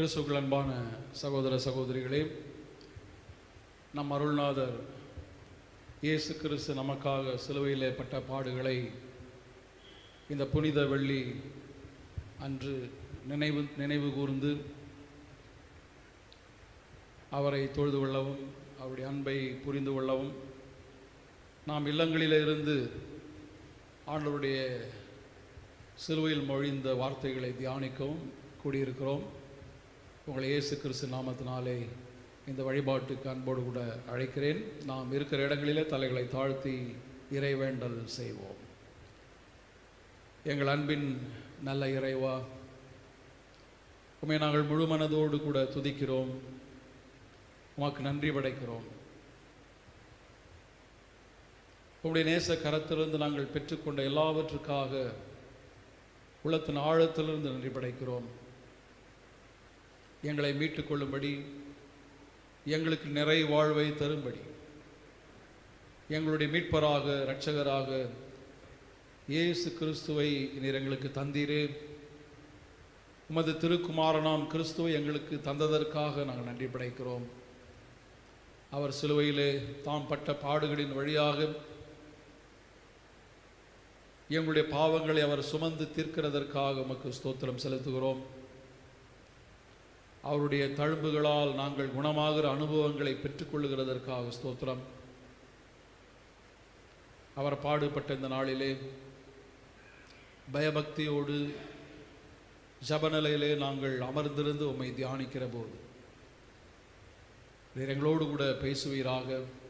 கிறிஸ்துக்கள் அன்பான சகோதர சகோதரிகளே நம் அருள்நாதர் இயேசு கிறிஸ்து நமக்காக சிலுவையிலே பட்ட பாடுகளை இந்த புனித வெள்ளி அன்று நினைவு நினைவு கூர்ந்து அவரை தொழுது கொள்ளவும் அவருடைய அன்பை புரிந்து கொள்ளவும் நாம் இல்லங்களிலே இருந்து ஆண்டவருடைய சிலுவையில் மொழிந்த வார்த்தைகளை தியானிக்கவும் கூடியிருக்கிறோம் உங்களை இயேசு கிறிஸ்து நாமத்தினாலே இந்த வழிபாட்டுக்கு அன்போடு கூட அழைக்கிறேன் நாம் இருக்கிற இடங்களிலே தலைகளை தாழ்த்தி இறைவேண்டல் செய்வோம் எங்கள் அன்பின் நல்ல இறைவா உண்மை நாங்கள் முழு மனதோடு கூட துதிக்கிறோம் உமக்கு நன்றி படைக்கிறோம் உங்களுடைய நேச கரத்திலிருந்து நாங்கள் பெற்றுக்கொண்ட எல்லாவற்றுக்காக உள்ளத்தின் ஆழத்திலிருந்து நன்றி படைக்கிறோம் எங்களை மீட்டுக் கொள்ளும்படி எங்களுக்கு நிறை வாழ்வை தரும்படி எங்களுடைய மீட்பராக இரட்சகராக இயேசு கிறிஸ்துவை நீர் எங்களுக்கு தந்தீரே உமது திருக்குமாரனாம் கிறிஸ்துவை எங்களுக்கு தந்ததற்காக நாங்கள் நன்றி படைக்கிறோம் அவர் சிலுவையிலே தாம் பட்ட பாடுகளின் வழியாக எங்களுடைய பாவங்களை அவர் சுமந்து தீர்க்கிறதற்காக உமக்கு ஸ்தோத்திரம் செலுத்துகிறோம் அவருடைய தழும்புகளால் நாங்கள் குணமாகிற அனுபவங்களை பெற்றுக்கொள்ளுகிறதற்காக ஸ்தோத்திரம் அவர் பாடுபட்ட இந்த நாளிலே பயபக்தியோடு ஜபநிலையிலே நாங்கள் அமர்ந்திருந்து உம்மை தியானிக்கிற போது நீர் எங்களோடு கூட பேசுவீராக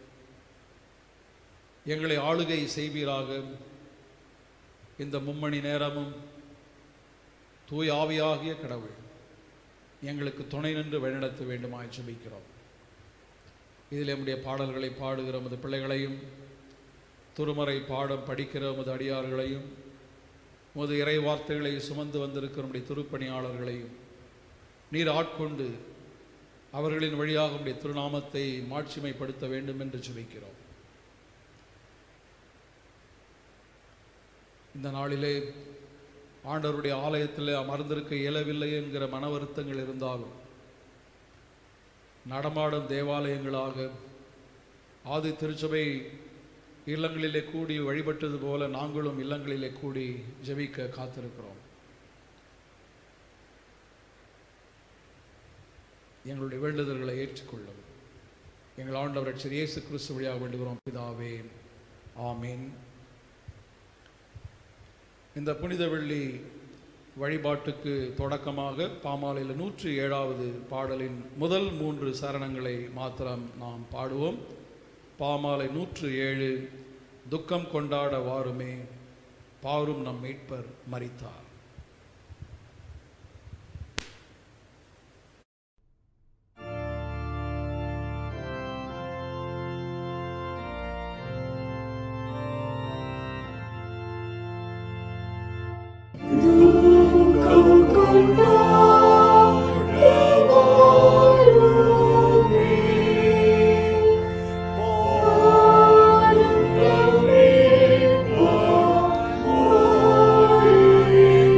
எங்களை ஆளுகை செய்வீராக இந்த மும்மணி நேரமும் தூய் ஆவியாகிய கடவுள் எங்களுக்கு துணை நின்று வழிநடத்த வேண்டுமாய் ஜெபிக்கிறோம் இதில் நம்முடைய பாடல்களை பாடுகிற உமது பிள்ளைகளையும் துருமறை பாடம் படிக்கிற உமது அடியார்களையும் உமது இறை வார்த்தைகளை சுமந்து வந்திருக்கிற நம்முடைய திருப்பணியாளர்களையும் நீர் ஆட்கொண்டு அவர்களின் வழியாக உடைய திருநாமத்தை மாட்சிமைப்படுத்த வேண்டும் என்று ஜெபிக்கிறோம் இந்த நாளிலே ஆண்டவருடைய ஆலயத்தில் அமர்ந்திருக்க இயலவில்லை என்கிற மன வருத்தங்கள் இருந்தாலும் நடமாடும் தேவாலயங்களாக ஆதி திருச்சபை இல்லங்களிலே கூடி வழிபட்டது போல நாங்களும் இல்லங்களிலே கூடி ஜெபிக்க காத்திருக்கிறோம் எங்களுடைய வேண்டுதல்களை ஏற்றுக்கொள்ளும் எங்கள் ஆண்டவர் ஸ்ரீ இயேசு கிறிஸ்து வழியாக வேண்டுகிறோம் பிதாவே ஆமீன் இந்த புனித வெள்ளி வழிபாட்டுக்கு தொடக்கமாக பாமாலையில் நூற்றி ஏழாவது பாடலின் முதல் மூன்று சரணங்களை மாத்திரம் நாம் பாடுவோம் பாமாலை நூற்று ஏழு துக்கம் கொண்டாட வாருமே பாரும் நம் மீட்பர் மரித்தார் Thank you.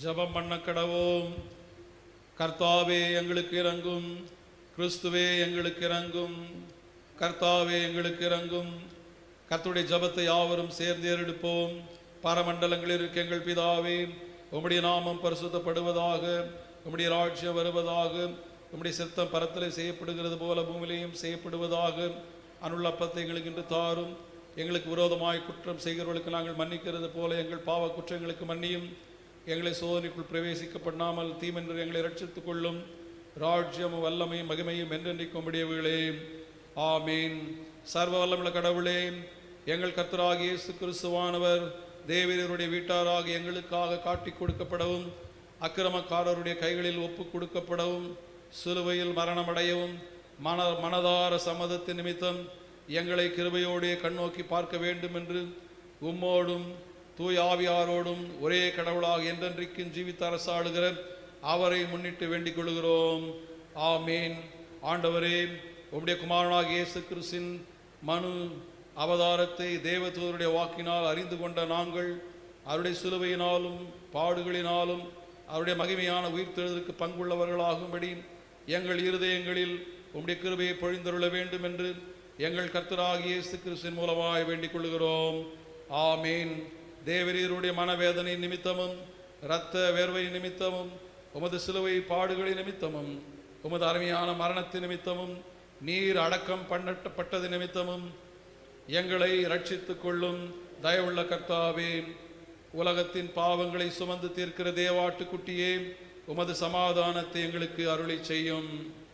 ஜெபம் பண்ண கடவோம் கர்த்தாவே எங்களுக்கு இறங்கும் கிறிஸ்துவே எங்களுக்கு இறங்கும் கர்த்தாவே எங்களுக்கு இறங்கும் கர்த்தருடைய ஜெபத்தை யாவரும் சேர்ந்து ஏறெடுப்போம் பரமண்டலங்களில் இருக்க எங்கள் பிதாவே உம்முடைய நாமம் பரிசுத்தப்படுவதாக உம்முடைய ராட்சியம் வருவதாக உம்முடைய சித்தம் பரத்திலே செய்யப்படுகிறது போல பூமியிலேயும் செய்யப்படுவதாக அனுள்ள அப்பத்தை எங்களுக்கு இன்று தாரும் எங்களுக்கு விரோதமாய் குற்றம் செய்கிறவர்களுக்கு நாங்கள் மன்னிக்கிறது போல எங்கள் பாவ குற்றங்களுக்கு மன்னியும் எங்களை சோதனைக்குள் பிரவேசிக்க பண்ணாமல் தீமென்று எங்களை ரட்சித்துக் கொள்ளும் ராஜ்யமும் வல்லமையும் மகிமையும் என்றென்றைக்கும் உடையவர்களே ஆமீன் சர்வ வல்லமுள்ள கடவுளே எங்கள் கர்த்தராகிய இயேசு கிறிஸ்துவானவர் தேவரருடைய வீட்டாராக எங்களுக்காக காட்டிக் கொடுக்கப்படவும் அக்கிரமக்காரருடைய கைகளில் ஒப்பு கொடுக்கப்படவும் சிலுவையில் மரணமடையவும் மன மனதார சம்மதத்தின் நிமித்தம் எங்களை கிருபையோடே கண்ணோக்கி பார்க்க வேண்டும் என்று உம்மோடும் தூய் ஆவியாரோடும் ஒரே கடவுளாக என்றென்றைக்கும் ஜீவித்த அரசாளுகிற அவரை முன்னிட்டு வேண்டிக் கொள்கிறோம் ஆமீன் ஆண்டவரே உம்முடைய குமாரனாகிய இயேசு கிறிஸ்தின் மனு அவதாரத்தை தேவதூதருடைய வாக்கினால் அறிந்து கொண்ட நாங்கள் அவருடைய சிலுவையினாலும் பாடுகளினாலும் அவருடைய மகிமையான உயிர்த்தெழுதலுக்கு பங்குள்ளவர்களாகும்படி எங்கள் இருதயங்களில் உம்முடைய கிருபையை பொழிந்தருள வேண்டும் என்று எங்கள் கர்த்தராகிய இயேசு கிறிஸ்தின் மூலமாய் வேண்டிக் கொள்கிறோம் ஆமீன் தேவரீருடைய மனவேதனை நிமித்தமும் இரத்த வேர்வை நிமித்தமும் உமது சிலுவை பாடுகளின் நிமித்தமும் உமது அருமையான மரணத்தின் நிமித்தமும் நீர் அடக்கம் பண்ணப்பட்டது நிமித்தமும் எங்களை ரட்சித்துக் கொள்ளும் தயவுள்ள கர்த்தாவே உலகத்தின் பாவங்களை சுமந்து தீர்க்கிற தேவாட்டுக்குட்டியே உமது சமாதானத்தை எங்களுக்கு அருளி செய்யும்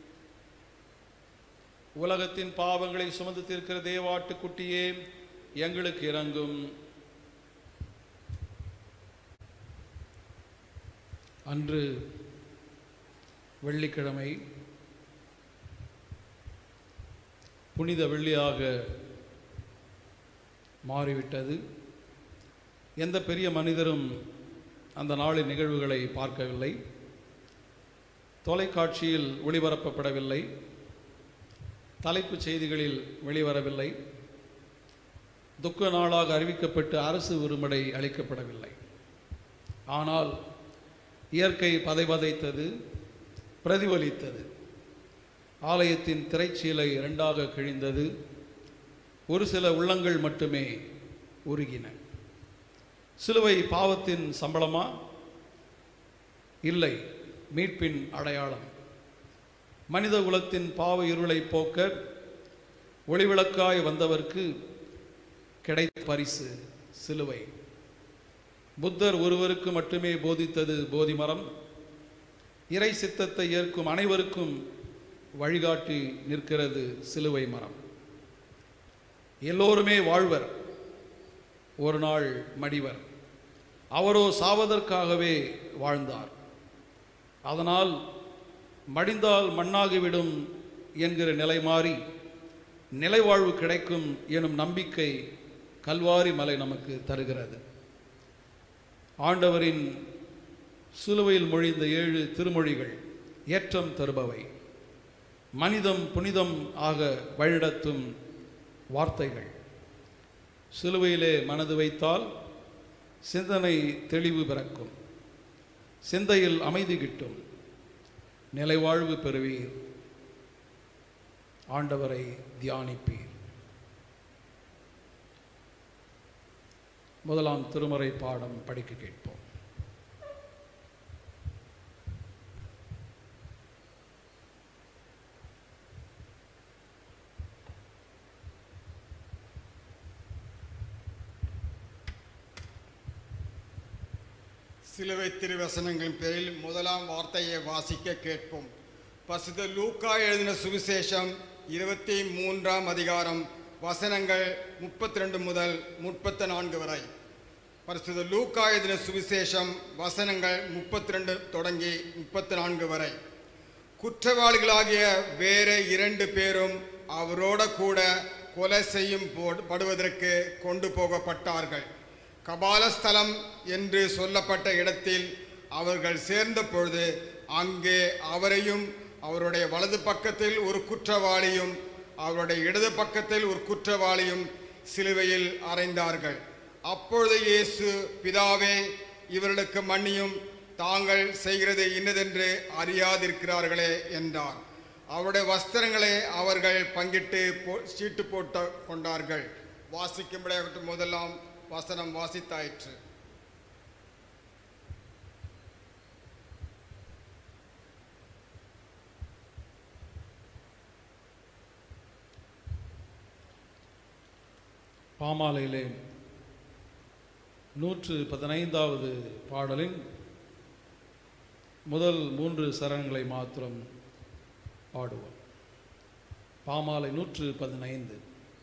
உலகத்தின் பாவங்களை சுமந்து தீர்க்கிற தேவாட்டுக்குட்டியே எங்களுக்கு இறங்கும் அன்று வெள்ளிக்கிழமை புனித வெள்ளியாக மாறிவிட்டது எந்த பெரிய மனிதரும் அந்த நாளின் நிகழ்வுகளை பார்க்கவில்லை தொலைக்காட்சியில் ஒளிபரப்பப்படவில்லை தலைப்புச் செய்திகளில் வெளிவரவில்லை துக்க நாளாக அறிவிக்கப்பட்டு அரசு விரும்படை அளிக்கப்படவில்லை ஆனால் இயற்கை பதைபதைத்தது பிரதிபலித்தது ஆலயத்தின் திரைச்சீலை இரண்டாக கிழிந்தது ஒரு சில உள்ளங்கள் மட்டுமே உருகின சிலுவை பாவத்தின் சம்பளமா இல்லை மீட்பின் அடையாளம் மனித குலத்தின் பாவ இருளை போக்க ஒளிவிளக்காய் வந்தவர்க்கு கிடைத்த பரிசு சிலுவை புத்தர் ஒருவருக்கு மட்டுமே போதித்தது போதி மரம் இறை சித்தத்தை ஏற்கும் அனைவருக்கும் வழிகாட்டி நிற்கிறது சிலுவை மரம் எல்லோருமே வாழ்வர் ஒரு நாள் மடிவர் அவரோ சாவதற்காகவே வாழ்ந்தார் அதனால் மடிந்தால் மண்ணாகிவிடும் என்கிற நிலை மாறி நிலைவாழ்வு கிடைக்கும் எனும் நம்பிக்கை கல்வாரி மலை நமக்கு தருகிறது ஆண்டவரின் சிலுவையில் மொழிந்த ஏழு திருமொழிகள் ஏற்றம் தருபவை மனிதம் புனிதம் ஆக வழிநடத்தும் வார்த்தைகள் சிலுவையிலே மனது வைத்தால் சிந்தனை தெளிவு பிறக்கும் சிந்தையில் அமைதி கிட்டும் நிலைவாழ்வு பெறுவீர் ஆண்டவரை தியானிப்பீர் முதலாம் திருமறை பாடம் படிக்க கேட்போம் சிலுவை திருவசனங்களின் பேரில் முதலாம் வார்த்தையை வாசிக்க கேட்போம் பசுத லூக்கா எழுதின சுவிசேஷம் இருபத்தி மூன்றாம் அதிகாரம் வசனங்கள் முப்பத்தி ரெண்டு முதல் முப்பத்தி நான்கு வரை பரிசுத்த லூக்கா எழுதின சுவிசேஷம் வசனங்கள் முப்பத்தி ரெண்டு தொடங்கி முப்பத்தி நான்கு வரை குற்றவாளிகளாகிய வேற இரண்டு பேரும் அவரோட கூட கொலை செய்யும் போ- படுவதற்கு கொண்டு போகப்பட்டார்கள் கபாலஸ்தலம் என்று சொல்லப்பட்ட இடத்தில் அவர்கள் சேர்ந்த பொழுது அங்கே அவரையும் அவருடைய வலது பக்கத்தில் ஒரு குற்றவாளியும் அவருடைய இடது பக்கத்தில் ஒரு குற்றவாளியும் சிலுவையில் அறைந்தார்கள் அப்பொழுது இயேசு பிதாவே இவர்களுக்கு மன்னியும் தாங்கள் செய்கிறது இன்னதென்று அறியாதிருக்கிறார்களே என்றார் அவருடைய வஸ்திரங்களை அவர்கள் பங்கிட்டு போ- சீட்டு போட்டு கொண்டார்கள் வாசிக்கும்படியாக முதலாம் வசனம் வாசித்தாயிற்று பாமாலையிலே நூற்று பதினைந்தாவது பாடலின் முதல் மூன்று சரணங்களை மாத்திரம் பாடுவோம் பாமாலை நூற்று பதினைந்து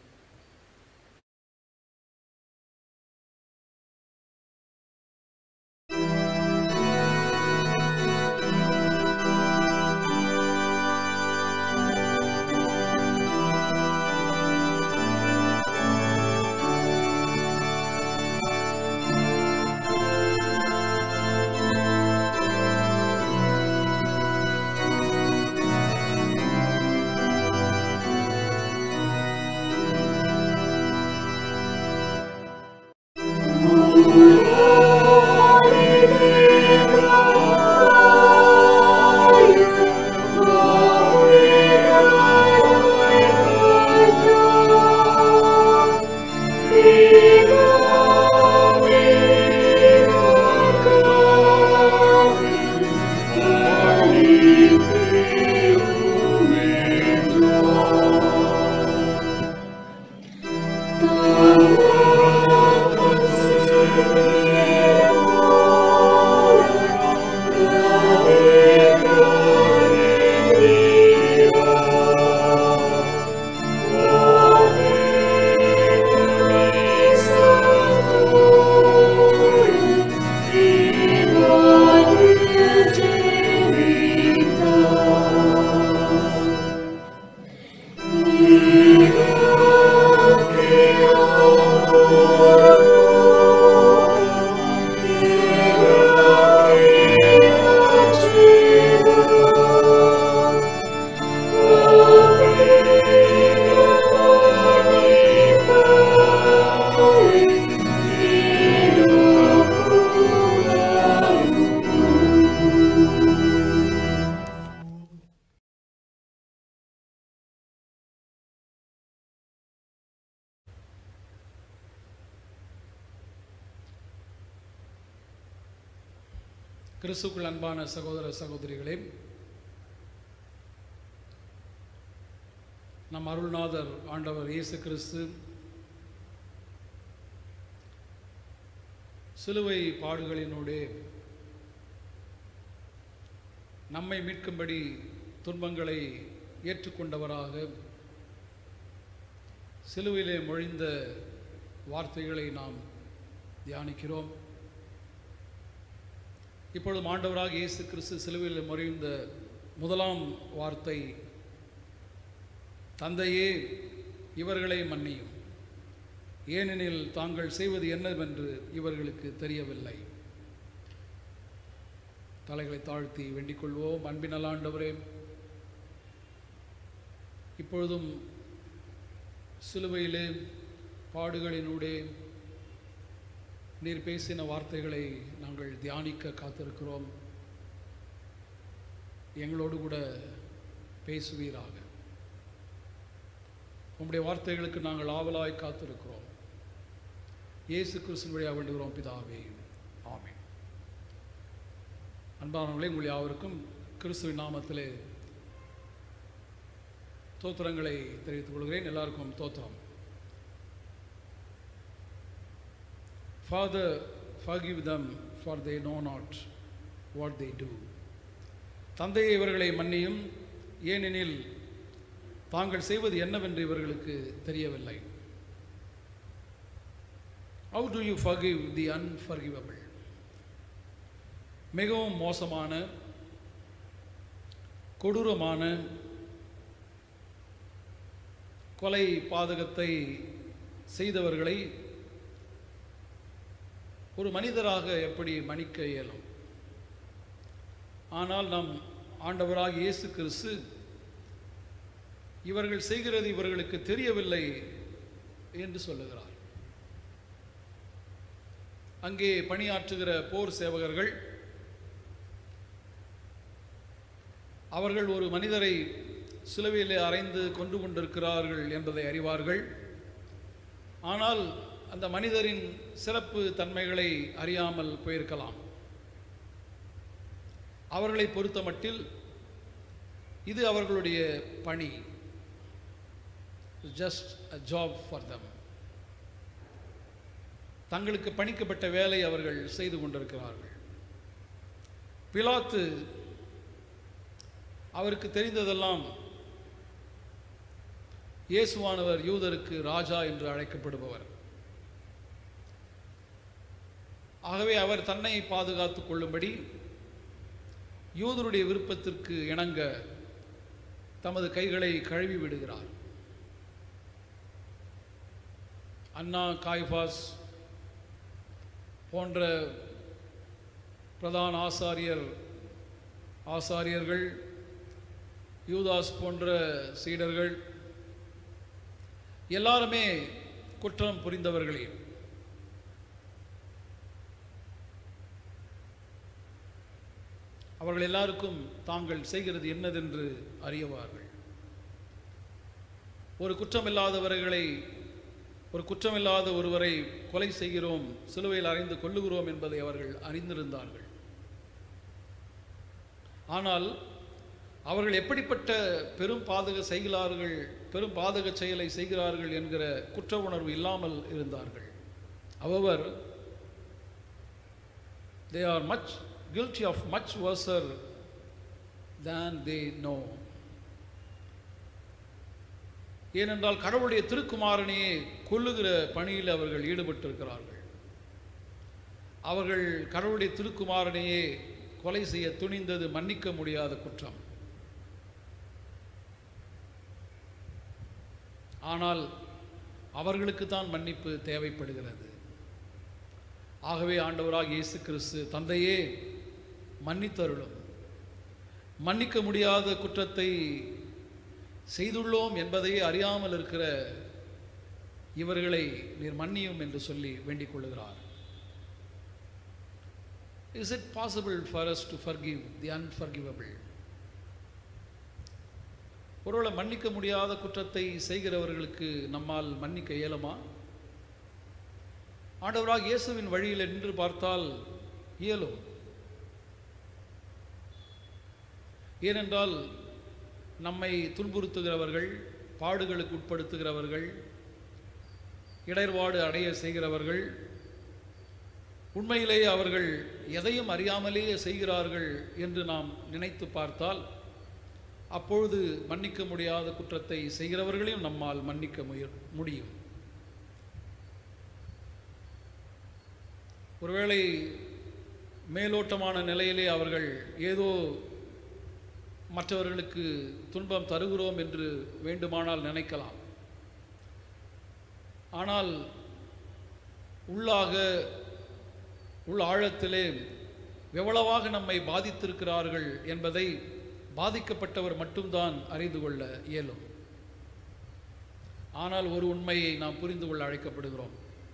கிறிஸ்துக்குள் அன்பான சகோதர சகோதரிகளே நம் அருள்நாதர் ஆண்டவர் இயேசு கிறிஸ்து சிலுவை பாடுகளினூடே நம்மை மீட்கும்படி துன்பங்களை ஏற்றுக்கொண்டவராக சிலுவையிலே மொழிந்த வார்த்தைகளை நாம் தியானிக்கிறோம் இப்பொழுது ஆண்டவராக இயேசு கிறிஸ்து சிலுவையில் மொழிந்த முதலாம் வார்த்தை தந்தையே இவர்களை மன்னியும் ஏனெனில் தாங்கள் செய்வது என்னவென்று இவர்களுக்கு தெரியவில்லை தலைகளை தாழ்த்தி வேண்டிக் கொள்வோம் அன்பின் ஆண்டவரே இப்பொழுதும் சிலுவையிலே பாடுகளினூடே நீர் பேசின வார்த்தைகளை நாங்கள் தியானிக்க காத்திருக்கிறோம் எங்களோடு கூட பேசுவீராக உம்முடைய வார்த்தைகளுக்கு நாங்கள் ஆவலாய் காத்திருக்கிறோம் இயேசு கிறிஸ்துவின் வழியாக வேண்டுகிறோம் பிதாவே ஆமென் அன்பானவர்களே உங்கள் யாவருக்கும் கிறிஸ்துவின் நாமத்திலே தோத்திரங்களை தெரிவித்துக் கொள்கிறேன் எல்லாருக்கும் தோத்திரம் Father, forgive them, for they know not what they do. தந்தையை இவர்களை மன்னியும் ஏனெனில் தாங்கள் செய்வது என்னவென்று இவர்களுக்கு தெரியவில்லை How do you forgive the unforgivable? மிகவும் மோசமான கொடூரமான கொலை பாதகத்தை செய்தவர்களை ஒரு மனிதராக எப்படி மன்னிக்க இயலும் ஆனால் நம் ஆண்டவராக இயேசு கிறிஸ்து இவர்கள் செய்கிறது இவர்களுக்கு தெரியவில்லை என்று சொல்லுகிறார் அங்கே பணியாற்றுகிற போர் சேவகர்கள் அவர்கள் ஒரு மனிதரை சிலுவையிலே அறைந்து கொண்டு கொண்டிருக்கிறார்கள் என்பதை அறிவார்கள் ஆனால் அந்த மனிதரின் சிறப்பு தன்மைகளை அறியாமல் போயிருக்கலாம் அவர்களை பொறுத்தமட்டில் இது அவர்களுடைய பணி just a job for them தங்களுக்கு பணிக்கப்பட்ட வேலை அவர்கள் செய்து கொண்டிருக்கிறார்கள் பிலாத்து அவருக்கு தெரிந்ததெல்லாம் இயேசுவானவர் யூதருக்கு ராஜா என்று அழைக்கப்படுபவர் ஆகவே அவர் தன்னை பாதுகாத்துக் கொள்ளும்படி யூதருடைய விருப்பத்திற்கு இணங்க தமது கைகளை கழுவி விடுகிறார் அண்ணா காய்பாஸ் போன்ற பிரதான ஆசாரியர் ஆசாரியர்கள் யூதாஸ் போன்ற சீடர்கள் எல்லாருமே குற்றம் புரிந்தவர்களே அவர்கள் எல்லாருக்கும் தாங்கள் செய்கிறது என்னதென்று அறியவார்கள் ஒரு குற்றமில்லாதவர்களை ஒரு குற்றமில்லாத ஒருவரை கொலை செய்கிறோம் சிலுவையில் அறைந்து கொள்ளுகிறோம் என்பதை அவர்கள் அறிந்திருந்தார்கள் ஆனால் அவர்கள் எப்படிப்பட்ட பெரும் பாதக செய்கிறார்கள் பெரும் பாதக செயலை செய்கிறார்கள் என்கிற குற்ற உணர்வு இல்லாமல் இருந்தார்கள் அவர் they are much guilty of much worser than they know ஏனென்றால் கடவுளுடைய திருக்குமாரனையே கொல்லுகிற பணியில் அவர்கள் ஈடுபட்டிருக்கிறார்கள் அவர்கள் கடவுளுடைய திருக்குமாரனையே கொலை செய்ய துணிந்தது மன்னிக்க முடியாத குற்றம் ஆனால் அவர்களுக்கு தான் மன்னிப்பு தேவைப்படுகிறது ஆகவே ஆண்டவராக இயேசு கிறிஸ்து தந்தையே மன்னித்தருளும் மன்னிக்க முடியாத குற்றத்தை செய்துள்ளோம் என்பதையே அறியாமல் இருக்கிற இவர்களை நீர் மன்னியும் என்று சொல்லி வேண்டிக் கொள்ளுகிறார் is it possible for us to forgive the unforgivable ஒருவேளை மன்னிக்க முடியாத குற்றத்தை செய்கிறவர்களுக்கு நம்மால் மன்னிக்க இயலுமா ஆண்டவராக இயேசுவின் வழியில் நின்று பார்த்தால் இயலும் ஏனென்றால் நம்மை துன்புறுத்துகிறவர்கள் பாடுகளுக்கு உட்படுத்துகிறவர்கள் இடர்பாடு அடைய செய்கிறவர்கள் உண்மையிலேயே அவர்கள் எதையும் அறியாமலேயே செய்கிறார்கள் என்று நாம் நினைத்து பார்த்தால் அப்பொழுது மன்னிக்க முடியாத குற்றத்தை செய்கிறவர்களையும் நம்மால் மன்னிக்க முய- முடியும் ஒருவேளை மேலோட்டமான நிலையிலே அவர்கள் ஏதோ மற்றவர்களுக்கு துன்பம் தருகிறோம் என்று வேண்டுமானால் நினைக்கலாம் ஆனால் உள்ளாக உள் ஆழத்திலே எவ்வளவாக நம்மை பாதித்திருக்கிறார்கள் என்பதை பாதிக்கப்பட்டவர் மட்டும்தான் அறிந்து கொள்ள இயலும் ஆனால் ஒரு உண்மையை நாம் புரிந்து கொள்ள அழைக்கப்படுகிறோம்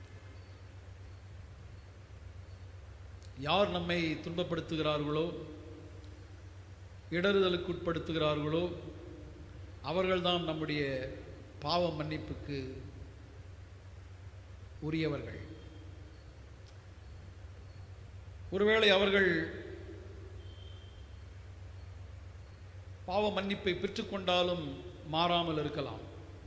யார் நம்மை துன்பப்படுத்துகிறார்களோ இடறுதலுக்கு உட்படுத்துகிறார்களோ அவர்கள்தான் நம்முடைய பாவ மன்னிப்புக்கு உரியவர்கள் ஒருவேளை அவர்கள் பாவ மன்னிப்பை பெற்றுக்கொண்டாலும் மாறாமல் இருக்கலாம்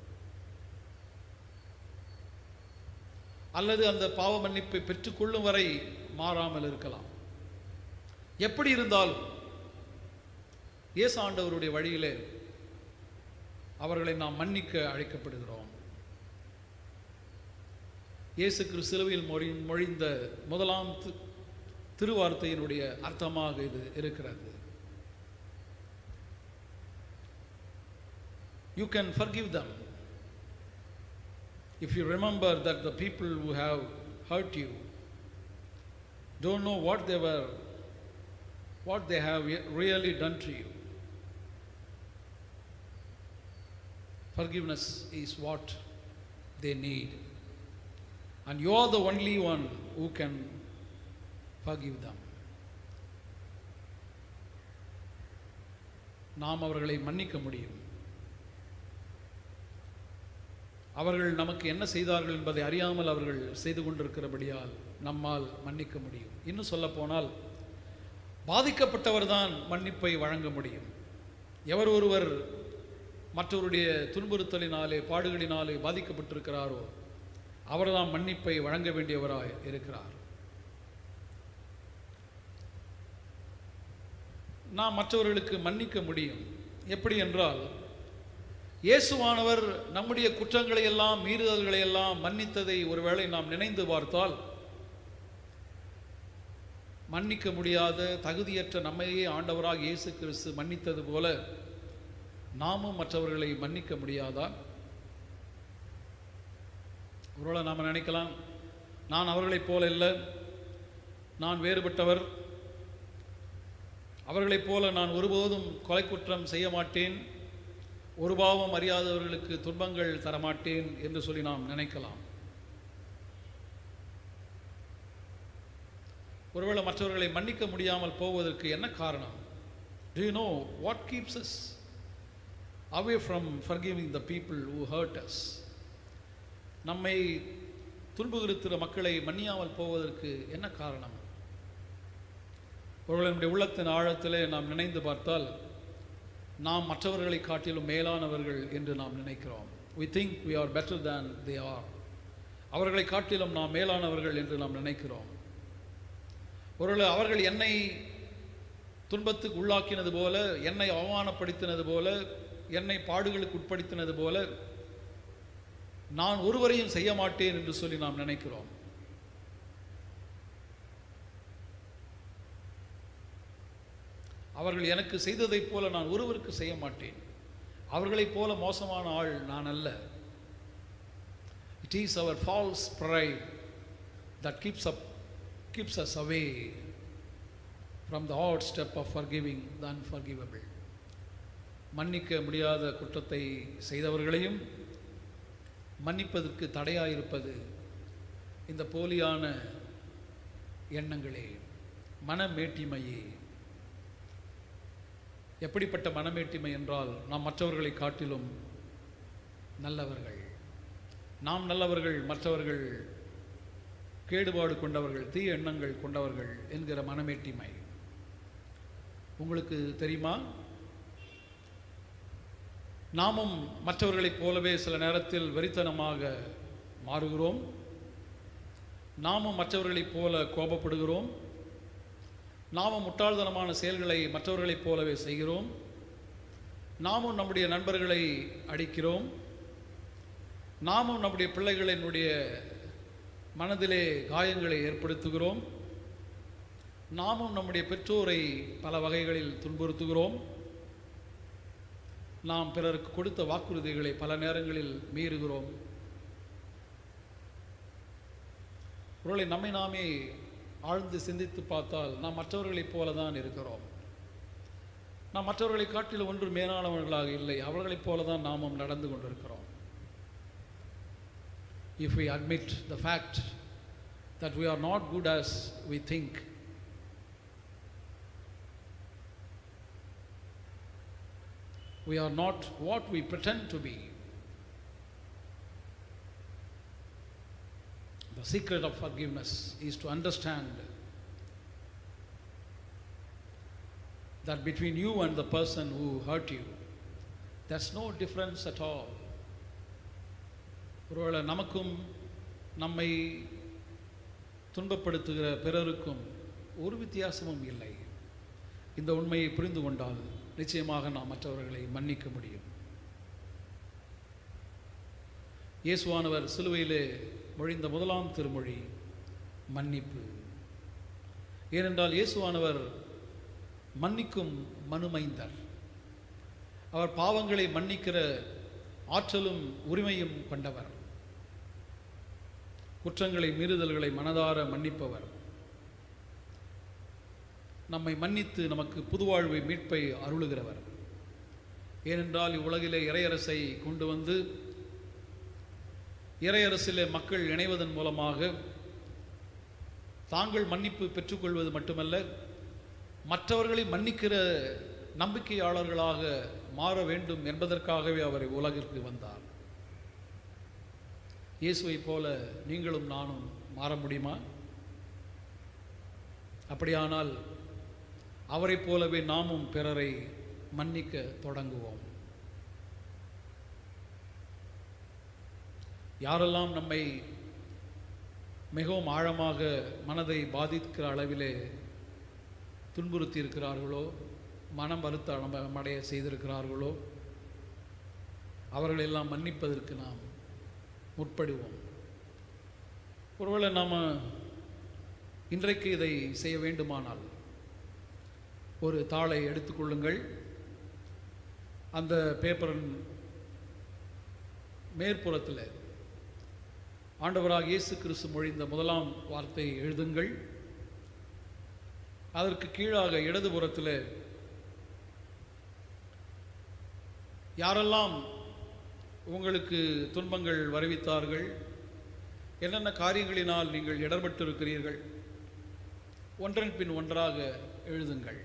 அல்லது அந்த பாவ மன்னிப்பை பெற்றுக்கொள்ளும் வரை மாறாமல் இருக்கலாம் எப்படி இருந்தாலும் இயேசு ஆண்டவருடைய வழியிலே அவர்களை நாம் மன்னிக்க அழைக்கப்படுகிறோம் இயேசு கிறிஸ்து சிலுவையில் மொழி மொழிந்த முதலாம் தி- திருவார்த்தையினுடைய அர்த்தமாக இது இருக்கிறது you can forgive them if you remember that the people who have hurt you don't know what they were what they have really done to you forgiveness is what they need and you are the only one who can forgive them நாம் அவர்களை மன்னிக்க முடியும் அவர்கள் நமக்கு என்ன செய்தார்கள் என்பதை அறியாமல் அவர்கள் செய்து கொண்டிருக்கிறபடியால் நம்மால் மன்னிக்க முடியும் இன்னும் சொல்ல போனால் பாதிக்கப்பட்டவர்தான் மன்னிப்பை வழங்க முடியும் எவர் ஒருவர் மற்றவருடைய துன்புறுத்தலினாலே பாடுகளினாலே பாதிக்கப்பட்டிருக்கிறாரோ அவர்தான் மன்னிப்பை வழங்க வேண்டியவராய் இருக்கிறார் நாம் மற்றவர்களுக்கு மன்னிக்க முடியும் எப்படி என்றால் இயேசுவானவர் நம்முடைய குற்றங்களை எல்லாம் மீறுதல்களை எல்லாம் மன்னித்ததை ஒருவேளை நாம் நினைந்து பார்த்தால் மன்னிக்க முடியாத தகுதியற்ற நம்மையே ஆண்டவராக இயேசு கிறிஸ்து மன்னித்தது போல நாமும் மற்றவர்களை மன்னிக்க முடியாதா ஒருவேளை நாம் நினைக்கலாம் நான் அவர்களைப் போல இல்லை நான் வேறுபட்டவர் அவர்களைப் போல நான் ஒருபோதும் கொலை குற்றம் செய்ய மாட்டேன் ஒரு பாவம் அறியாதவர்களுக்கு துன்பங்கள் தரமாட்டேன் என்று சொல்லி நாம் நினைக்கலாம் ஒருவேளை மற்றவர்களை மன்னிக்க முடியாமல் போவதற்கு என்ன காரணம் do you know what keeps us away from forgiving the people who hurt us நம்மை துன்புறுத்துகிற மக்களை மன்னியாமல் போவதற்கு என்ன காரணம் ஒருவேளை நம்முடைய உள்ளத்தின் ஆழத்திலே நாம் நினைந்து பார்த்தால் நாம் மற்றவர்களை காட்டிலும் மேலானவர்கள் என்று நாம் நினைக்கிறோம் we think we are better than they are அவர்களை காட்டிலும் நாம் மேலானவர்கள் என்று நாம் நினைக்கிறோம் ஒருவேளை அவர்கள் என்னை துன்பத்துக்கு உள்ளாக்கினது போல என்னை அவமானப்படுத்தினது போல என்னை பாடுகளுக்கு உட்படுத்தினது போல நான் ஒருவரையும் செய்ய மாட்டேன் என்று சொல்லி நாம் நினைக்கிறோம் அவர்கள் எனக்கு செய்ததைப் போல நான் ஒருவருக்கு செய்ய மாட்டேன் அவர்களைப் போல மோசமான ஆள் நான் அல்ல it is our false pride that keeps up keeps us away from the hard step of forgiving the unforgivable மன்னிக்க முடியாத குற்றத்தை செய்தவர்களையும் மன்னிப்பதற்கு தடையாயிருப்பது இந்த போலியான எண்ணங்களே மனமேட்டிமையே எப்படிப்பட்ட மனமேட்டிமை என்றால் நாம் மற்றவர்களை காட்டிலும் நல்லவர்கள் நாம் நல்லவர்கள் மற்றவர்கள் கேடுபாடு கொண்டவர்கள் தீய எண்ணங்கள் கொண்டவர்கள் என்கிற மனமேட்டிமை உங்களுக்கு தெரியுமா நாமும் மற்றவர்களைப் போலவே சில நேரத்தில் வெறித்தனமாக மாறுகிறோம் நாமும் மற்றவர்களைப் போல கோபப்படுகிறோம் நாமும் முட்டாள்தனமான செயல்களை மற்றவர்களைப் போலவே செய்கிறோம் நாமும் நம்முடைய நண்பர்களை அடிக்கிறோம் நாமும் நம்முடைய பிள்ளைகளினுடைய மனதிலே காயங்களை ஏற்படுத்துகிறோம் நாமும் நம்முடைய பெற்றோரை பல வகைகளில் துன்புறுத்துகிறோம் நாம் பிறருக்கு கொடுத்த வாக்குறுதிகளை பல நேரங்களில் மீறுகிறோம் ஒருவேளை நம்மை நாமே ஆழ்ந்து சிந்தித்து பார்த்தால் நாம் மற்றவர்களைப் போல தான் இருக்கிறோம் நாம் மற்றவர்களை காட்டிலும் ஒன்று மேலானவர்களாக இல்லை அவர்களைப் போல தான் நாமும் நடந்து கொண்டிருக்கிறோம் if we admit the fact that we are not good as we think we are not what we pretend to be the secret of forgiveness is to understand that between you and the person who hurt you there's no difference at all ஒருவேளை நமக்கும் நம்மை துன்பப்படுத்துகிற பிறருக்கும் ஒரு வித்தியாசமும் இல்லை இந்த உண்மையை புரிந்து கொண்டால் நிச்சயமாக நாம் மற்றவர்களை மன்னிக்க முடியும் இயேசுவானவர் சிலுவையிலே மொழிந்த முதலாம் திருமொழி மன்னிப்பு ஏனென்றால் இயேசுவானவர் மன்னிக்கும் மனுமைந்தர் அவர் பாவங்களை மன்னிக்கிற ஆற்றலும் உரிமையும் கொண்டவர் குற்றங்களை மீறுதல்களை மனதார மன்னிப்பவர் நம்மை மன்னித்து நமக்கு புதுவாழ்வை மீட்பை அருளுகிறவர் ஏனென்றால் இவ்வுலகிலே இறையரசை கொண்டு வந்து இறையரசிலே மக்கள் இணைவதன் மூலமாக தாங்கள் மன்னிப்பு பெற்றுக்கொள்வது மட்டுமல்ல மற்றவர்களை மன்னிக்கிற நம்பிக்கையாளர்களாக மாற வேண்டும் என்பதற்காகவே அவரை உலகிற்கு வந்தார் இயேசுவைப் போல நீங்களும் நானும் மாற முடியுமா அப்படியானால் அவரைப் போலவே நாமும் பிறரை மன்னிக்க தொடங்குவோம் யாரெல்லாம் நம்மை மிகவும் ஆழமாக மனதை பாதிக்கிற அளவிலே துன்புறுத்தி இருக்கிறார்களோ மனம் வருத்த அடைய செய்திருக்கிறார்களோ அவர்களெல்லாம் மன்னிப்பதற்கு நாம் முற்படுவோம் ஒருவேளை நாம் இன்றைக்கு இதை செய்ய வேண்டுமானால் ஒரு தாளை எடுத்துக்கொள்ளுங்கள் அந்த பேப்பரின் மேற்புறத்தில் ஆண்டவராக இயேசு கிறிஸ்து மொழிந்த முதலாம் வார்த்தையை எழுதுங்கள் அதற்கு கீழாக இடதுபுறத்தில் யாரெல்லாம் உங்களுக்கு துன்பங்கள் வருவித்தார்கள் என்னென்ன காரியங்களினால் நீங்கள் இடர்பட்டு இருக்கிறீர்கள் ஒன்றன் பின் ஒன்றாக எழுதுங்கள்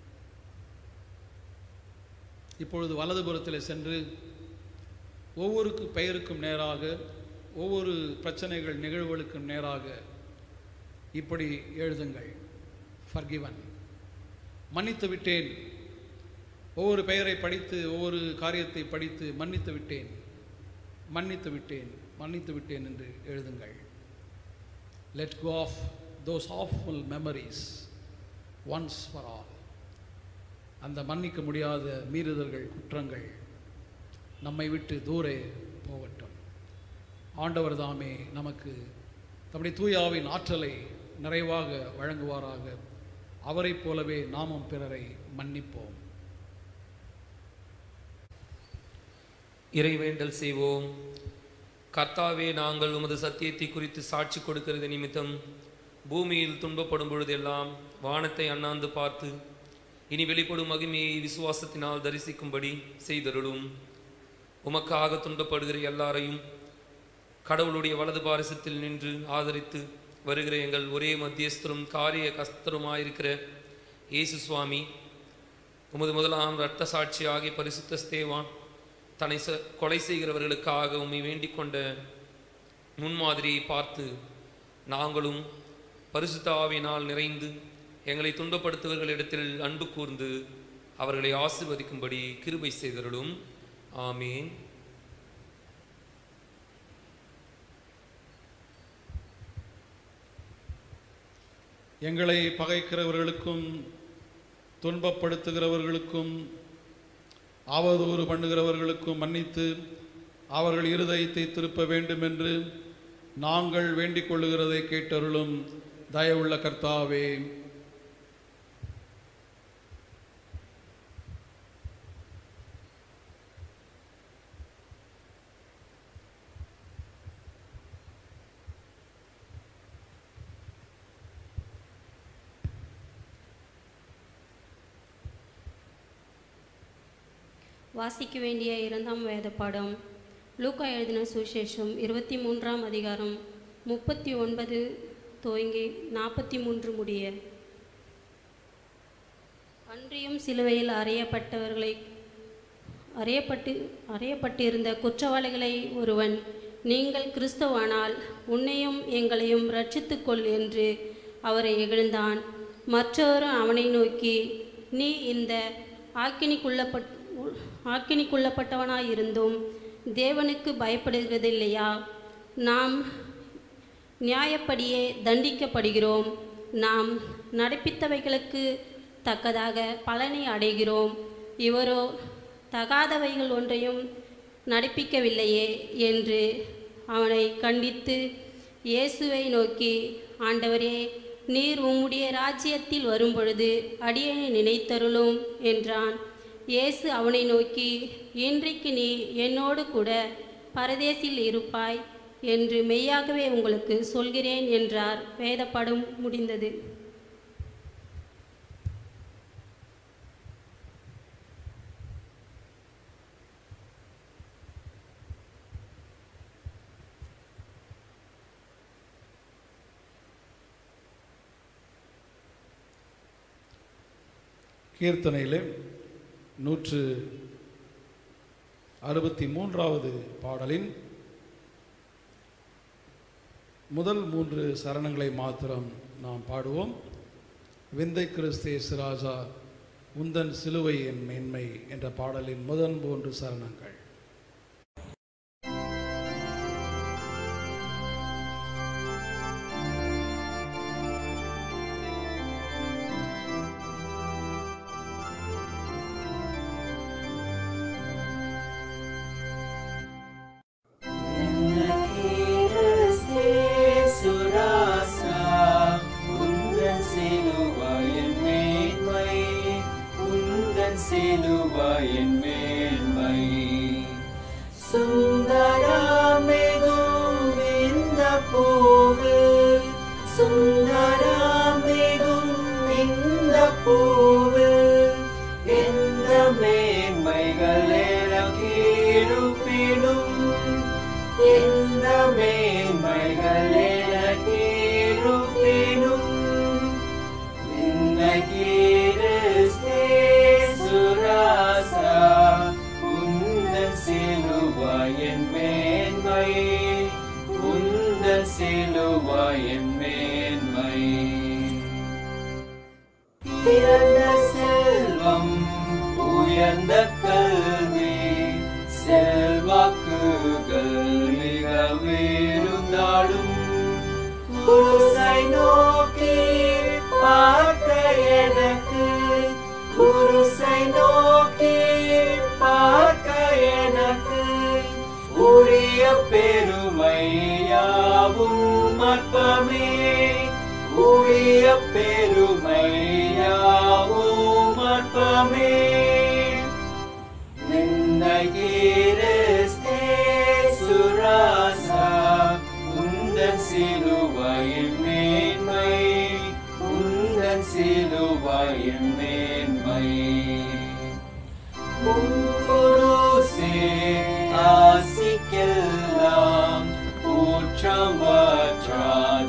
இப்பொழுது வலதுபுறத்தில் சென்று ஒவ்வொரு பெயருக்கும் நேராக ஒவ்வொரு பிரச்சனைகள் நிகழ்வுகளுக்கும் நேராக இப்படி எழுதுங்கள் ஃபர்கிவன் மன்னித்து விட்டேன் ஒவ்வொரு பெயரை படித்து ஒவ்வொரு காரியத்தை படித்து மன்னித்து விட்டேன் மன்னித்து விட்டேன் மன்னித்து விட்டேன் என்று எழுதுங்கள் let go of those awful memories once for all அந்த மன்னிக்க முடியாத மீறுதல்கள் குற்றங்கள் நம்மை விட்டு தூரே போகட்டும் ஆண்டவர் தாமே நமக்கு தம்முடைய தூயாவின் ஆற்றலை நிறைவாக வழங்குவாராக அவரைப் போலவே நாமும் பிறரை மன்னிப்போம் இறைவேண்டல் செய்வோம் கர்த்தாவே நாங்கள் உமது சத்தியத்தை குறித்து சாட்சி கொடுக்கிறது நிமித்தம் பூமியில் துன்பப்படும் பொழுதெல்லாம் வானத்தை அண்ணாந்து பார்த்து இனி வெளிப்படும் மகிமையை விசுவாசத்தினால் தரிசிக்கும்படி செய்தருளும் உமக்காக துன்பப்படுகிற எல்லாரையும் கடவுளுடைய வலது பாரிசத்தில் நின்று ஆதரித்து வருகிற எங்கள் ஒரே மத்தியஸ்தரும் காரிய கஸ்தருமாயிருக்கிற இயேசு சுவாமி உமது முதலாம் இரத்த சாட்சியாகிய பரிசுத்த ஸ்தேவான் தன்னை ச கொலை செய்கிறவர்களுக்காக உம்மை வேண்டிக் கொண்ட முன்மாதிரியை பார்த்து நாங்களும் பரிசுத்த ஆவியினால் நிறைந்து எங்களை துன்பப்படுத்துவர்களிடத்தில் அன்பு கூர்ந்து அவர்களை ஆசிர்வதிக்கும்படி கிருபை செய்தருளும் ஆமீன் எங்களை பகைக்கிறவர்களுக்கும் துன்பப்படுத்துகிறவர்களுக்கும் அவதூறு பண்ணுகிறவர்களுக்கும் மன்னித்து அவர்கள் இருதயத்தை திருப்ப வேண்டும் என்று நாங்கள் வேண்டிக் கொள்ளுகிறதை கேட்டருளும் தயவுள்ள கர்த்தாவே வாசிக்க வேண்டிய இரண்டாம் வேத பாடம் லூக்கா எழுதின சுவிசேஷம் இருபத்தி மூன்றாம் அதிகாரம் முப்பத்தி ஒன்பது துவங்கி நாற்பத்தி மூன்று முடிய அன்றியும் சிலுவையில் அறையப்பட்டவர்களை அறையப்பட்டு அறையப்பட்டிருந்த குற்றவாளிகளை ஒருவன் நீங்கள் கிறிஸ்தவானால் உன்னையும் எங்களையும் ரட்சித்துக்கொள் என்று அவரை இகழ்ந்தான் மற்றவரும் அவனை நோக்கி நீ இந்த ஆக்கினிக்குள்ளப்பட் ஆக்கினிக்குள்ளப்பட்டவனாயிருந்தும் தேவனுக்கு பயப்படுகிறதில்லையா நாம் நியாயப்படியே தண்டிக்கப்படுகிறோம் நாம் நடப்பித்தவைகளுக்கு தக்கதாக பலனை அடைகிறோம் இவரோ தகாதவைகள் ஒன்றையும் நடப்பிக்கவில்லையே என்று அவனை கண்டித்து இயேசுவை நோக்கி ஆண்டவரே நீர் உம்முடைய ராஜ்யத்தில் வரும்பொழுது அடியனை நினைத்தருளும் என்றான் இயேசு அவனை நோக்கி இன்றைக்கு நீ என்னோடு கூட பரதேசில் இருப்பாய் என்று மெய்யாகவே உங்களுக்கு சொல்கிறேன் என்றார் வேதப்படம் முடிந்தது கீர்த்தனையிலே நூற்று அறுபத்தி மூன்றாவது பாடலின் முதல் மூன்று சரணங்களை மாத்திரம் நாம் பாடுவோம் விந்தை கிறிஸ்தேசு ராஜா உந்தன் சிலுவை என் மேன்மை என்ற பாடலின் முதல் மூன்று சரணங்கள் சுராசா உந்தன் சிலுவாயின் மேன்மை உந்தன் சிலுவாயின் மேன்மை சுந்தரமிகும் இந்த பூவில் சுந்தரமிகும் இந்த பூவில் எந்த மேன்மைகள் எனக்கீழுப்பிடும் எந்த மேன்மைகள் எனக்கீழுப்பிடும் என்னை கிறிஸ்தே சுராசா உந்தன் சிலுவாயின் மேன்மை உந்தன் சிலுவாயின் மேன்மை திறந்த செல்வம் உயர்ந்த கல்வி செல்வாக்குகள் மிக இருந்தாலும் குருசை நோக்கி பார்க்க எனக்கு குருசை நோக்கி பார்க்க எனக்கு உரிய பெருமையாவும் அற்பமே உரிய பெருமையாவும் அற்பமே நிந்தகிரஸ்தே சுராசா உந்தன் சிலுவாயின் மேன்மை உந்தன் சிலுவாயின் மேன்மை முன்குருசே ஆசிக்கெல்லாம் ஊற்றம் வற்றா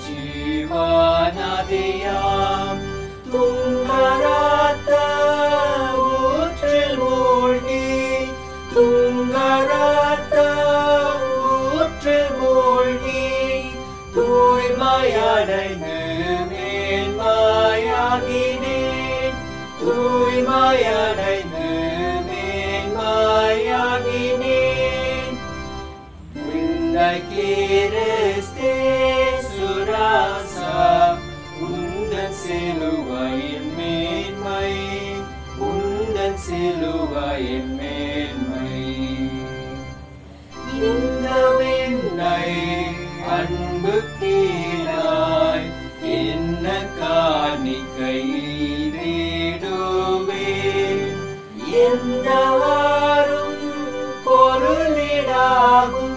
ஜீவநதியாம் துங்கராத்த ஊற்றில் மூழ்கி துங்கராத்த ஊற்றில் மூழ்கி தூய்மையடைந்து மேன்மையாகினேன் தூய்மையடைந்து மேன்மையாகினேன் கிறிஸ்தே சுராசா உந்தன் சிலுவையின் மேன்மை உந்தன் சிலுவையின் மேன்மை இந்த வெண்ணை அன்பு கீழாய் என்ன காணிக்கை தேடுவேன் எந்தாரும் பொருளிடாகும்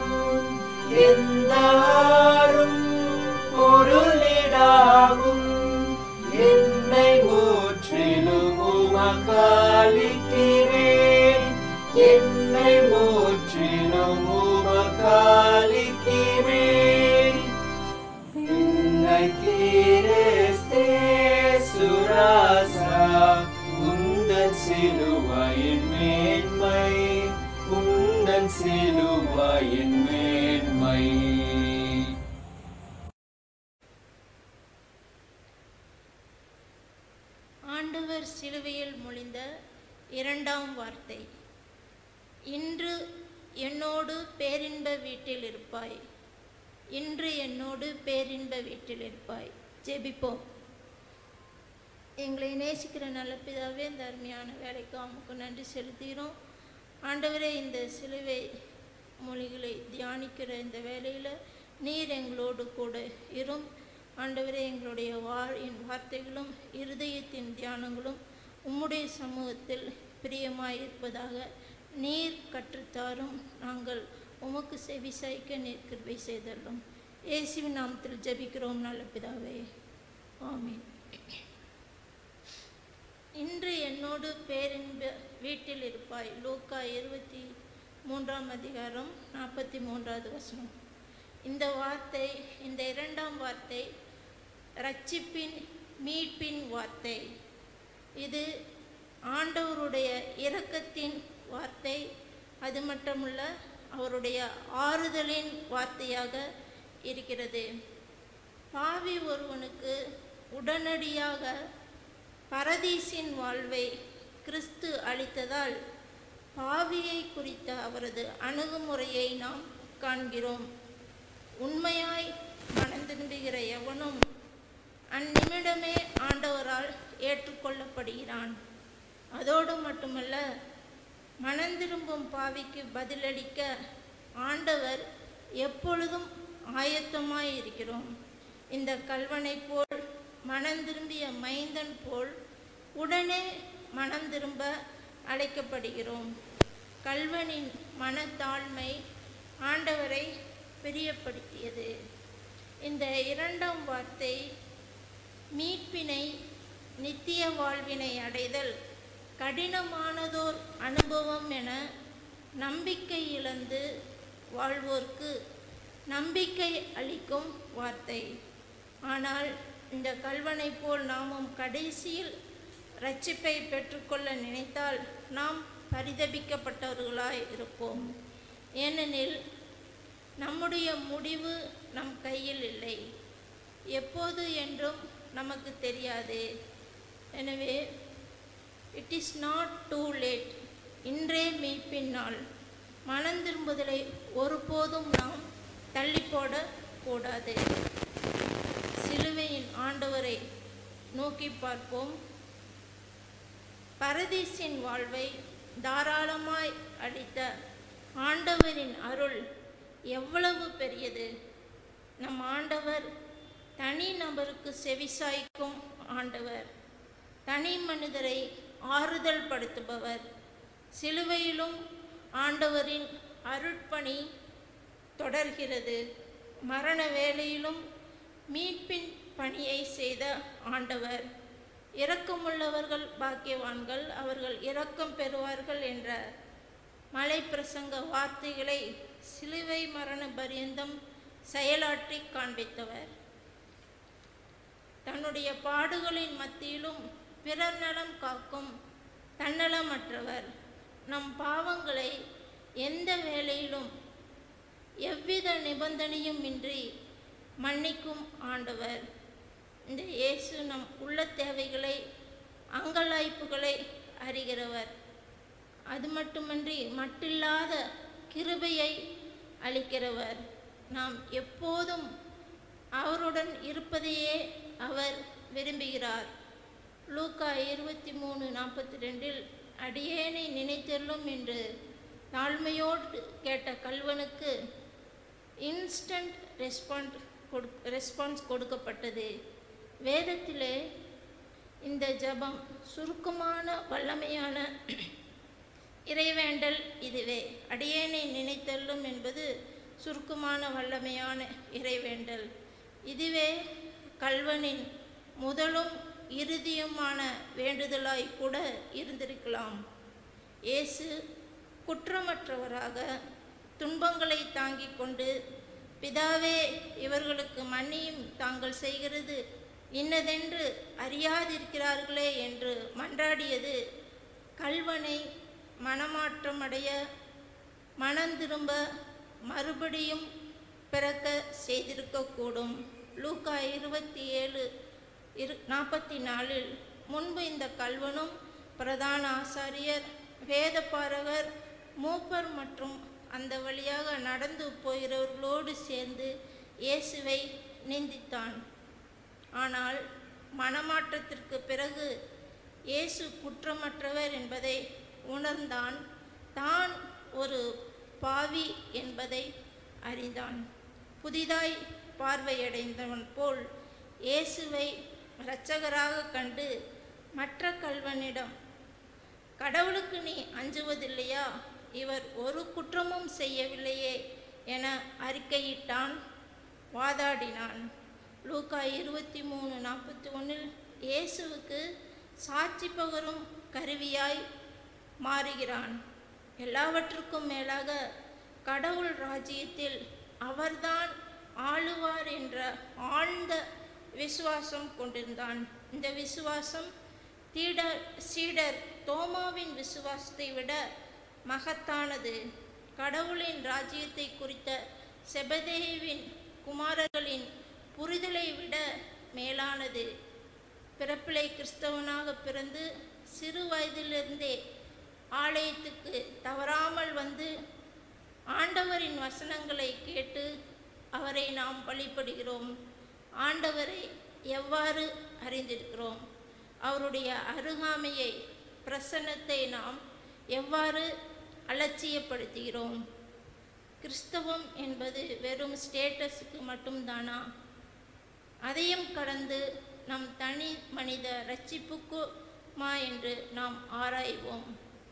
எந்தாரும் பொருளிடாகும் என்னை முற்றிலும் உமக்காலிக்கிறேன் என்னை முற்றிலும் உமக்காலிக்கிறேன் என்னை கிறிஸ்தே சுராசா உந்தன் சிலுவையின் மேன்மை உந்தன் சிலுவையின் மேன்மை ஆண்டவர் சிலுவையில் மொழிந்த இரண்டாம் வார்த்தை இன்று என்னோடு பேரின்ப வீட்டில் இருப்பாய் இன்று என்னோடு பேரின்ப வீட்டில் இருப்பாய் ஜெபிப்போம் எங்களை நேசிக்கிற நல்ல பிதாவே இந்த அருமையான வேலைக்கு அமுக்கு நன்றி செலுத்துகிறோம் ஆண்டவரே இந்த சிலுவை மொழிகளை தியானிக்கிற இந்த வேலையில் நீர் எங்களோடு கூட இரும் ஆண்டவரே எங்களுடைய வாழின் வார்த்தைகளும் இருதயத்தின் தியானங்களும் உம்முடைய சமூகத்தில் பிரியமாய் இருப்பதாக நீர் கற்றுத்தாரும் நாங்கள் உமக்கு செவி சாய்க்க நீர் கிருபை செய்தள்ளும் இயேசுவின் நாமத்தில் ஜெபிக்கிறோம் நல்ல பிதாவே ஆமென் இன்று என்னோடு பேரின்ப வீட்டில் இருப்பாய் லூக்கா இருபத்தி மூன்றாம் அதிகாரம் நாற்பத்தி மூன்றாவது வசனம் இந்த வார்த்தை இந்த இரண்டாம் வார்த்தை ரட்சிப்பின் மீட்பின் வார்த்தை இது ஆண்டவருடைய இரக்கத்தின் வார்த்தை அது மட்டுமல்ல அவருடைய ஆறுதலின் வார்த்தையாக இருக்கிறது பாவி ஒருவனுக்கு உடனடியாக பரதீசின் வாழ்வை கிறிஸ்து அளித்ததால் பாவியை குறித்த அவரது அணுகுமுறையை நாம் காண்கிறோம் உண்மையாய் மனம் திரும்புகிற எவனும் அந்நிமிடமே ஆண்டவரால் ஏற்றுக்கொள்ளப்படுகிறான் அதோடு மட்டுமல்ல மனம் திரும்பும் பாவிக்கு பதிலளிக்க ஆண்டவர் எப்பொழுதும் ஆயத்தமாய் இருக்கிறோம் இந்த கல்வனை போல் மனம் திரும்பிய மைந்தன் போல் உடனே மனம் திரும்ப அழைக்கப்படுகிறோம் கல்வனின் மனத்தாழ்மை ஆண்டவரை பிரியப்படுத்தியது இந்த இரண்டாம் வார்த்தை மீட்பினை நித்திய வாழ்வினை அடைதல் கடினமானதோர் அனுபவம் என நம்பிக்கை இழந்து வாழ்வோர்க்கு நம்பிக்கை அளிக்கும் வார்த்தை ஆனால் இந்த கல்வனை போல் நாமும் கடைசியில் ரட்சிப்பை பெற்றுக்கொள்ள நினைத்தால் நாம் பரிதபிக்கப்பட்டவர்களாய் இருப்போம் ஏனெனில் நம்முடைய முடிவு நம் கையில் இல்லை எப்போது என்றும் நமக்கு தெரியாது எனவே it is not too late இன்றே மீட்பின் நாள் மனம் திரும்புதலை ஒருபோதும் நாம் தள்ளி போட கூடாது சிலுவையின் ஆண்டவரை நோக்கி பார்ப்போம் பரதீசின் வாழ்வை தாராளமாய் அளித்த ஆண்டவரின் அருள் எவ்வளவு பெரியது நம் ஆண்டவர் தனி நபருக்கு செவிசாய்க்கும் ஆண்டவர் தனி மனிதரை ஆறுதல் படுத்துபவர் சிலுவையிலும் ஆண்டவரின் அருட்பணி தொடர்கிறது மரண வேளையிலும் மீட்பின் பணியை செய்த ஆண்டவர் இரக்கமுள்ளவர்கள் பாக்கியவான்கள் அவர்கள் இரக்கம் பெறுவார்கள் என்ற மலை பிரசங்க வார்த்தைகளை சிலுவை மரண பரியந்தம் செயலாற்றி காண்பித்தவர் தன்னுடைய பாடுகளின் மத்தியிலும் பிறர் நலம் காக்கும் தன்னலமற்றவர் நம் பாவங்களை எந்த வேளையிலும் எவ்வித நிபந்தனையும் இன்றி மன்னிக்கும் ஆண்டவர் இந்த இயேசு நம் உள்ள தேவைகளை அங்கலாய்ப்புகளை அறிகிறவர் அது மட்டுமன்றி மட்டில்லாத கிருபையை அளிக்கிறவர் நாம் எப்போதும் அவருடன் இருப்பதையே அவர் விரும்புகிறார் லூக்கா இருபத்தி மூணு நாற்பத்தி ரெண்டில் அடியேனை நினைத்தெல்லும் என்று தாழ்மையோடு கேட்ட கல்வனுக்கு இன்ஸ்டன்ட் ரெஸ்பாண்ட் கொடு ரெஸ்பான்ஸ் கொடுக்கப்பட்டது வேதத்திலே இந்த ஜெபம் சுருக்கமான வல்லமையான இறைவேண்டல் இதுவே அடியேனை நினைத்தல்லும் என்பது சுருக்கமான வல்லமையான இறைவேண்டல் இதுவே கல்வனின் முதலும் இறுதியுமான வேண்டுதலாய் கூட இருந்திருக்கலாம் இயேசு குற்றமற்றவராக துன்பங்களை தாங்கிக் கொண்டு பிதாவே இவர்களுக்கு மன்னியும் தாங்கள் செய்கிறது இன்னதென்று அறியாதிருக்கிறார்களே என்று மன்றாடியது கல்வனை மனமாற்றமடைய மனம் திரும்ப மறுபடியும் பிறக்க செய்திருக்கக்கூடும் லூக்கா இருபத்தி ஏழு இரு நாற்பத்தி நாலில் முன்பு இந்த கல்வனும் பிரதான ஆசாரியர் வேதபாரகர் மூப்பர் மற்றும் அந்த வழியாக நடந்து போகிறவர்களோடு சேர்ந்து இயேசுவை நிந்தித்தான் ஆனால் மனமாற்றத்திற்கு பிறகு இயேசு குற்றமற்றவர் என்பதை உணர்ந்தான் தான் ஒரு பாவி என்பதை அறிந்தான் புதிதாய் பார்வையடைந்தவன் போல் இயேசுவை இரட்சகராக கண்டு மற்ற கல்வனிடம் கடவுளுக்கு நீ அஞ்சுவதில்லையா இவர் ஒரு குற்றமும் செய்யவில்லையே என அறிக்கையிட்டான் வாதாடினான் லூக்கா இருபத்தி மூணு நாற்பத்தி ஒன்றில் இயேசுவுக்கு சாட்சி பகரும் கருவியாய் மாறுகிறான் எல்லாவற்றுக்கும் மேலாக கடவுள் ராஜ்யத்தில் அவர்தான் ஆளுவார் என்ற ஆழ்ந்த விசுவாசம் கொண்டிருந்தான் இந்த விசுவாசம் தீடர் சீடர் தோமாவின் விசுவாசத்தை விட மகத்தானது கடவுளின் ராஜ்யத்தை குறித்த செபதேவின் குமாரர்களின் புரிதலை விட மேலானது பிறப்பிலை கிறிஸ்தவனாக பிறந்து சிறு வயதிலிருந்தே ஆலயத்துக்கு தவறாமல் வந்து ஆண்டவரின் வசனங்களை கேட்டு அவரை நாம் வழிபடுகிறோம் ஆண்டவரை எவ்வாறு அறிந்திருக்கிறோம் அவருடைய அருகாமையை பிரசன்னத்தை நாம் எவ்வாறு அலட்சியப்படுத்துகிறோம் கிறிஸ்தவம் என்பது வெறும் ஸ்டேட்டஸுக்கு மட்டும்தானா அதையும் கடந்து நம் தனி மனித ரட்சிப்புக்குமா என்று நாம் ஆராய்வோம்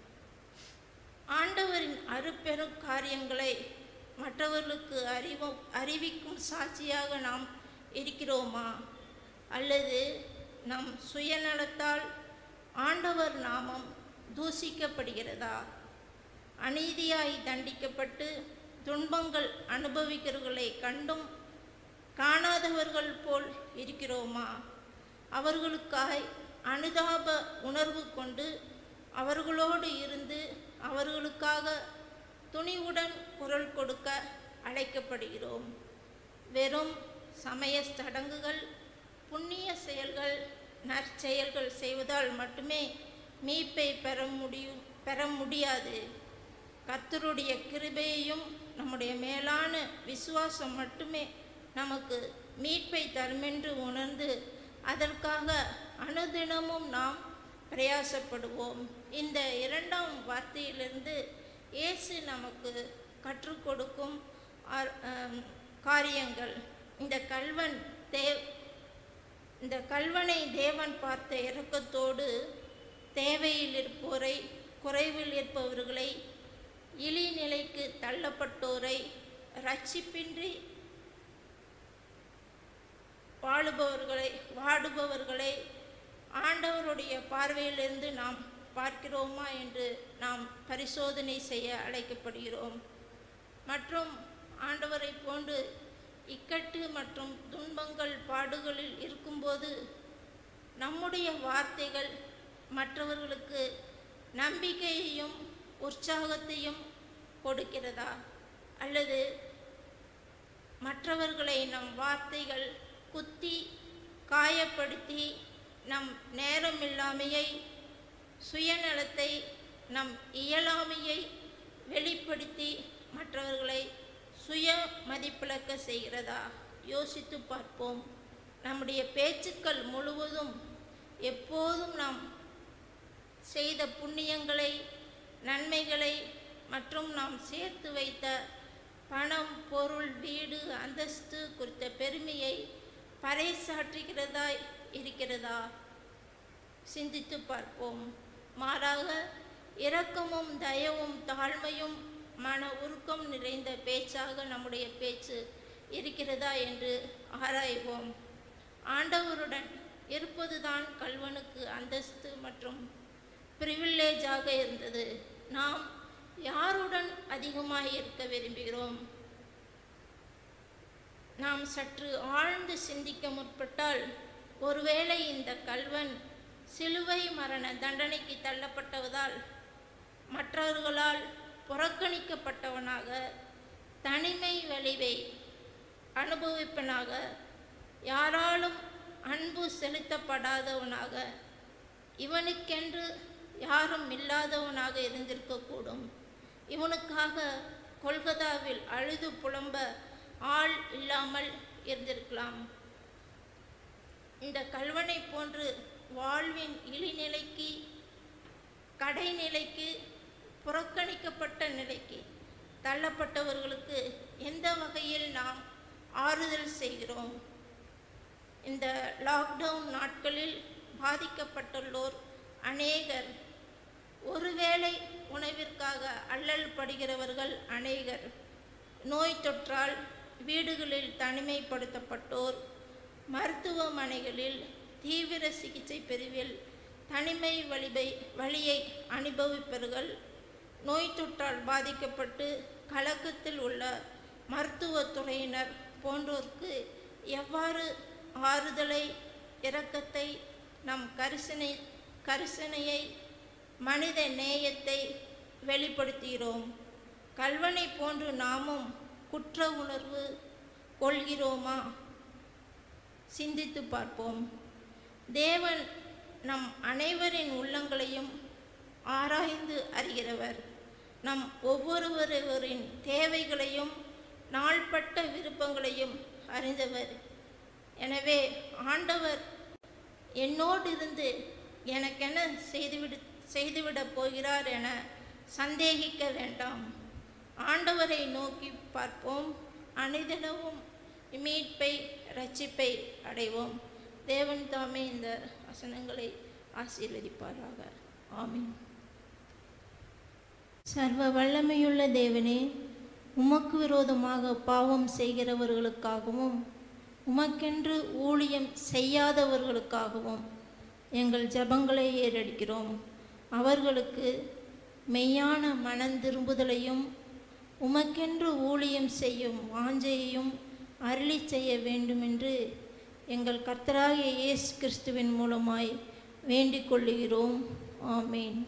ஆண்டவரின் அருப்பெரும் காரியங்களை மற்றவர்களுக்கு அறிவும் அறிவிக்கும் சாட்சியாக நாம் இருக்கிறோமா அல்லது நம் சுயநலத்தால் ஆண்டவர் நாமம் தூசிக்கப்படுகிறதா அநீதியாய் தண்டிக்கப்பட்டு துன்பங்கள் அனுபவிக்கிறவர்களை கண்டும் காணாதவர்கள் போல் இருக்கிறோமா அவர்களுக்காய் அனுதாப உணர்வு கொண்டு அவர்களோடு இருந்து அவர்களுக்காக துணிவுடன் குரல் கொடுக்க அழைக்கப்படுகிறோம் வெறும் சமய சடங்குகள் புண்ணிய செயல்கள் நற்செயல்கள் செய்வதால் மட்டுமே மீட்பை பெற முடியும் பெற முடியாது கர்த்தருடைய கிருபையையும் நம்முடைய மேலான விசுவாசம் மட்டுமே நமக்கு மீட்பை தருமென்று உணர்ந்து அதற்காக அனுதினமும் நாம் பிரயாசப்படுவோம் இந்த இரண்டாம் வார்த்தையிலிருந்து இயேசு நமக்கு கற்றுக் கொடுக்கும் ஆர்- ஆம், காரியங்கள் இந்த கல்வன் தேவ் இந்த கல்வனை தேவன் பார்த்த இரக்கத்தோடு தேவையில் இருப்போரை குறைவில் இருப்பவர்களை இழிநிலைக்கு தள்ளப்பட்டோரை ரட்சிப்பின்றி வாழுபவர்களை வாடுபவர்களை ஆண்டவருடைய பார்வையிலிருந்து நாம் பார்க்கிறோமா என்று நாம் பரிசோதனை செய்ய அழைக்கப்படுகிறோம் மற்றும் ஆண்டவரை போன்று இக்கட்டு மற்றும் துன்பங்கள் பாடுகளில் இருக்கும்போது நம்முடைய வார்த்தைகள் மற்றவர்களுக்கு நம்பிக்கையையும் உற்சாகத்தையும் கொடுக்கிறதா அல்லது மற்றவர்களை நம் வார்த்தைகள் குத்தி காயப்படுத்தி நம் நேரமில்லாமையை சுயநலத்தை நம் இயலாமையை வெளிப்படுத்தி மற்றவர்களை சுய மதிப்பிழக்க செய்கிறதா யோசித்து பார்ப்போம் நம்முடைய பேச்சுக்கள் முழுவதும் எப்போதும் நாம் செய்த புண்ணியங்களை நன்மைகளை மற்றும் நாம் சேர்த்து வைத்த பணம் பொருள் வீடு அந்தஸ்து குறித்த பெருமையை பறைசாற்றுகிறதா இருக்கிறதா சிந்தித்து பார்ப்போம் மாறாக இரக்கமும் தயவும் தாழ்மையும் மன உருக்கம் நிறைந்த பேச்சாக நம்முடைய பேச்சு இருக்கிறதா என்று ஆராய்வோம் ஆண்டவருடன் இருப்பதுதான் கல்வனுக்கு அந்தஸ்து மற்றும் பிரிவில்லேஜாக இருந்தது நாம் யாருடன் அதிகமாக இருக்க விரும்புகிறோம் நாம் சற்று ஆழ்ந்து சிந்திக்க முற்பட்டால் ஒருவேளை இந்த கல்வன் சிலுவை மரண தண்டனைக்கு தள்ளப்பட்டவதால் மற்றவர்களால் புறக்கணிக்கப்பட்டவனாக தனிமை வலிவை அனுபவிப்பனாக யாராலும் அன்பு செலுத்தப்படாதவனாக இவனுக்கென்று யாரும் இல்லாதவனாக இருந்திருக்கக்கூடும் இவனுக்காக கொல்கத்தாவில் அழுது புலம்ப ஆள் இல்லாமல் இருந்திருக்கலாம் இந்த கல்வனை போன்று வாழ்வின் இழிநிலைக்கு கடைநிலைக்கு புறக்கணிக்கப்பட்ட நிலைக்கு தள்ளப்பட்டவர்களுக்கு எந்த வகையில் நாம் ஆறுதல் செய்கிறோம் இந்த லாக்டவுன் நாட்களில் பாதிக்கப்பட்டுள்ளோர் அநேகர் ஒருவேளை உணவிற்காக அல்லல் படுகிறவர்கள் அநேகர் நோய் தொற்றால் வீடுகளில் தனிமைப்படுத்தப்பட்டோர் மருத்துவமனைகளில் தீவிர சிகிச்சை பிரிவில் தனிமை வலிவை வழியை அனுபவிப்பவர்கள் நோய் தொற்றால் பாதிக்கப்பட்டு கலக்கத்தில் உள்ள மருத்துவத்துறையினர் போன்றோருக்கு எவ்வாறு ஆறுதலை இரக்கத்தை நம் கரிசனை கரிசனையை மனித நேயத்தை வெளிப்படுத்துகிறோம் கல்வனை போன்று நாமும் குற்ற உணர்வு கொள்கிறோமா சிந்தித்து பார்ப்போம் தேவன் நம் அனைவரின் உள்ளங்களையும் ஆராய்ந்து அறிகிறவர் நம் ஒவ்வொருவரின் தேவைகளையும் நாள்பட்ட விருப்பங்களையும் அறிந்தவர் எனவே ஆண்டவர் என்னோடு இருந்து எனக்கென செய்துவிடு செய்துவிடப் போகிறார் என சந்தேகிக்க வேண்டாம் ஆண்டவரை நோக்கி பார்ப்போம் அனைதினமும் மீட்பை ரட்சிப்பை அடைவோம் தேவன் தாமே இந்த வசனங்களை ஆசீர்வதிப்பாராக ஆமீன் சர்வ வல்லமையுள்ள தேவனே உமக்கு விரோதமாக பாவம் செய்கிறவர்களுக்காகவும் உமக்கென்று ஊழியம் செய்யாதவர்களுக்காகவும் எங்கள் ஜெபங்களை ஏறெடுக்கிறோம் அவர்களுக்கு மெய்யான மனந்திரும்புதலையும் உமக்கென்று ஊழியம் செய்யும் வாஞ்சையையும் அருளி செய்ய வேண்டுமென்று எங்கள் கர்த்தராகிய இயேசு கிறிஸ்துவின் மூலமாய் வேண்டிக் கொள்ளுகிறோம் ஆமேன்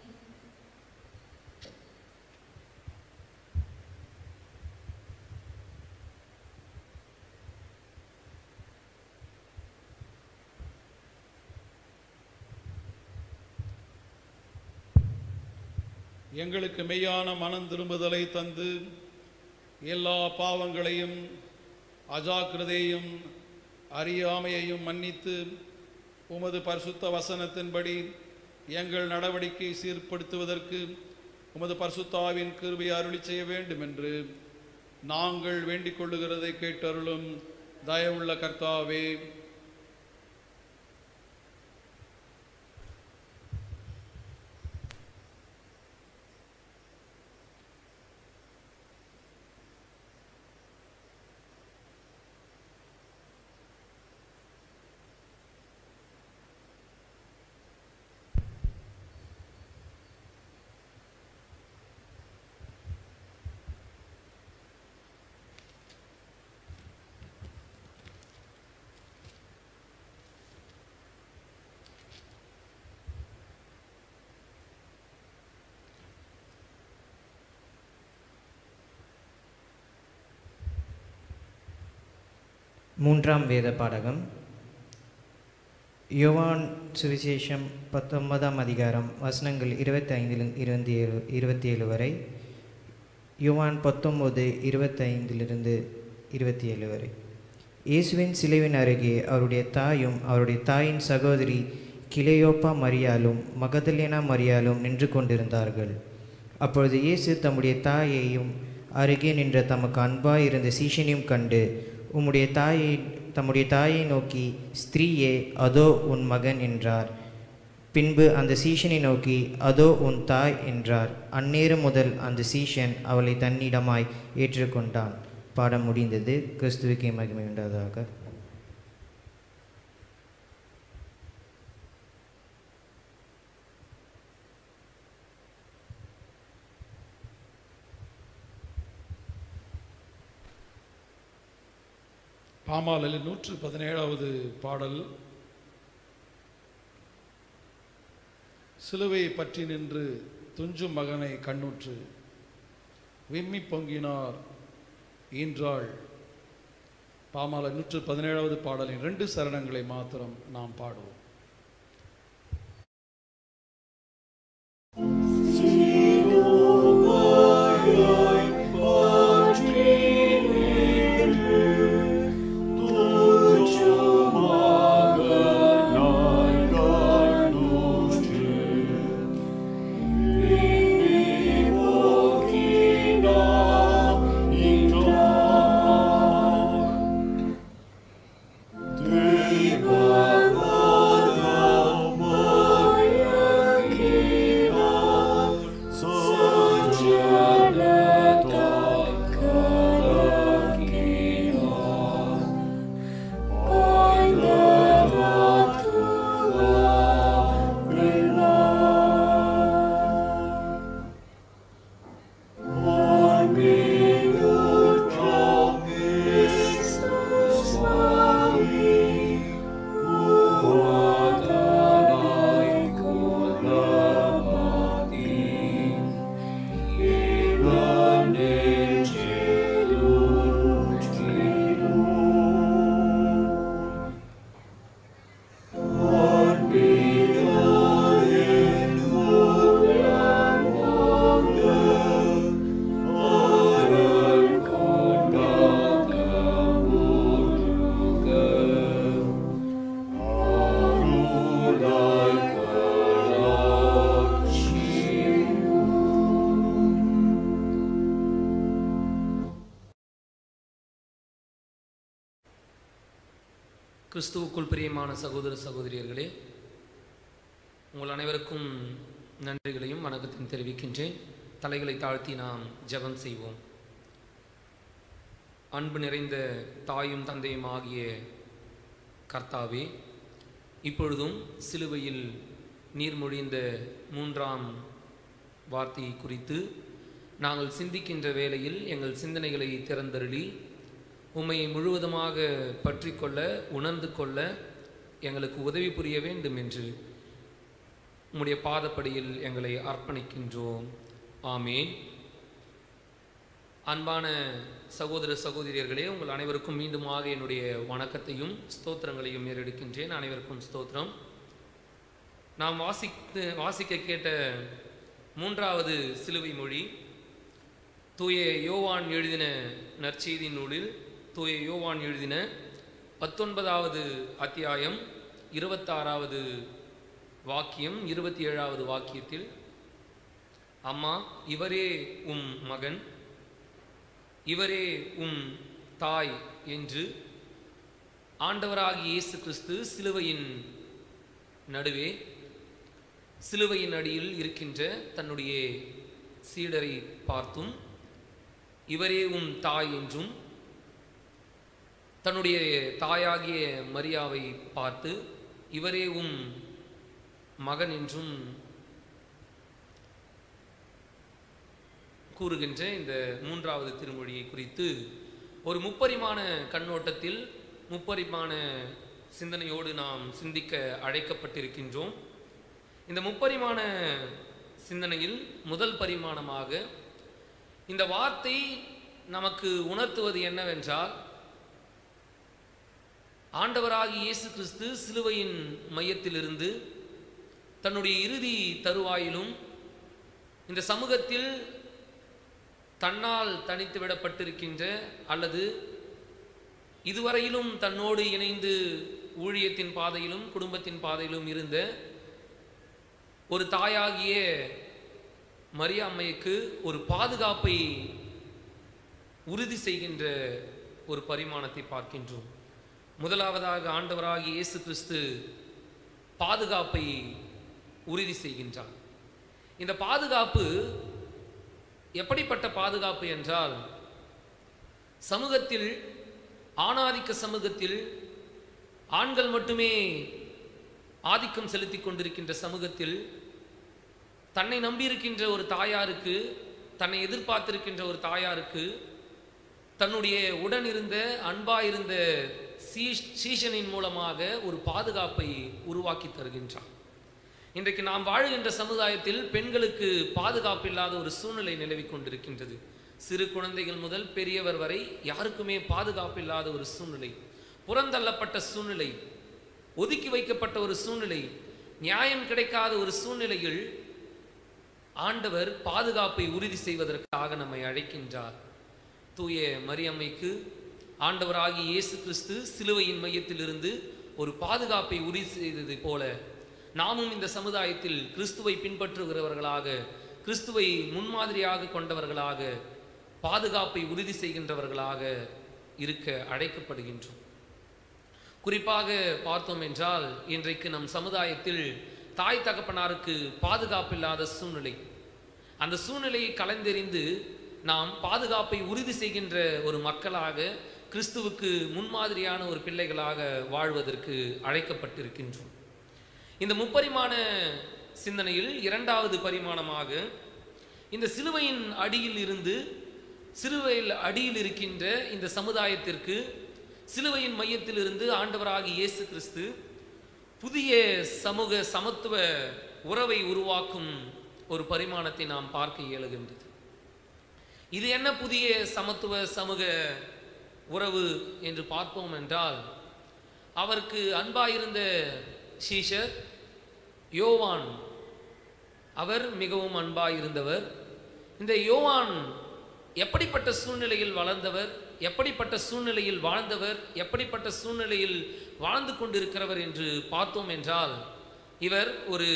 எங்களுக்கு மெய்யான மனம் திரும்புதலை தந்து எல்லா பாவங்களையும் அஜாக்கிரதையும் அறியாமையையும் மன்னித்து உமது பரிசுத்த வசனத்தின்படி எங்கள் நடவடிக்கை சீர்படுத்துவதற்கு உமது பரிசுத்தாவின் கிருபை அருளி செய்ய வேண்டும் என்று நாங்கள் வேண்டிக் கொள்ளுகிறதை கேட்டருளும் தயவுள்ள கர்த்தாவே மூன்றாம் வேத பாடகம் யோவான் சுவிசேஷம் பத்தொன்பதாம் அதிகாரம் வசனங்கள் இருபத்தி ஐந்திலிருந்து இருபத்தி ஏழு இருபத்தி ஏழு வரை யோவான் பத்தொம்போது இருபத்தைந்திலிருந்து இருபத்தி ஏழு வரை இயேசுவின் சிலுவின் அருகே அவருடைய தாயும் அவருடைய தாயின் சகோதரி கிளையோப்பா மரியாலும் மகதலேனா மரியாலும் நின்று கொண்டிருந்தார்கள் அப்பொழுது இயேசு தம்முடைய தாயையும் அருகே நின்ற தமக்கு அன்பாய் இருந்த சீஷனையும் கண்டு உம்முடைய தாயை தம்முடைய தாயை நோக்கி ஸ்திரீயே அதோ உன் மகன் என்றார் பின்பு அந்த சீஷனை நோக்கி அதோ உன் தாய் என்றார் அந்நேரம் முதல் அந்த சீஷன் அவளை தன்னிடமாய் ஏற்றுக்கொண்டான் பாடம் முடிந்தது கிறிஸ்துவுக்கே மகிமை உண்டாதாக பாமாலில் நூற்று பதினேழாவது பாடல் சிலுவையை பற்றி நின்று துஞ்சும் மகனை கண்ணுற்று விம்மி பொங்கினார் ஈன்றாள் பாமால நூற்று பதினேழாவது பாடலின் ரெண்டு சரணங்களை மாத்திரம் நாம் பாடுவோம் Dei கிறிஸ்துவுக்குள் பிரியமான சகோதர சகோதரியர்களே உங்கள் அனைவருக்கும் நன்றிகளையும் வணக்கத்தையும் தெரிவிக்கின்றேன் தலைகளை தாழ்த்தி நாம் ஜெபம் செய்வோம் அன்பு நிறைந்த தாயும் தந்தையும் ஆகிய கர்த்தாவே இப்பொழுதும் சிலுவையில் நீர்மொழிந்த மூன்றாம் வார்த்தையை குறித்து நாங்கள் சிந்திக்கின்ற வேளையில் எங்கள் சிந்தனைகளை திறந்தருளி உம்மை முழுவதுமாக பற்றி கொள்ள உணர்ந்து கொள்ள எங்களுக்கு உதவி புரிய வேண்டும் என்று உம்முடைய பாதப்படியில் எங்களை அர்ப்பணிக்கின்றோம் ஆமேன் அன்பான சகோதர சகோதரியர்களே உங்கள் அனைவருக்கும் மீண்டுமாக என்னுடைய வணக்கத்தையும் ஸ்தோத்திரங்களையும் ஏறெடுக்கின்றேன் அனைவருக்கும் ஸ்தோத்திரம் நாம் வாசித்து வாசிக்க கேட்ட மூன்றாவது சிலுவை மொழி தூய யோவான் எழுதின நற்செய்தி நூலில் தூய யோவான் எழுதின பத்தொன்பதாவது அத்தியாயம் இருபத்தாறாவது வாக்கியம் இருபத்தி ஏழாவது வாக்கியத்தில் அம்மா இவரே உம் மகன் இவரே உம் தாய் என்று ஆண்டவராகிய இயேசு கிறிஸ்து சிலுவையின் நடுவே சிலுவையின் அடியில் இருக்கின்ற தன்னுடைய சீடரை பார்த்தும் இவரே உம் தாய் என்றும் தன்னுடைய தாயாகிய மரியாவை பார்த்து இவரே உம் மகன் என்றும் கூறுகின்ற இந்த மூன்றாவது திருமொழியை குறித்து ஒரு முப்பரிமாண கண்ணோட்டத்தில் முப்பரிமாண சிந்தனையோடு நாம் சிந்திக்க அழைக்கப்பட்டிருக்கின்றோம் இந்த முப்பரிமாண சிந்தனையில் முதல் பரிமாணமாக இந்த வார்த்தை நமக்கு உணர்த்துவது என்னவென்றால் ஆண்டவராகி இயேசு கிறிஸ்து சிலுவையின் மையத்திலிருந்து தன்னுடைய இறுதி தருவாயிலும் இந்த சமூகத்தில் தன்னால் தனித்து விடப்பட்டிருக்கின்ற அல்லது இதுவரையிலும் தன்னோடு இணைந்து ஊழியத்தின் பாதையிலும் குடும்பத்தின் பாதையிலும் இருந்த ஒரு தாயாகிய மரியாம்மைக்கு ஒரு பாதுகாப்பை உறுதி செய்கின்ற ஒரு பரிமாணத்தை பார்க்கின்றோம் முதலாவதாக ஆண்டவராகிய இயேசு கிறிஸ்து பாதுகாப்பை உறுதி செய்கின்றார் இந்த பாதுகாப்பு எப்படிப்பட்ட பாதுகாப்பு என்றால் சமூகத்தில் ஆணாதிக்க சமூகத்தில் ஆண்கள் மட்டுமே ஆதிக்கம் செலுத்தி கொண்டிருக்கின்ற சமூகத்தில் தன்னை நம்பியிருக்கின்ற ஒரு தாயாருக்கு தன்னை எதிர்பார்த்திருக்கின்ற ஒரு தாயாருக்கு தன்னுடைய உடன் இருந்த அன்பாயிருந்த சீஷ் சீஷனின் மூலமாக ஒரு பாதுகாப்பை உருவாக்கி தருகின்றார் இன்றைக்கு நாம் வாழுகின்ற சமுதாயத்தில் பெண்களுக்கு பாதுகாப்பு இல்லாத ஒரு சூழ்நிலை நிலவி கொண்டிருக்கின்றது சிறு குழந்தைகள் முதல் பெரியவர் வரை யாருக்குமே பாதுகாப்பு இல்லாத ஒரு சூழ்நிலை புறந்தள்ளப்பட்ட சூழ்நிலை ஒதுக்கி வைக்கப்பட்ட ஒரு சூழ்நிலை நியாயம் கிடைக்காத ஒரு சூழ்நிலையில் ஆண்டவர் பாதுகாப்பை உறுதி செய்வதற்காக நம்மை அழைக்கின்றார் தூய மரியம்மைக்கு ஆண்டவராகிய இயேசு கிறிஸ்து சிலுவையின் மையத்திலிருந்து ஒரு பாதுகாப்பை உறுதி செய்தது போல நாமும் இந்த சமுதாயத்தில் கிறிஸ்துவை பின்பற்றுகிறவர்களாக கிறிஸ்துவை முன்மாதிரியாக கொண்டவர்களாக பாதுகாப்பை உறுதி செய்கின்றவர்களாக இருக்க அழைக்கப்படுகின்றோம் குறிப்பாக பார்த்தோம் என்றால் இன்றைக்கு நம் சமுதாயத்தில் தாய் தகப்பனாருக்கு பாதுகாப்பில்லாத சூழ்நிலை அந்த சூழ்நிலையை கலந்தெறிந்து நாம் பாதுகாப்பை உறுதி செய்கின்ற ஒரு மக்களாக கிறிஸ்துவுக்கு முன்மாதிரியான ஒரு பிள்ளைகளாக வாழ்வதற்கு அழைக்கப்பட்டிருக்கின்றோம் இந்த முப்பரிமாண சிந்தனையில் இரண்டாவது பரிமாணமாக இந்த சிலுவையின் அடியில் இருந்து சிலுவையில் அடியில் இருக்கின்ற இந்த சமுதாயத்திற்கு சிலுவையின் மையத்திலிருந்து ஆண்டவராகி இயேசு கிறிஸ்து புதிய சமூக சமத்துவ உறவை உருவாக்கும் ஒரு பரிமாணத்தை நாம் பார்க்க இயலுகின்றது இது என்ன புதிய சமத்துவ சமூக உறவு என்று பார்ப்போம் என்றால் அவருக்கு அன்பாயிருந்த சீஷர் யோவான் அவர் மிகவும் அன்பாயிருந்தவர் இந்த யோவான் எப்படிப்பட்ட சூழ்நிலையில் வளர்ந்தவர் எப்படிப்பட்ட சூழ்நிலையில் வாழ்ந்தவர் எப்படிப்பட்ட சூழ்நிலையில் வாழ்ந்து கொண்டிருக்கிறவர் என்று பார்த்தோம் என்றால் இவர் ஒரு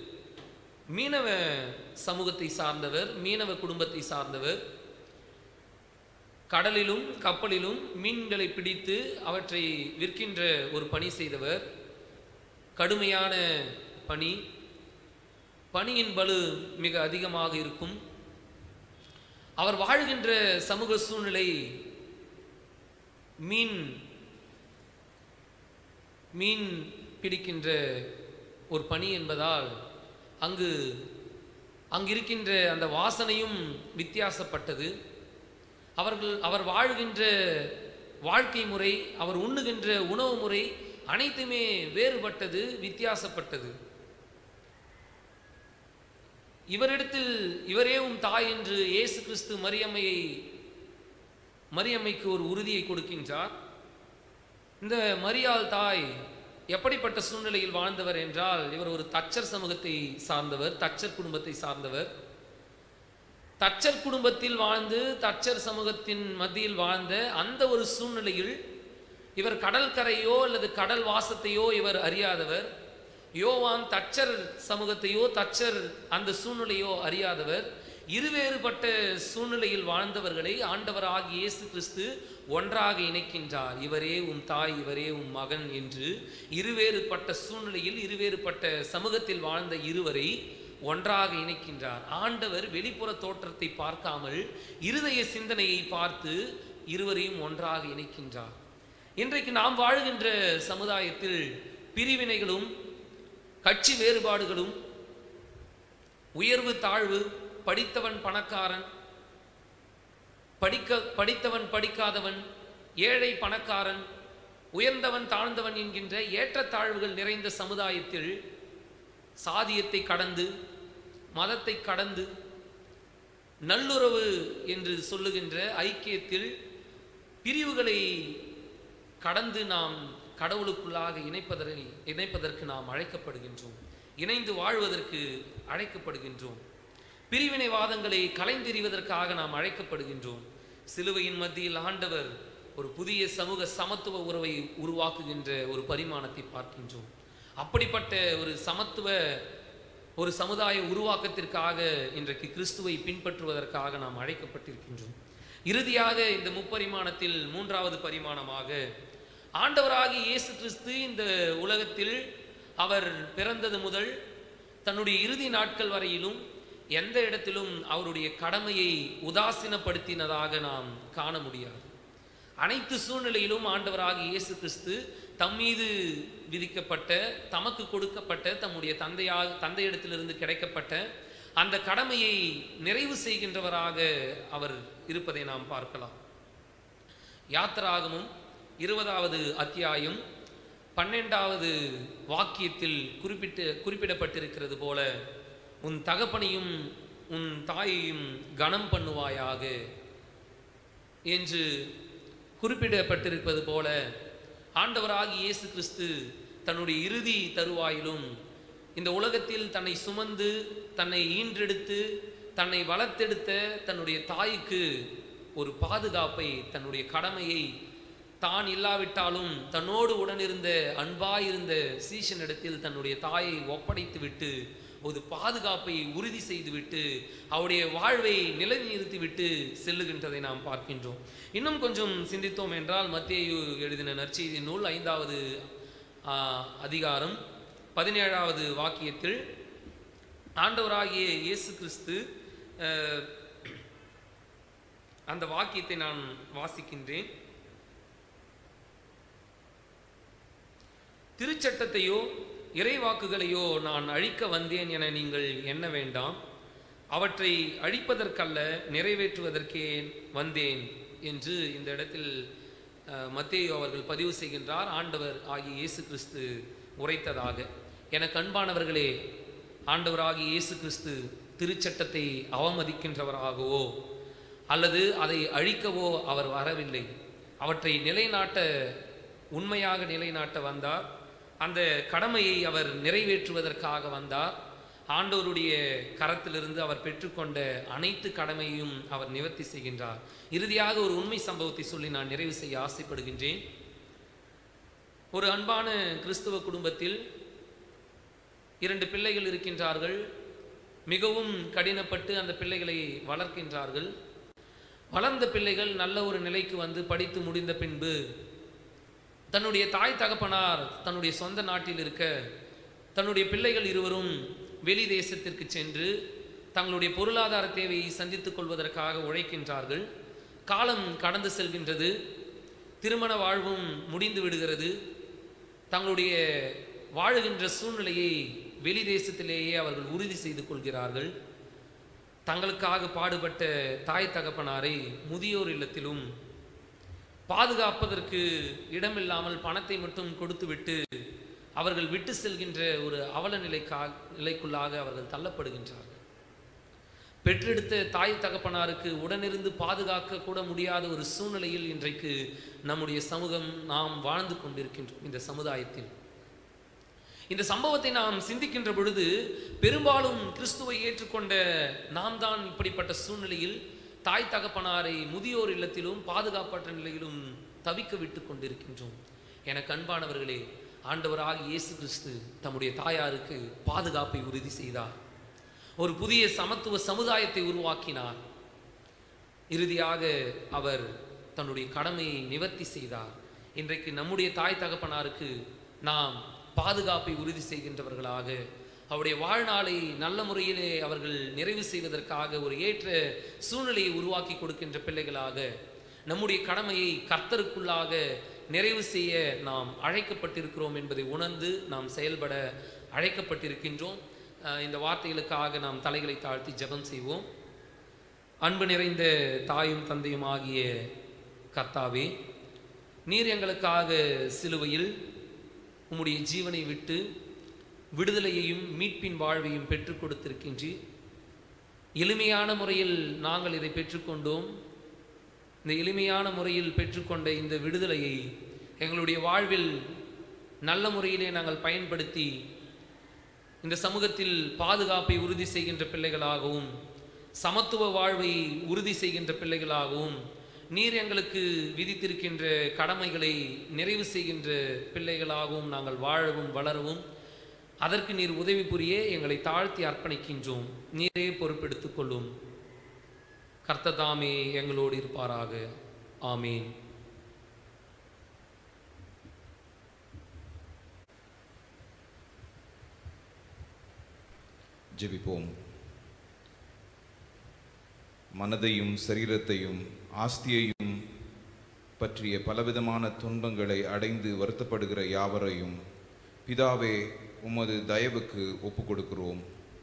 மீனவ சமூகத்தை சார்ந்தவர் மீனவ குடும்பத்தை சார்ந்தவர் கடலிலும் கப்பலிலும் மீன்களை பிடித்து அவற்றை விற்கின்ற ஒரு பணி செய்தவர் கடுமையான பணி பணியின் பளு மிக அதிகமாக இருக்கும் அவர் வாழ்கின்ற சமூக சூழ்நிலை மீன் மீன் பிடிக்கின்ற ஒரு பணி என்பதால் அங்கு அங்கிருக்கின்ற அந்த வாசனையும் வித்தியாசப்பட்டது அவர்கள் அவர் வாழ்கின்ற வாழ்க்கை முறை அவர் உண்ணுகின்ற உணவு முறை அனைத்துமே வேறுபட்டது வித்தியாசப்பட்டது இவரிடத்தில் இவரே உம் தாய் என்று இயேசு கிறிஸ்து மரியம்மையை மரியம்மைக்கு ஒரு உறுதியை கொடுக்கின்றார் இந்த மரியாள் தாய் எப்படிப்பட்ட சூழ்நிலையில் வாழ்ந்தவர் என்றால் இவர் ஒரு தச்சர் சமூகத்தை சார்ந்தவர் தச்சர் குடும்பத்தை சார்ந்தவர் தச்சர் குடும்பத்தில் வாழ்ந்து தச்சர் சமூகத்தின் மத்தியில் வாழ்ந்த அந்த ஒரு சூழ்நிலையில் இவர் கடல் கரையோ அல்லது கடல் வாசத்தையோ இவர் அறியாதவர் யோவான் தச்சர் சமூகத்தையோ தச்சர் அந்த சூழ்நிலையோ அறியாதவர் இருவேறுபட்ட சூழ்நிலையில் வாழ்ந்தவர்களை ஆண்டவராகிய இயேசு கிறிஸ்து ஒன்றாக இணைக்கின்றார் இவரே உம் தாய் இவரே உம் மகன் என்று இருவேறுபட்ட சூழ்நிலையில் இருவேறுபட்ட சமூகத்தில் வாழ்ந்த இருவரை ஒன்றாக இணைக்கின்றார் ஆண்டவர் வெளிப்புற தோற்றத்தை பார்க்காமல் இருதய சிந்தனையை பார்த்து இருவரையும் ஒன்றாக இணைக்கின்றார் இன்றைக்கு நாம் வாழ்கின்ற சமுதாயத்தில் பிரிவினைகளும் கட்சி வேறுபாடுகளும் உயர்வு தாழ்வு படித்தவன் பணக்காரன் படிக்க படித்தவன் படிக்காதவன் ஏழை பணக்காரன் உயர்ந்தவன் தாழ்ந்தவன் என்கின்ற ஏற்றத்தாழ்வுகள் நிறைந்த சமுதாயத்தில் சாதியத்தை கடந்து மதத்தை கடந்து நல்லுறவு என்று சொல்லுகின்ற ஐக்கியத்தில் பிரிவுகளை கடந்து நாம் கடவுளுக்குள்ளாக இணைப்பதற்கு இணைப்பதற்கு நாம் அழைக்கப்படுகின்றோம் இணைந்து வாழ்வதற்கு அழைக்கப்படுகின்றோம் பிரிவினைவாதங்களை கலைந்தெறிவதற்காக நாம் அழைக்கப்படுகின்றோம் சிலுவையின் மத்தியில் ஆண்டவர் ஒரு புதிய சமூக சமத்துவ உறவை உருவாக்குகின்ற ஒரு பரிமாணத்தை பார்க்கின்றோம் அப்படிப்பட்ட ஒரு சமத்துவ ஒரு சமுதாய உருவாக்கத்திற்காக இன்றைக்கு கிறிஸ்துவை பின்பற்றுவதற்காக நாம் அழைக்கப்பட்டிருக்கின்றோம் இறுதியாக இந்த முப்பரிமாணத்தில் மூன்றாவது பரிமாணமாக ஆண்டவராகிய இயேசு கிறிஸ்து இந்த உலகத்தில் அவர் பிறந்தது முதல் தன்னுடைய இறுதி நாட்கள் வரையிலும் எந்த இடத்திலும் அவருடைய கடமையை உதாசீனப்படுத்தினதாக நாம் காண முடியாது அனைத்து சூழ்நிலையிலும் ஆண்டவராகிய இயேசு கிறிஸ்து தம் மீது விதிக்கப்பட்ட தமக்கு கொடுக்கப்பட்ட தம்முடைய தந்தையாக தந்தையிடத்திலிருந்து கிடைக்கப்பட்ட அந்த கடமையை நிறைவு செய்கின்றவராக அவர் இருப்பதை நாம் பார்க்கலாம் யாத்திராகமும் இருபதாவது அத்தியாயம் பன்னெண்டாவது வாக்கியத்தில் குறிப்பிட்டு குறிப்பிடப்பட்டிருக்கிறது போல உன் தகப்பனையும் உன் தாயையும் கனம் பண்ணுவாயாக என்று குறிப்பிடப்பட்டிருப்பது போல ஆண்டவராகி இயேசு கிறிஸ்து தன்னுடைய இறுதி தருவாயிலும் இந்த உலகத்தில் தன்னை சுமந்து தன்னை ஈன்றெடுத்து தன்னை வளர்த்தெடுத்த தன்னுடைய தாய்க்கு ஒரு பாதுகாப்பை தன்னுடைய கடமையை தான் இல்லாவிட்டாலும் தன்னோடு உடனிருந்த அன்பாயிருந்த சீஷனிடத்தில் தன்னுடைய தாயை ஒப்படைத்து விட்டு ஒரு பாதுகாப்பை உறுதி செய்துவிட்டு அவருடைய வாழ்வை நிலைநிறுத்திவிட்டு செல்லுகின்றதை நாம் பார்க்கின்றோம் இன்னும் கொஞ்சம் சிந்தித்தோம் என்றால் மத்தேயு எழுதின நற்செய்தி நூல் ஐந்தாவது ஆ, அதிகாரம் பதினேழாவது வாக்கியத்தில் ஆண்டவராகிய இயேசு கிறிஸ்து அஹ், அந்த வாக்கியத்தை நான் வாசிக்கின்றேன் திருச்சட்டத்தையோ இறைவாக்குகளையோ நான் அழிக்க வந்தேன் என நீங்கள் எண்ண வேண்டாம் அவற்றை அழிப்பதற்கல்ல நிறைவேற்றுவதற்கே வந்தேன் என்று இந்த இடத்தில் அஹ், மத்தேயு அவர்கள் பதிவு செய்கின்றார் ஆண்டவர் ஆகிய இயேசு கிறிஸ்து உரைத்ததாக எனக்கு அன்பானவர்களே ஆண்டவராகிய இயேசு கிறிஸ்து திருச்சட்டத்தை அவமதிக்கின்றவராகவோ அல்லது அதை அழிக்கவோ அவர் வரவில்லை அவற்றை நிலைநாட்ட உண்மையாக நிலைநாட்ட வந்தார் அந்த கடமையை அவர் நிறைவேற்றுவதற்காக வந்தார் ஆண்டவருடைய கரத்திலிருந்து அவர் பெற்றுக்கொண்ட அனைத்து கடமையும் அவர் நிவர்த்தி செய்கின்றார் இறுதியாக ஒரு உண்மை சம்பவத்தை சொல்லி நான் நிறைவு செய்ய ஆசைப்படுகின்றேன் ஒரு அன்பான கிறிஸ்துவ குடும்பத்தில் இரண்டு பிள்ளைகள் இருக்கின்றார்கள் மிகவும் கடினப்பட்டு அந்த பிள்ளைகளை வளர்க்கின்றார்கள் வளர்ந்த பிள்ளைகள் நல்ல ஒரு நிலைக்கு வந்து படித்து முடிந்த பின்பு தன்னுடைய தாய் தகப்பனார் தன்னுடைய சொந்த நாட்டில் இருக்க தன்னுடைய பிள்ளைகள் இருவரும் வெளி தேசத்திற்கு சென்று தங்களுடைய பொருளாதார தேவையை சந்தித்துக் கொள்வதற்காக உழைக்கின்றார்கள் காலம் கடந்து செல்கின்றது திருமண வாழ்வும் முடிந்து விடுகிறது தங்களுடைய வாழுகின்ற சூழ்நிலையை வெளி தேசத்திலேயே அவர்கள் உறுதி செய்து கொள்கிறார்கள் தங்களுக்காக பாடுபட்ட தாய் தகப்பனாரை முதியோர் இல்லத்திலும் பாதுகாப்பதற்கு இடமில்லாமல் பணத்தை மட்டும் கொடுத்துவிட்டு அவர்கள் விட்டு செல்கின்ற ஒரு அவல நிலைக்கா நிலைக்குள்ளாக அவர்கள் தள்ளப்படுகின்றார்கள் பெற்றெடுத்த தாய் தகப்பனாருக்கு உடனிருந்து பாதுகாக்க கூட முடியாத ஒரு சூழ்நிலையில் இன்றைக்கு நம்முடைய சமூகம் நாம் வாழ்ந்து கொண்டிருக்கின்றோம் இந்த சமுதாயத்தில் இந்த சம்பவத்தை நாம் சிந்திக்கின்ற பொழுது பெரும்பாலும் கிறிஸ்துவை ஏற்றுக்கொண்ட நாம் தான் இப்படிப்பட்ட சூழ்நிலையில் தாய் தகப்பனாரை முதியோர் இல்லத்திலும் பாதுகாப்பற்ற நிலையிலும் தவிக்க விட்டு கொண்டிருக்கின்றோம் எனக்கு அன்பானவர்களே ஆண்டவராக இயேசு கிறிஸ்து தம்முடைய தாயாருக்கு பாதுகாப்பை உறுதி செய்தார் ஒரு புதிய சமத்துவ சமுதாயத்தை உருவாக்கினார் இறுதியாக அவர் தன்னுடைய கடமையை நிவர்த்தி செய்தார் இன்றைக்கு நம்முடைய தாய் தகப்பனாருக்கு நாம் பாதுகாப்பை உறுதி செய்கின்றவர்களாக அவருடைய வாழ்நாளை நல்ல முறையிலே அவர்கள் நிறைவு செய்வதற்காக ஒரு ஏற்ற சூழ்நிலையை உருவாக்கி கொடுக்கின்ற பிள்ளைகளாக நம்முடைய கடமையை கர்த்தருக்குள்ளாக நிறைவு செய்ய நாம் அழைக்கப்பட்டிருக்கிறோம் என்பதை உணர்ந்து நாம் செயல்பட அழைக்கப்பட்டிருக்கின்றோம் அஹ் இந்த வார்த்தைகளுக்காக நாம் தலைகளை தாழ்த்தி ஜெபம் செய்வோம் அன்பு நிறைந்த தாயும் தந்தையும் ஆகிய கர்த்தாவே நீர் எங்களுக்காக சிலுவையில் உம்முடைய ஜீவனை விட்டு விடுதலையையும் மீட்பின் வாழ்வையும் பெற்றுக் கொடுத்திருக்கின்றீர் எளிமையான முறையில் நாங்கள் இதை பெற்றுக்கொண்டோம் இந்த எளிமையான முறையில் பெற்றுக்கொண்ட இந்த விடுதலையை எங்களுடைய வாழ்வில் நல்ல முறையிலே நாங்கள் பயன்படுத்தி இந்த சமூகத்தில் பாதுகாப்பை உறுதி செய்கின்ற பிள்ளைகளாகவும் சமத்துவ வாழ்வை உறுதி செய்கின்ற பிள்ளைகளாகவும் நீர் எங்களுக்கு விதித்திருக்கின்ற கடமைகளை நிறைவு செய்கின்ற பிள்ளைகளாகவும் நாங்கள் வாழவும் வளரவும் அதற்கு நீர் உதவி புரிய எங்களை தாழ்த்தி அர்ப்பணிக்கின்றோம் நீரே பொறுப்பெடுத்துக் கொள்ளும் கர்த்ததாமே எங்களோடு இருப்பாராக ஆமீன் ஜெபிப்போம் மனதையும் சரீரத்தையும் ஆஸ்தியையும் பற்றிய பலவிதமான துன்பங்களை அடைந்து வருத்தப்படுகிற யாவரையும் பிதாவே உமது தயவுக்கு ஒப்புக்கொடுக்கிறோம்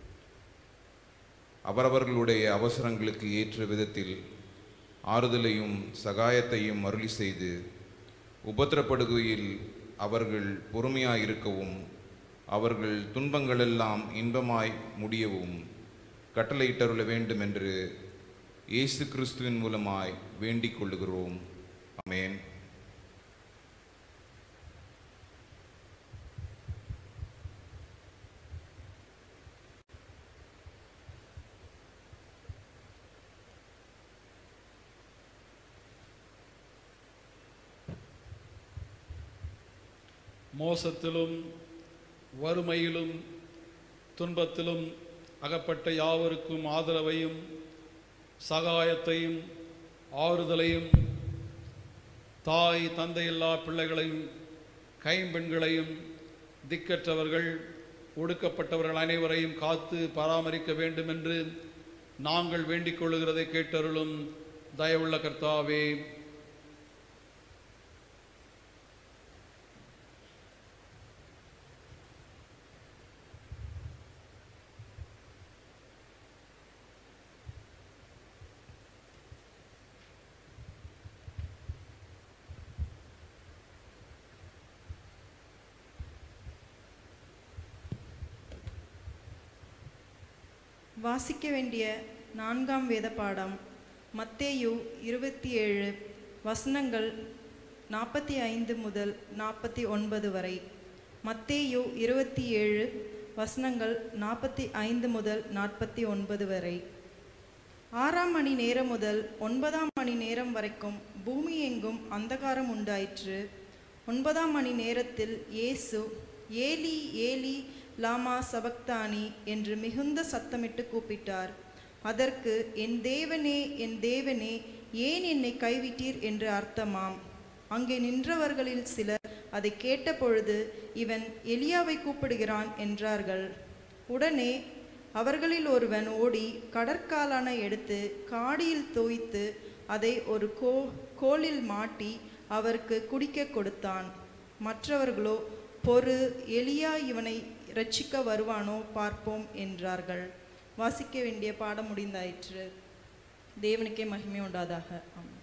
அவரவர்களுடைய அவசரங்களுக்கு ஏற்ற விதத்தில் ஆறுதலையும் சகாயத்தையும் அருளி செய்து உபத்திரப்படுகையில் அவர்கள் பொறுமையாயிருக்கவும் அவர்கள் துன்பங்களெல்லாம் இன்பமாய் முடியவும் கட்டளையிட்டருள வேண்டும் என்று இயேசு கிறிஸ்துவின் மூலமாய் வேண்டிக் கொள்ளுகிறோம் ஆமென் மோசத்திலும் வறுமையிலும் துன்பத்திலும் அகப்பட்ட யாவருக்கும் ஆதரவையும் சகாயத்தையும் ஆறுதலையும் தாய் தந்தையில்லா பிள்ளைகளையும் கைம்பெண்களையும் திக்கற்றவர்கள் ஒடுக்கப்பட்டவர்கள் அனைவரையும் காத்து பராமரிக்க வேண்டும் என்று நாங்கள் வேண்டிக் கொள்ளுகிறதை கேட்டருளும் தயவுள்ள கர்த்தாவே வாசிக்க வேண்டிய நான்காம் வேத பாடம் மத்தேயு இருபத்தி ஏழு வசனங்கள் நாற்பத்தி ஐந்து முதல் நாற்பத்தி ஒன்பது வரை மத்தேயு இருபத்தி ஏழு வசனங்கள் நாற்பத்தி ஐந்து முதல் நாற்பத்தி ஒன்பது வரை ஆறாம் மணி நேரம் முதல் ஒன்பதாம் மணி நேரம் வரைக்கும் பூமி எங்கும் அந்தகாரம் உண்டாயிற்று ஒன்பதாம் மணி நேரத்தில் இயேசு ஏலி ஏலி லாமா சபக்தானி என்று மிகுந்த சத்தமிட்டு கூப்பிட்டார் அதற்கு என் தேவனே என் தேவனே ஏன் என்னை கைவிட்டீர் என்று அர்த்தமாம் அங்கே நின்றவர்களில் சிலர் அதை கேட்டபொழுது இவன் எலியாவை கூப்பிடுகிறான் என்றார்கள் உடனே அவர்களில் ஒருவன் ஓடி கடற்காலானை எடுத்து காடியில் தோய்த்து அதை ஒரு கோ கோலில் மாட்டி அவருக்கு குடிக்க கொடுத்தான் மற்றவர்களோ பொறு எலியா இவனை இரட்சிக்க வருவானோ பார்ப்போம் என்றார்கள் வாசிக்க வேண்டிய பாடம் முடிந்தாயிற்று தேவனுக்கே மகிமை உண்டாதாக ஆமென்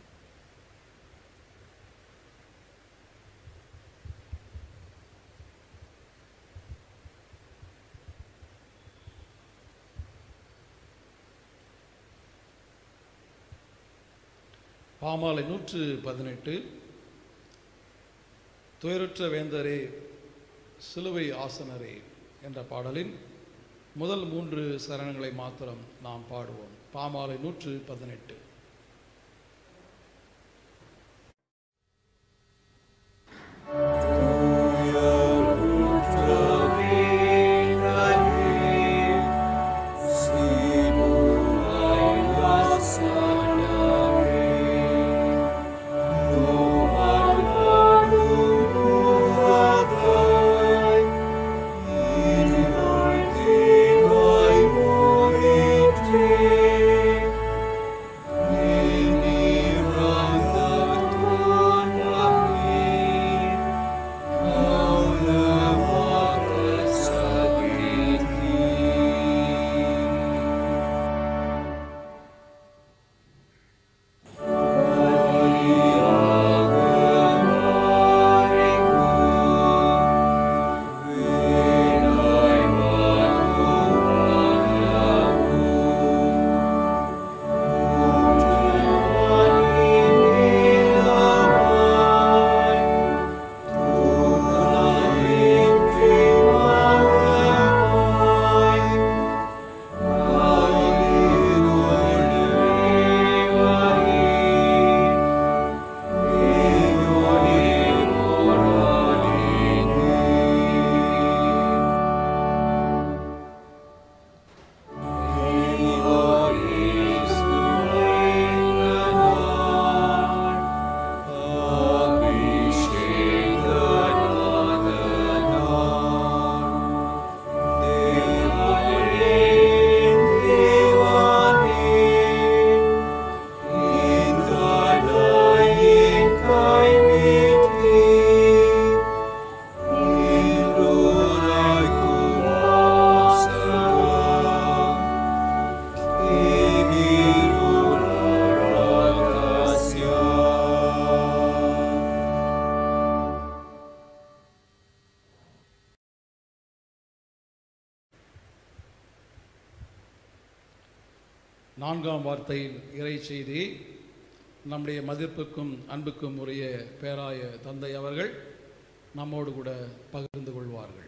பாமாலை நூற்று பதினெட்டு துயருற்ற வேந்தரே சிலுவை ஆசனரே என்ற பாடலின் முதல் மூன்று சரணங்களை மாத்திரம் நாம் பாடுவோம் பாமாலை நூற்று பதினெட்டு நான்காம் வார்த்தையின் இறை செய்தி நம்முடைய மதிப்புக்கும் அன்புக்கும் உரிய பேராய தந்தை அவர்கள் நம்மோடு கூட பகிர்ந்து கொள்வார்கள்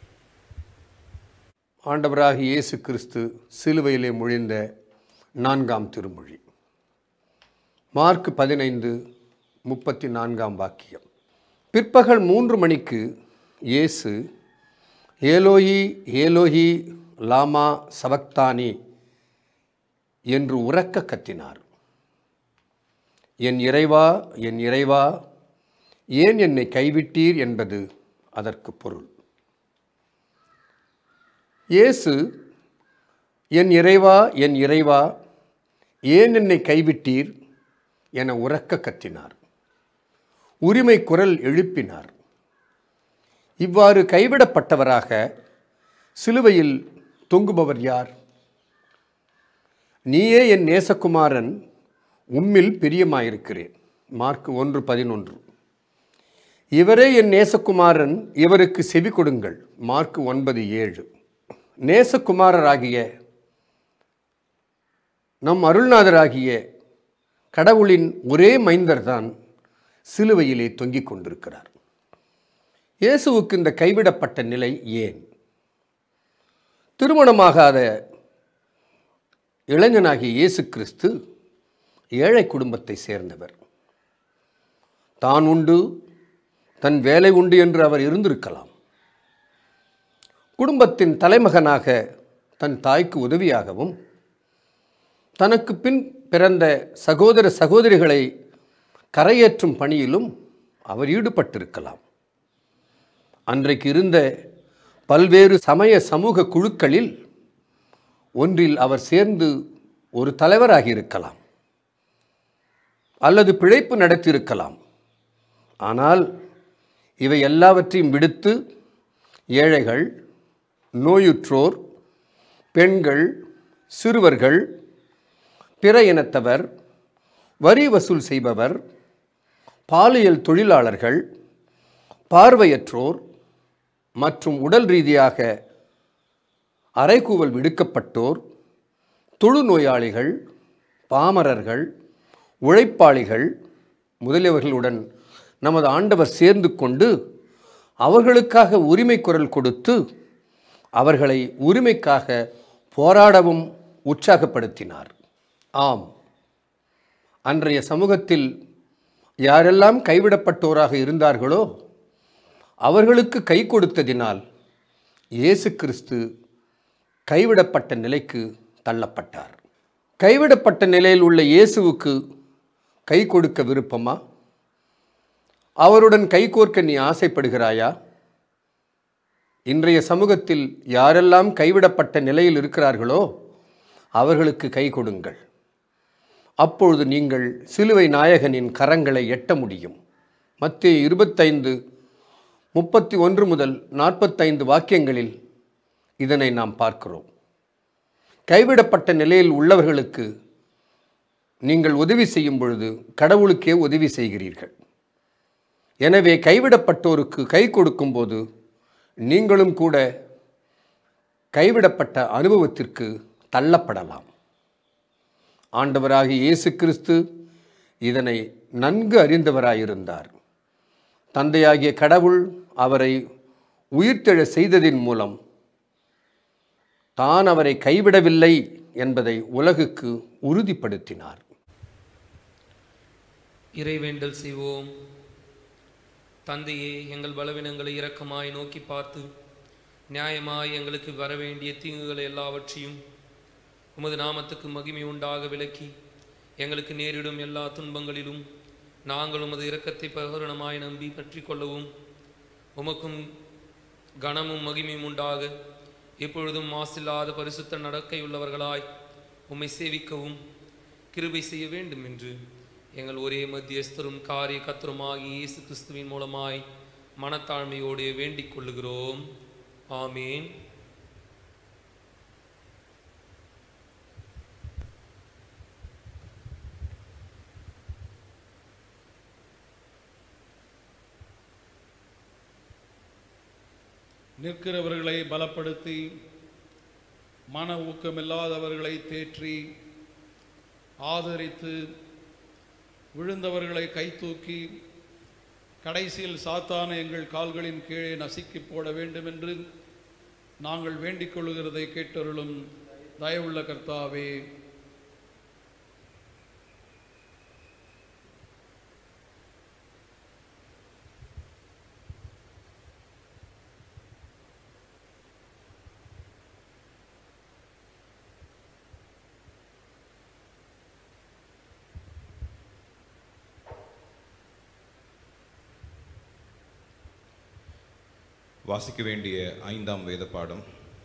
ஆண்டவராகிய இயேசு கிறிஸ்து சிலுவையிலே மொழிந்த நான்காம் திருமொழி மார்க் பதினைந்து முப்பத்தி நான்காம் வாக்கியம் பிற்பகல் மூன்று மணிக்கு இயேசு ஏலோயி ஏலோயி லாமா சபக்தானி என்று உரக்க கத்தினார் என் இறைவா என் இறைவா ஏன் என்னை கைவிட்டீர் என்பது அதற்கு பொருள் இயேசு என் இறைவா என் இறைவா ஏன் என்னை கைவிட்டீர் என உரக்க கத்தினார் உரிமை குரல் எழுப்பினார் இவ்வாறு கைவிடப்பட்டவராக சிலுவையில் தொங்குபவர் யார் நீயே என் நேசகுமாரன் உம்மில் பிரியமாயிருக்கிறேன் மார்க் ஒன்று பதினொன்று இவரே என் நேசகுமாரன் இவருக்கு செவி கொடுங்கள் மார்க் ஒன்பது ஏழு நேசகுமாரராகிய நம் அருள்நாதராகிய கடவுளின் ஒரே மைந்தர்தான் சிலுவையிலே தொங்கிக் கொண்டிருக்கிறார் இயேசுவுக்கு இந்த கைவிடப்பட்ட நிலை ஏன் திருமணமாகாத இளைஞனாகிய இயேசு கிறிஸ்து ஏழை குடும்பத்தை சேர்ந்தவர் தான் உண்டு தன் வேலை உண்டு என்று அவர் இருந்திருக்கலாம் குடும்பத்தின் தலைமகனாக தன் தாய்க்கு உதவியாகவும் தனக்கு பின் பிறந்த சகோதர சகோதரிகளை கரையேற்றும் பணியிலும் அவர் ஈடுபட்டிருக்கலாம் அன்றைக்கு இருந்த பல்வேறு சமய சமூக குழுக்களில் ஒன்றில் அவர் சேர்ந்து ஒரு தலைவராகி இருக்கலாம் அல்லது பிழைப்பு நடத்தியிருக்கலாம் ஆனால் இவை எல்லாவற்றையும் விடுத்து ஏழைகள் நோயுற்றோர் பெண்கள் சிறுவர்கள் பிற இனத்தவர் வரி வசூல் செய்பவர் பாலியல் தொழிலாளர்கள் பார்வையற்றோர் மற்றும் உடல் ரீதியாக அறைகூவல் விடுக்கப்பட்டோர் தொழுநோயாளிகள் பாமரர்கள் உழைப்பாளிகள் முதலியவர்களுடன் நமது ஆண்டவர் சேர்ந்து கொண்டு அவர்களுக்காக உரிமை குரல் கொடுத்து அவர்களை உரிமைக்காக போராடவும் உற்சாகப்படுத்தினார் ஆம் அன்றைய சமூகத்தில் யாரெல்லாம் கைவிடப்பட்டோராக இருந்தார்களோ அவர்களுக்கு கை கொடுத்ததினால் இயேசு கிறிஸ்து கைவிடப்பட்ட நிலைக்கு தள்ளப்பட்டார் கைவிடப்பட்ட நிலையில் உள்ள இயேசுவுக்கு கை கொடுக்க விருப்பமா அவருடன் கைகோர்க்க நீ ஆசைப்படுகிறாயா இன்றைய சமூகத்தில் யாரெல்லாம் கைவிடப்பட்ட நிலையில் இருக்கிறார்களோ அவர்களுக்கு கை கொடுங்கள் அப்பொழுது நீங்கள் சிலுவை நாயகனின் கரங்களை எட்ட முடியும் மத்திய இருபத்தைந்து முப்பத்தி ஒன்று முதல் நாற்பத்தைந்து வாக்கியங்களில் இதனை நாம் பார்க்கிறோம் கைவிடப்பட்ட நிலையில் உள்ளவர்களுக்கு நீங்கள் உதவி செய்யும் பொழுது கடவுளுக்கே உதவி செய்கிறீர்கள் எனவே கைவிடப்பட்டோருக்கு கை கொடுக்கும்போது நீங்களும் கூட கைவிடப்பட்ட அனுபவத்திற்கு தள்ளப்படலாம் ஆண்டவராகிய இயேசு கிறிஸ்து இதனை நன்கு அறிந்தவராயிருந்தார் தந்தையாகிய கடவுள் அவரை உயிர்த்தெழ செய்ததின் மூலம் தான் அவரை கைவிடவில்லை என்பதை உலகுக்கு உறுதிப்படுத்தினார் இறைவேண்டல் செய்வோம் தந்தையே எங்கள் பலவீனங்களை இரக்கமாய் நோக்கி பார்த்து நியாயமாய் எங்களுக்கு வரவேண்டிய தீங்குகளை எல்லாவற்றையும் உமது நாமத்துக்கு மகிமை உண்டாக விலக்கி எங்களுக்கு நேரிடும் எல்லா துன்பங்களிலும் நாங்கள் உமது இரக்கத்தை பகரணமாய் நம்பி பற்றி கொள்ளவும் உமக்கும் கனமும் மகிமையும் உண்டாக எப்பொழுதும் மாசில்லாத பரிசுத்த நடக்கையுள்ளவர்களாய் உம்மை சேவிக்கவும் கிருபை செய்ய வேண்டும் என்று எங்கள் ஒரே மத்தியஸ்தரும் காரிய கத்தருமாகி இயேசு கிறிஸ்துவின் மூலமாய் மனத்தாழ்மையோடு வேண்டிக் கொள்ளுகிறோம் ஆமீன் நிற்கிறவர்களை பலப்படுத்தி மன ஊக்கமில்லாதவர்களை தேற்றி ஆதரித்து விழுந்தவர்களை கைதூக்கி கடைசியில் சாத்தான எங்கள் கால்களின் கீழே நசுக்கி போட வேண்டும் என்று நாங்கள் வேண்டிக் கொள்ளுகிறதை கேட்டருளும் தயவுள்ள கர்த்தாவே வாசிக்க வேண்டிய ஐந்தாம் வேத பாடம்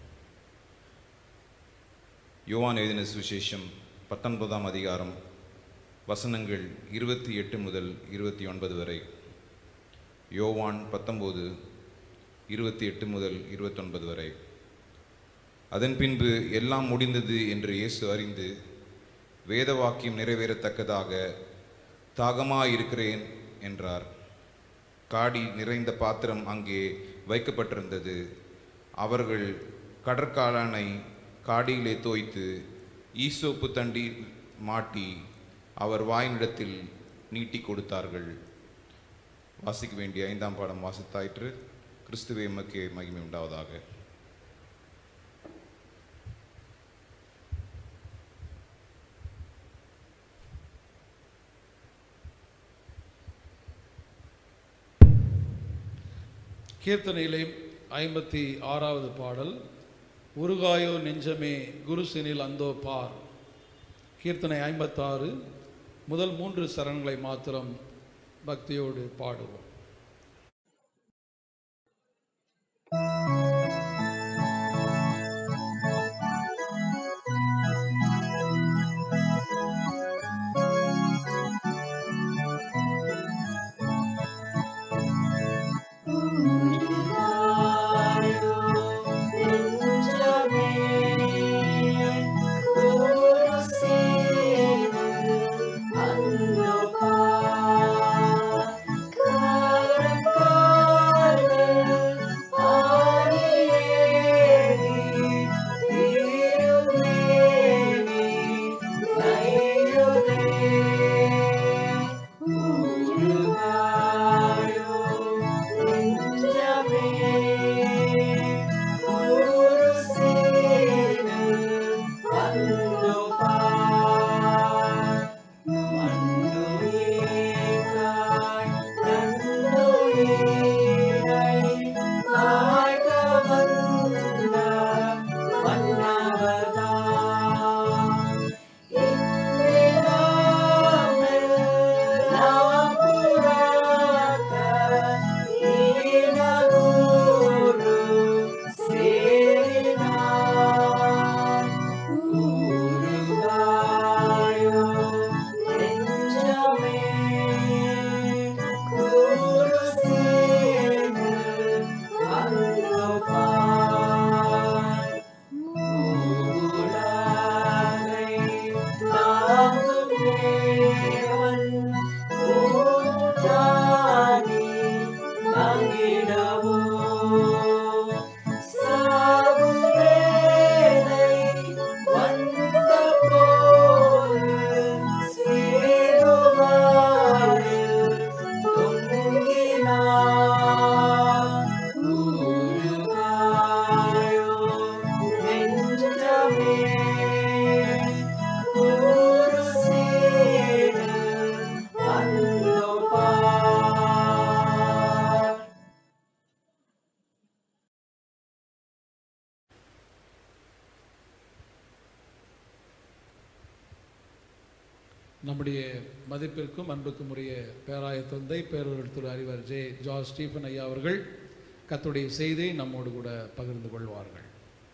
யோவான் எழுதின சுவிசேஷம் பத்தொன்பதாம் அதிகாரம் வசனங்கள் இருபத்தி எட்டு முதல் இருபத்தி ஒன்பது வரை யோவான் பத்தொம்போது இருபத்தி எட்டு முதல் இருபத்தொன்பது வரை அதன் பின்பு எல்லாம் முடிந்தது என்று இயேசு அறிந்து வேத வாக்கியம் நிறைவேறத்தக்கதாக தாகமாயிருக்கிறேன் என்றார் காடி நிறைந்த பாத்திரம் அங்கே வைக்கப்பட்டிருந்தது அவர்கள் கடற்காலனை காடியிலே தோய்த்து ஈசோப்பு தண்டி மாட்டி அவர் வாயினிடத்தில் நீட்டி கொடுத்தார்கள் வாசிக்க வேண்டிய ஐந்தாம் பாடம் வாசித்தாயிற்று கிறிஸ்துவே எமக்கு மகிமை உண்டாவதாக கீர்த்தனையிலே ஐம்பத்தி ஆறாவது பாடல் உருகாயோ நெஞ்சமே குருசினில் அந்தோ பார் கீர்த்தனை ஐம்பத்தாறு முதல் மூன்று சரணங்களை மாத்திரம் பக்தியோடு பாடுவோம் நம்முடைய மதிப்பிற்கும் அன்புக்கும் உரிய பேராய தந்தை பேரொருள் திரு அறிவர் ஜே ஜார்ஜ் ஸ்டீஃபன் ஐயா அவர்கள் கத்துடைய செய்தியை நம்மோடு கூட பகிர்ந்து கொள்வார்கள்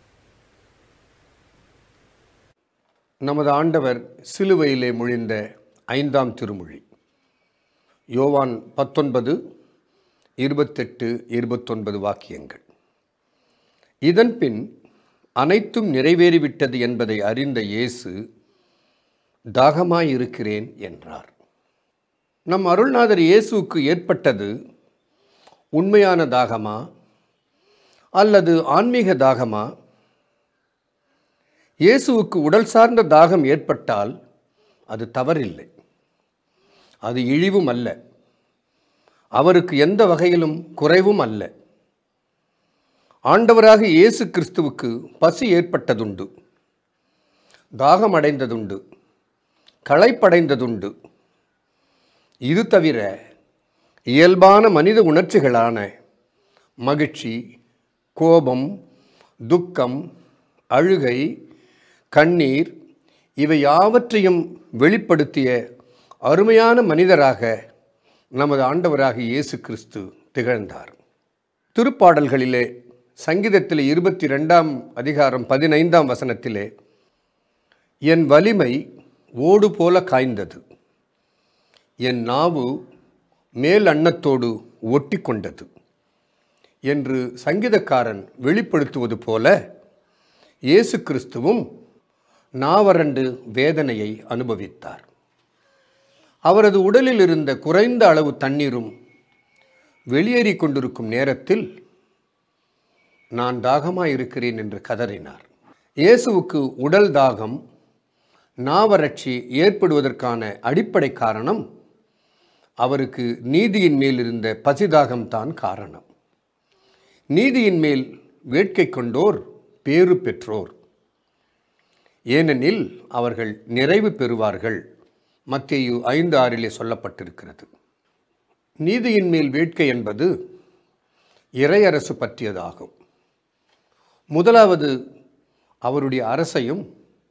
நமது ஆண்டவர் சிலுவையிலே மொழிந்த ஐந்தாம் திருமொழி யோவான் பத்தொன்பது இருபத்தெட்டு இருபத்தொன்பது வாக்கியங்கள் இதன்பின் அனைத்தும் நிறைவேறிவிட்டது என்பதை அறிந்த இயேசு தாகமாயிருக்கிறேன் என்றார் நம் அருள்நாதர் இயேசுவுக்கு ஏற்பட்டது உண்மையான தாகமா அல்லது ஆன்மீக தாகமா இயேசுவுக்கு உடல் சார்ந்த தாகம் ஏற்பட்டால் அது தவறில்லை அது இழிவும் அல்ல அவருக்கு எந்த வகையிலும் குறைவும் அல்ல ஆண்டவராக இயேசு கிறிஸ்துவுக்கு பசி ஏற்பட்டதுண்டு தாகம் அடைந்ததுண்டு களைப்படைந்ததுண்டு இது தவிர இயல்பான மனித உணர்ச்சிகளான மகிழ்ச்சி கோபம் துக்கம் அழுகை கண்ணீர் இவை யாவற்றையும் வெளிப்படுத்திய அருமையான மனிதராக நமது ஆண்டவராக இயேசு கிறிஸ்து திகழ்ந்தார் திருப்பாடல்களிலே சங்கீதத்திலே இருபத்தி ரெண்டாம் அதிகாரம் பதினைந்தாம் வசனத்திலே என் வலிமை ஓடு போல காய்ந்தது என் நாவு மேல் அன்னத்தோடு ஒட்டி கொண்டது என்று சங்கீதக்காரன் வெளிப்படுத்துவது போல இயேசு கிறிஸ்துவும் நாவரண்டு வேதனையை அனுபவித்தார் அவரது உடலில் இருந்த குறைந்த அளவு தண்ணீரும் வெளியேறி கொண்டிருக்கும் நேரத்தில் நான் தாகமாயிருக்கிறேன் என்று கதறினார் இயேசுவுக்கு உடல் தாகம் நாவறட்சி ஏற்படுவதற்கான அடிப்படை காரணம் அவருக்கு நீதியின் மேல் இருந்த பசிதாகம்தான் காரணம் நீதியின் மேல் வேட்கை கொண்டோர் பேறு பெற்றோர் ஏனெனில் அவர்கள் நிறைவு பெறுவார்கள் மத்தேயு ஐந்து ஆறிலே சொல்லப்பட்டிருக்கிறது நீதியின் மேல் வேட்கை என்பது இறையரசு பற்றியதாகும் முதலாவது அவருடைய அரசையும்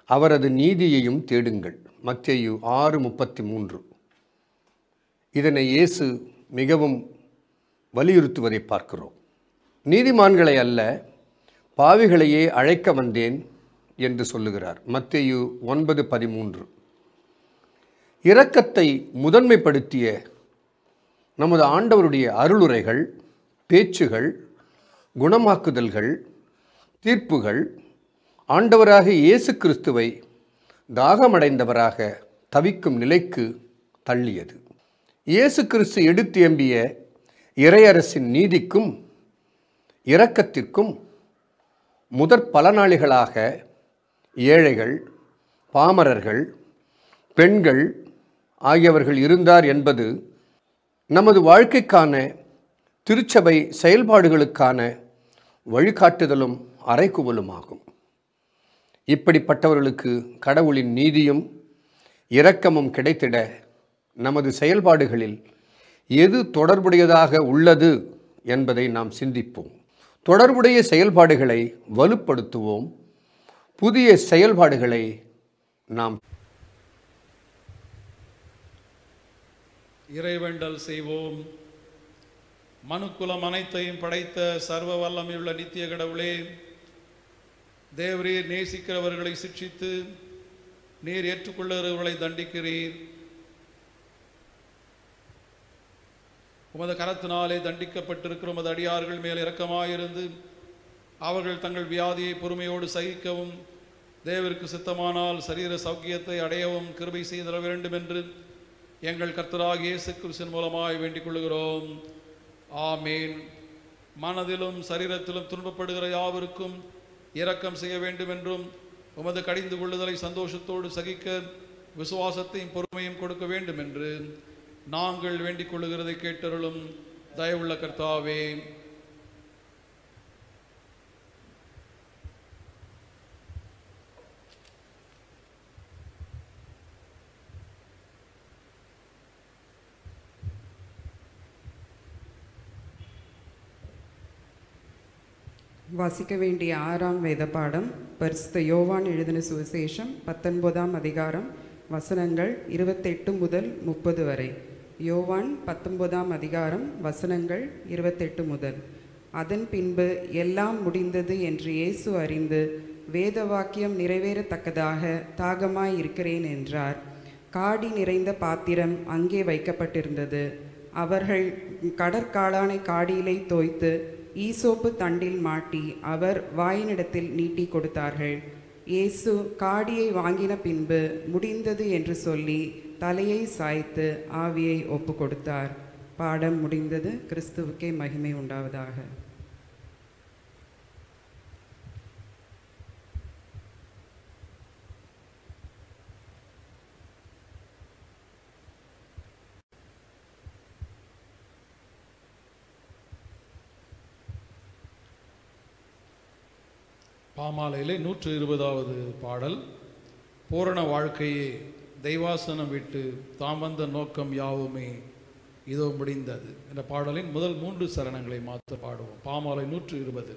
அவரது நீதியையும் தேடுங்கள் மத்தேயு ஆறு முப்பத்தி மூன்று இதனை இயேசு மிகவும் வலியுறுத்துவதை பார்க்கிறோம் நீதிமான்களை அல்ல பாவிகளையே அழைக்க வந்தேன் என்று சொல்லுகிறார் மத்தேயு ஒன்பது பதிமூன்று இரக்கத்தை முதன்மைப்படுத்திய நமது ஆண்டவருடைய அருளுரைகள் பேச்சுகள் குணமாக்குதல்கள் தீர்ப்புகள் ஆண்டவராக இயேசு கிறிஸ்துவை தாகமடைந்தவராக தவிக்கும் நிலைக்கு தள்ளியது இயேசு கிறிஸ்து எடுத்தியம்பிய இறையரசின் நீதிக்கும் இரக்கத்திற்கும் முதற் பலனாளிகளாக ஏழைகள் பாமரர்கள் பெண்கள் ஆகியவர்கள் இருந்தார் என்பது நமது வாழ்க்கைக்கான திருச்சபை செயல்பாடுகளுக்கான வழிகாட்டுதலும் அறைகுவலுமாகும் இப்படிப்பட்டவர்களுக்கு கடவுளின் நீதியும் இரக்கமும் கிடைத்திட நமது செயல்பாடுகளில் எது தொடர்புடையதாக உள்ளது என்பதை நாம் சிந்திப்போம் தொடர்புடைய செயல்பாடுகளை வலுப்படுத்துவோம் புதிய செயல்பாடுகளை நாம் இறைவேண்டல் செய்வோம் மனுக்குலம் அனைத்தையும் படைத்த சர்வ வல்லமையுள்ள நித்திய கடவுளே தேவரீர் நேசிக்கிறவர்களை சிக்ஷித்து நீர் ஏற்றுக்கொள்ளுகிறவர்களை தண்டிக்கிறீர் உமது கரத்தினாலே தண்டிக்கப்பட்டிருக்கிற உமது அடியார்கள் மேல் இரக்கமாயிருந்து அவர்கள் தங்கள் வியாதியை பொறுமையோடு சகிக்கவும் தேவருக்கு சித்தமானால் சரீர சௌக்கியத்தை அடையவும் கிருபை செய்திட வேண்டும் என்று எங்கள் கர்த்தராகிய இயேசு கிறிஸ்தின் மூலமாய் வேண்டிக் கொள்கிறோம் ஆமேன் மனதிலும் சரீரத்திலும் துன்பப்படுகிற யாவருக்கும் இரக்கம் செய்ய வேண்டும் என்றும் உமது கடிந்து கொள்ளுதலை சந்தோஷத்தோடு சகிக்க விசுவாசத்தையும் பொறுமையும் கொடுக்க வேண்டும் என்று நாங்கள் வேண்டிக் கொள்ளுகிறதை கேட்டருளும் தயவுள்ள கர்த்தாவே வாசிக்க வேண்டிய ஆறாம் வேத பாடம் பரிசுத்த யோவான் எழுதின சுவிசேஷம் பத்தொன்பதாம் அதிகாரம் வசனங்கள் இருபத்தெட்டு முதல் முப்பது வரை யோவான் பத்தொன்பதாம் அதிகாரம் வசனங்கள் இருபத்தெட்டு முதல் அதன் பின்பு எல்லாம் முடிந்தது என்று இயேசு அறிந்து வேத வாக்கியம் நிறைவேறத்தக்கதாக தாகமாய் இருக்கிறேன் என்றார் காடி நிறைந்த பாத்திரம் அங்கே வைக்கப்பட்டிருந்தது அவர்கள் கடற்காளானை காடியிலே தோய்த்து ஈசோப்பு தண்டில் மாட்டி அவர் வாயினிடத்தில் நீட்டி கொடுத்தார்கள் இயேசு காடியை வாங்கின பின்பு முடிந்தது என்று சொல்லி தலையை சாய்த்து ஆவியை ஒப்பு கொடுத்தார் பாடம் முடிந்தது கிறிஸ்துவுக்கே மகிமை உண்டாவதாக பாமாலையிலே நூற்று இருபதாவது பாடல் பூரண வாழ்க்கையே தெய்வாசனம் விட்டு தாம் வந்த நோக்கம் யாவுமே இதோ முடிந்தது என்ற பாடலின் முதல் மூன்று சரணங்களை மாற்ற பாடுவோம் பாமாலை நூற்று இருபது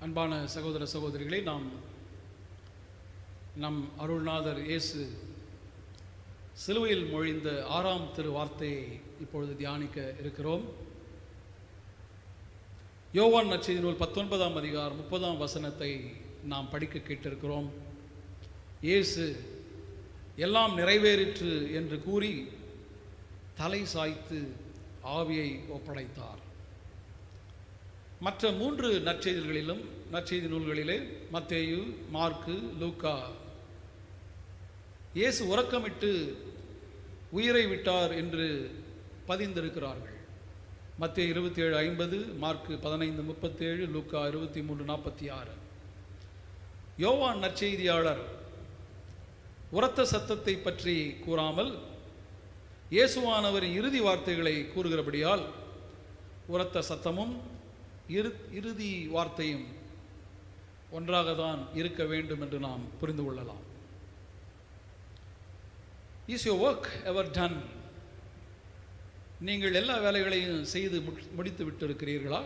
அன்பான சகோதர சகோதரிகளே நாம் நம் அருள்நாதர் இயேசு சிலுவையில் மொழிந்த ஆறாம் திரு வார்த்தையை இப்பொழுது தியானிக்க இருக்கிறோம் யோவான் நற்செய்தி நூல் பத்தொன்பதாம் அதிகாரம் முப்பதாம் வசனத்தை நாம் படிக்க கேட்டிருக்கிறோம் இயேசு எல்லாம் நிறைவேறிற்று என்று கூறி தலை சாய்த்து ஆவியை ஒப்படைத்தார் மற்ற மூன்று நற்செய்திகளிலும் நற்செய்தி நூல்களிலே மத்தேயு மார்க்கு லூக்கா இயேசு உறக்கமிட்டு உயிரை விட்டார் என்று பதிந்திருக்கிறார்கள் மத்திய இருபத்தி ஏழு ஐம்பது மார்க்கு பதினைந்து முப்பத்தேழு லூக்கா இருபத்தி மூன்று நாற்பத்தி ஆறு யோவான் நற்செய்தியாளர் உரத்த சத்தத்தை பற்றி கூறாமல் இயேசுவானவரின் இறுதி வார்த்தைகளை கூறுகிறபடியால் உரத்த சத்தமும் இறு இறுதி வார்த்தையும் ஒன்றாக தான் இருக்க வேண்டும் என்று நாம் புரிந்து கொள்ளலாம் is your work ever done நீங்கள் எல்லா வேலைகளையும் செய்து முடி- முடித்து விட்டு இருக்கிறீர்களா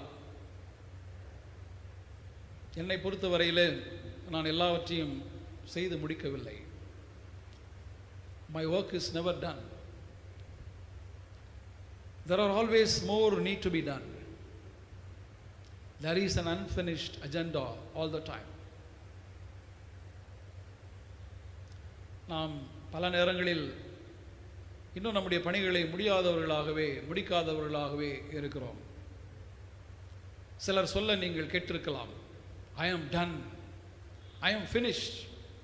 என்னை பொறுத்தவரையில் நான் எல்லாவற்றையும் செய்து முடிக்கவில்லை my work is never done there are always more need to be done there is an unfinished agenda all the time நாம் பல நேரங்களில் இன்னும் நம்முடைய பணிகளை முடியாதவர்களாகவே முடிக்காதவர்களாகவே இருக்கிறோம் சிலர் சொல்ல நீங்கள் கேட்டிருக்கலாம் I am done I am finished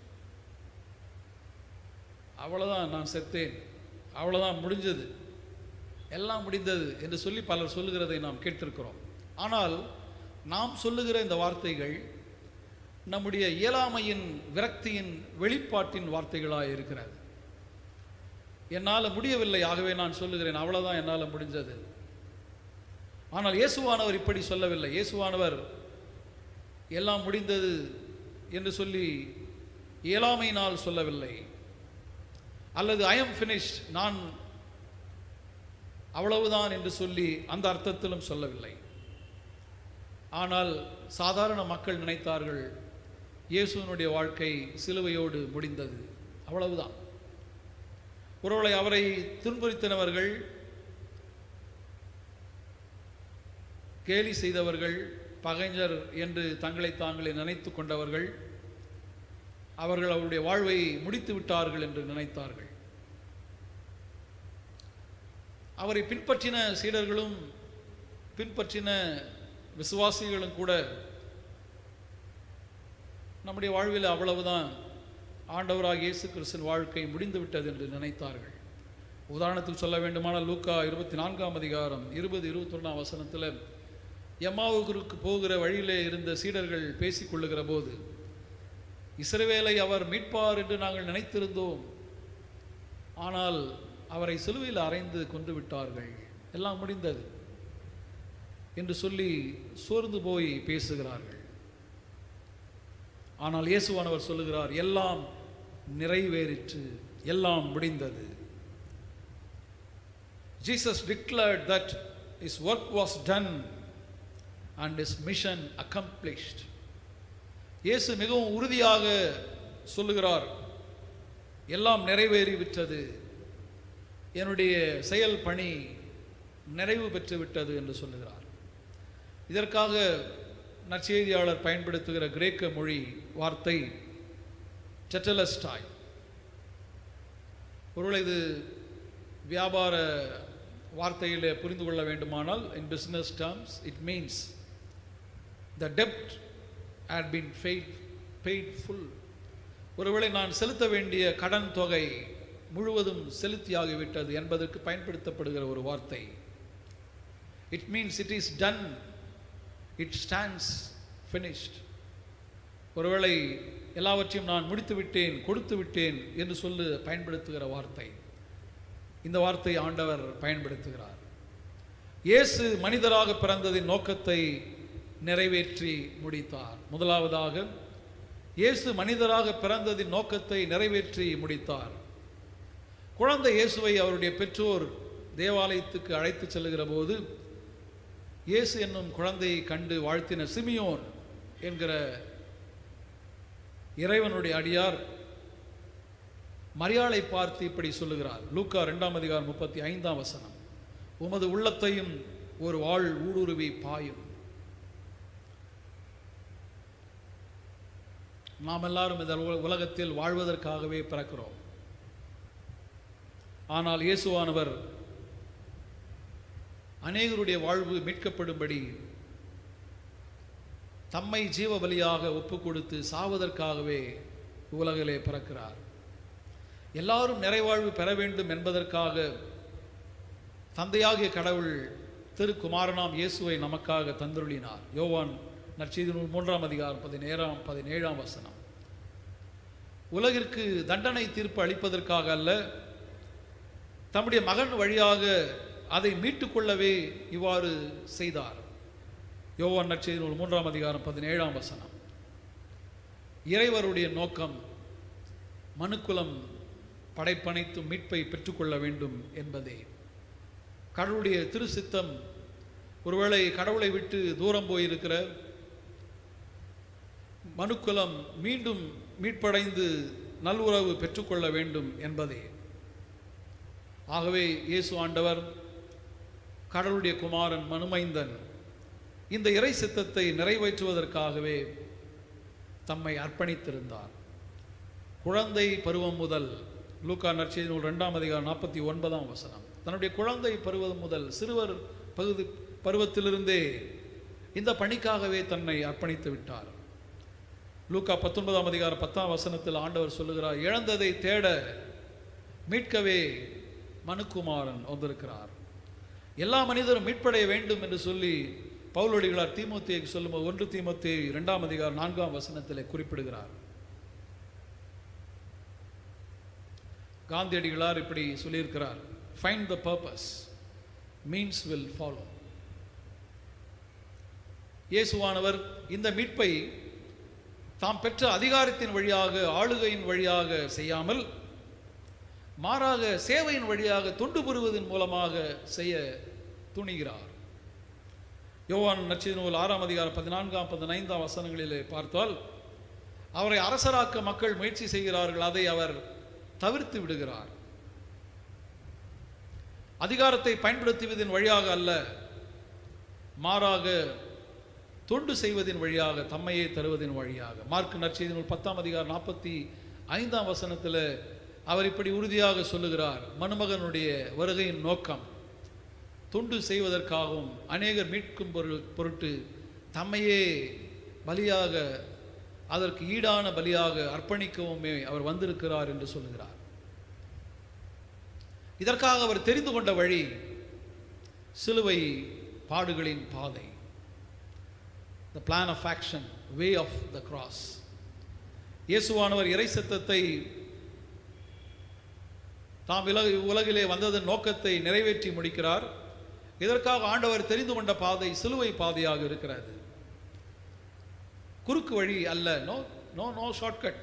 அவ்வளோதான் நான் செத்தேன் அவ்வளோதான் முடிஞ்சது எல்லாம் முடிந்தது என்று சொல்லி பலர் சொல்லுகிறதை நாம் கேட்டிருக்கிறோம் ஆனால் நாம் சொல்லுகிற இந்த வார்த்தைகள் நம்முடைய இயலாமையின் விரக்தியின் வெளிப்பாட்டின் வார்த்தைகளாக இருக்கிறது என்னால் முடியவில்லை ஆகவே நான் சொல்லுகிறேன் அவ்வளோதான் என்னால் முடிஞ்சது ஆனால் இயேசுவானவர் இப்படி சொல்லவில்லை இயேசுவானவர் எல்லாம் முடிந்தது என்று சொல்லி இயலாமையினால் சொல்லவில்லை அல்லது ஐ எம் finished நான் அவ்வளவுதான் என்று சொல்லி அந்த அர்த்தத்திலும் சொல்லவில்லை ஆனால் சாதாரண மக்கள் நினைத்தார்கள் இயேசுவினுடைய வாழ்க்கை சிலுவையோடு முடிந்தது அவ்வளவுதான் ஒருவேளை அவரை துன்புறுத்தினவர்கள் கேலி செய்தவர்கள் பகைஞர் என்று தங்களை தாங்களே நினைத்து கொண்டவர்கள் அவர்கள் அவருடைய வாழ்வை முடித்து விட்டார்கள் என்று நினைத்தார்கள் அவரை பின்பற்றின சீடர்களும் பின்பற்றின விசுவாசிகளும் கூட நம்முடைய வாழ்வில் அவ்வளவுதான் ஆண்டவராக இயேசு கிறிஸ்தன் வாழ்க்கை முடிந்து விட்டது என்று நினைத்தார்கள் உதாரணத்துக்கு சொல்ல வேண்டுமானால் லூக்கா இருபத்தி நான்காம் அதிகாரம் இருபது இருபத்தொன்னாம் வசனத்தில் எம்மாவுக்கு போகிற வழியிலே இருந்த சீடர்கள் பேசிக்கொள்ளுகிற போது இஸ்ரவேலை அவர் மீட்பார் என்று நாங்கள் நினைத்திருந்தோம் ஆனால் அவரை சிலுவையில் அறைந்து கொண்டு விட்டார்கள் எல்லாம் முடிந்தது என்று சொல்லி சோர்ந்து போய் பேசுகிறார்கள் ஆனால் இயேசுவானவர் சொல்லுகிறார் எல்லாம் நிறைவேறிற்று எல்லாம் முடிந்தது Jesus declared that his work was done and his mission accomplished இயேசு மிகவும் உறுதியாக சொல்லுகிறார் எல்லாம் நிறைவேறி விட்டது என்னுடைய செயல் பணி நிறைவு பெற்று விட்டது என்று சொல்லுகிறார் இதற்காக நற்செய்தியாளர் பயன்படுத்துகிற கிரேக்க மொழி வார்த்தை டெட்டலஸ்டாய் ஒருவேளை இது வியாபார வார்த்தையில் புரிந்து கொள்ள வேண்டுமானால் in business terms it means the டெப்ட் had been paid paid full ஒருவேளை நான் செலுத்த வேண்டிய கடன் தொகை முழுவதும் செலுத்தியாகிவிட்டது என்பதற்கு பயன்படுத்தப்படுகிற ஒரு வார்த்தை it means it is done it stands finished ஒருவேளை எல்லாவற்றையும் நான் முடித்து விட்டேன் கொடுத்து விட்டேன் என்று சொல்லு பயன்படுத்துகிற வார்த்தை இந்த வார்த்தை ஆண்டவர் பயன்படுத்துகிறார் இயேசு மனிதராக பிறந்ததின் நோக்கத்தை நிறைவேற்றி முடித்தார் முதலாவதாக இயேசு மனிதராக பிறந்ததின் நோக்கத்தை நிறைவேற்றி முடித்தார் குழந்தை இயேசுவை அவருடைய பெற்றோர் தேவாலயத்துக்கு அழைத்து செல்லுகிற போது இயேசு என்னும் குழந்தையை கண்டு வாழ்த்தின சிமியோன் என்கிற இறைவனுடைய அடியார் மரியாளை பார்த்து இப்படி சொல்லுகிறார் லூக்கா ரெண்டாம் அதிகாரம் முப்பத்தி ஐந்தாம் வசனம் உமது உள்ளத்தையும் ஒரு வாழ் ஊடுருவி பாயும் நாம் எல்லாரும் இந்த உல- உலகத்தில் வாழ்வதற்காகவே பிறக்கிறோம் ஆனால் இயேசுவானவர் அநேகருடைய வாழ்வு மீட்கப்படும்படி தம்மை ஜீவ பலியாக ஒப்பு கொடுத்து சாவதற்காகவே உலகிலே பிறக்கிறார் எல்லாரும் நிறைவாழ்வு பெற வேண்டும் என்பதற்காக தந்தையாகிய கடவுள் திருக்குமாரனாம் இயேசுவை நமக்காக தந்துருளினார் யோவான் நற்செய்தி நூல் மூன்றாம் அதிகாரம் பதினேழாம் பதினேழாம் வசனம் உலகிற்கு தண்டனை தீர்ப்பு அளிப்பதற்காக அல்ல தம்முடைய மகன் வழியாக அதை மீட்டுக்கொள்ளவே இவ்வாறு செய்தார் யோவான் நற்செய்தி நூல் மூன்றாம் அதிகாரம் பதினேழாம் வசனம் இறைவருடைய நோக்கம் மனுக்குலம் படைப்பனைத்து மீட்பை பெற்றுக்கொள்ள வேண்டும் என்பதே கடவுளுடைய திருசித்தம் ஒருவேளை கடவுளை விட்டு தூரம் போயிருக்கிற மனுக்குலம் மீண்டும் மீட்படைந்து நல்உறவு பெற்றுக்கொள்ள வேண்டும் என்பதே ஆகவே இயேசு ஆண்டவர் கடவுளுடைய குமாரன் மனுமைந்தன் இந்த இறை சித்தத்தை நிறைவேற்றுவதற்காகவே தம்மை அர்ப்பணித்திருந்தார் குழந்தை பருவம் முதல் லூக்கா நற்செய்தி நூல் ரெண்டாம் அதிகாரம் நாற்பத்தி ஒன்பதாம் வசனம் தன்னுடைய குழந்தை பருவம் முதல் சிறுவர் பகுதி பருவத்திலிருந்தே இந்த பணிக்காகவே தன்னை அர்ப்பணித்து விட்டார் லூக்கா பத்தொன்பதாம் அதிகாரம் பத்தாம் வசனத்தில் ஆண்டவர் சொல்லுகிறார் இழந்ததை தேட மீட்கவே மனுக்குமாரன் வந்திருக்கிறார் எல்லா மனிதரும் மீட்படைய வேண்டும் என்று சொல்லி பவுலடிகளார் தீமோத்தேக்கு சொல்லும்போது ஒன்று தீமோத்தே இரண்டாம் அதிகாரம் நான்காம் வசனத்திலே குறிப்பிடுகிறார் காந்தியடிகளார் இப்படி சொல்லியிருக்கிறார் find the purpose means will follow இயேசுவானவர் இந்த மீட்பை தாம் பெற்ற அதிகாரத்தின் வழியாக ஆளுகையின் வழியாக செய்யாமல் மாறாக சேவையின் வழியாக தொண்டு புரிவதன் மூலமாக செய்ய துணிகிறார் யோவான் நற்செய்தி நூல் ஆறாம் அதிகாரம் பதினான்காம் பதினைந்தாம் வசனங்களிலே பார்த்தால் அவரை அரசராக்க மக்கள் முயற்சி செய்கிறார்கள் அதை அவர் தவிர்த்து விடுகிறார் அதிகாரத்தை பயன்படுத்துவதன் வழியாக அல்ல மாறாக தொண்டு செய்வதின் வழியாக தம்மையே தருவதின் வழியாக மார்க் நற்செய்தி நூல் பத்தாம் அதிகாரம் நாற்பத்தி ஐந்தாம் வசனத்தில் அவர் இப்படி உறுதியாக சொல்லுகிறார் மனுமகனுடைய வருகையின் நோக்கம் தொண்டு செய்வதற்காகவும் அநேகர் மீட்கும் பொரு பொருட்டு தம்மையே பலியாக அதற்கு ஈடான பலியாக அர்ப்பணிக்கவுமே அவர் வந்திருக்கிறார் என்று சொல்லுகிறார் இதற்காக அவர் தெரிந்து கொண்ட வழி சிலுவை பாடுகளின் பாதை the plan of action way of the cross இயேசுவானவர் இறை சத்தத்தை தாம் உலக உலகிலே வந்ததன் நோக்கத்தை நிறைவேற்றி முடிக்கிறார் இதற்காக ஆண்டவர் தெரிந்து கொண்ட பாதை சிலுவை பாதையாக இருக்கிறது குறுக்கு வழி அல்ல no no no shortcut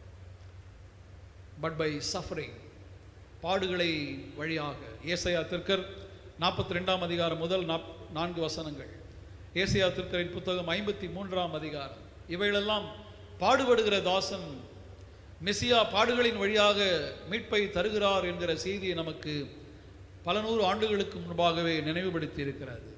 but by suffering பாடுகளை வழியாக ஏசையா திருக்கர் நாற்பத்தி ரெண்டாம் அதிகாரம் முதல் நாப் நான்கு வசனங்கள் ஏசையா திருக்கரின் புத்தகம் ஐம்பத்தி மூன்றாம் அதிகாரம் இவைகளெல்லாம் பாடுபடுகிற தாசன் மெசியா பாடுகளின் வழியாக மீட்பை தருகிறார் என்கிற செய்தியை நமக்கு பல நூறு ஆண்டுகளுக்கு முன்பாகவே நினைவுபடுத்தி இருக்கிறது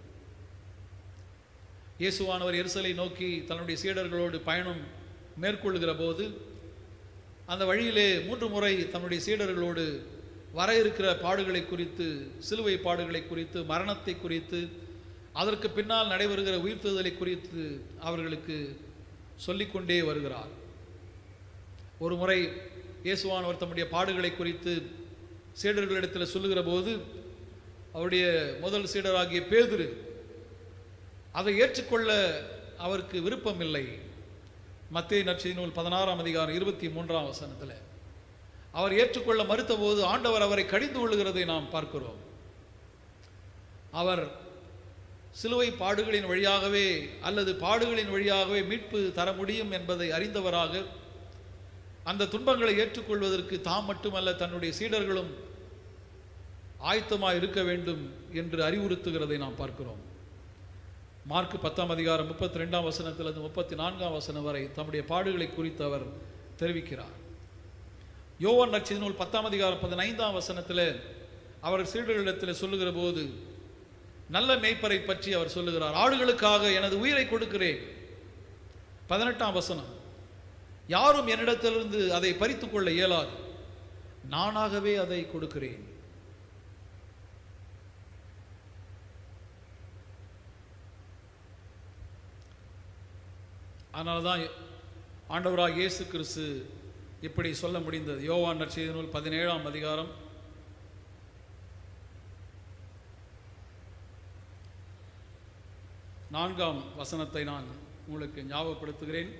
இயேசுவானவர் எருசலை நோக்கி தன்னுடைய சீடர்களோடு பயணம் மேற்கொள்கிற போது அந்த வழியிலே மூன்று முறை தன்னுடைய சீடர்களோடு வர இருக்கிற பாடுகளை குறித்து சிலுவை பாடுகளை குறித்து மரணத்தை குறித்து அதற்கு பின்னால் நடைபெறுகிற உயிர்த்தெழுதலை குறித்து அவர்களுக்கு சொல்லிக்கொண்டே வருகிறார் ஒரு முறை இயேசுவானவர் தம்முடைய பாடுகளை குறித்து சீடர்களிடத்தில் சொல்லுகிற போது அவருடைய முதல் சீடராகிய பேதுரு அதை ஏற்றுக்கொள்ள அவருக்கு விருப்பம் இல்லை மத்திய நற்செய்தி நூல் பதினாறாம் அதிகாரம் இருபத்தி மூன்றாம் வசனத்தில் அவர் ஏற்றுக்கொள்ள மறுத்தபோது ஆண்டவர் அவரை கடிந்து கொள்ளுகிறதை நாம் பார்க்கிறோம் அவர் சிலுவை பாடுகளின் வழியாகவே அல்லது பாடுகளின் வழியாகவே மீட்பு தர முடியும் என்பதை அறிந்தவராக அந்த துன்பங்களை ஏற்றுக்கொள்வதற்கு தாம் மட்டுமல்ல தன்னுடைய சீடர்களும் ஆயத்தமாக இருக்க வேண்டும் என்று அறிவுறுத்துகிறதை நாம் பார்க்கிறோம் மார்க் பத்தாம் அதிகாரம் முப்பத்தி ரெண்டாம் வசனத்திலிருந்து முப்பத்தி நான்காம் வசனம் வரை தம்முடைய பாடுகளை குறித்து அவர் தெரிவிக்கிறார் யோவான் நற்செய்தி நூல் பத்தாம் அதிகாரம் பதினைந்தாம் வசனத்தில் அவர் சீடர்களிடத்தில் சொல்லுகிற போது நல்ல மேய்ப்பரை பற்றி அவர் சொல்லுகிறார் ஆடுகளுக்காக எனது உயிரை கொடுக்கிறேன் பதினெட்டாம் வசனம் யாரும் என்னிடத்திலிருந்து அதை பறித்துக் கொள்ள இயலாது நானாகவே அதை கொடுக்கிறேன் அதனால தான் ஆண்டவராக இயேசு கிறிஸ்து இப்படி சொல்ல முடிந்தது யோவான் நற்செய்தி நூல் பதினேழாம் அதிகாரம் நான்காம் வசனத்தை நான் உங்களுக்கு ஞாபகப்படுத்துகிறேன்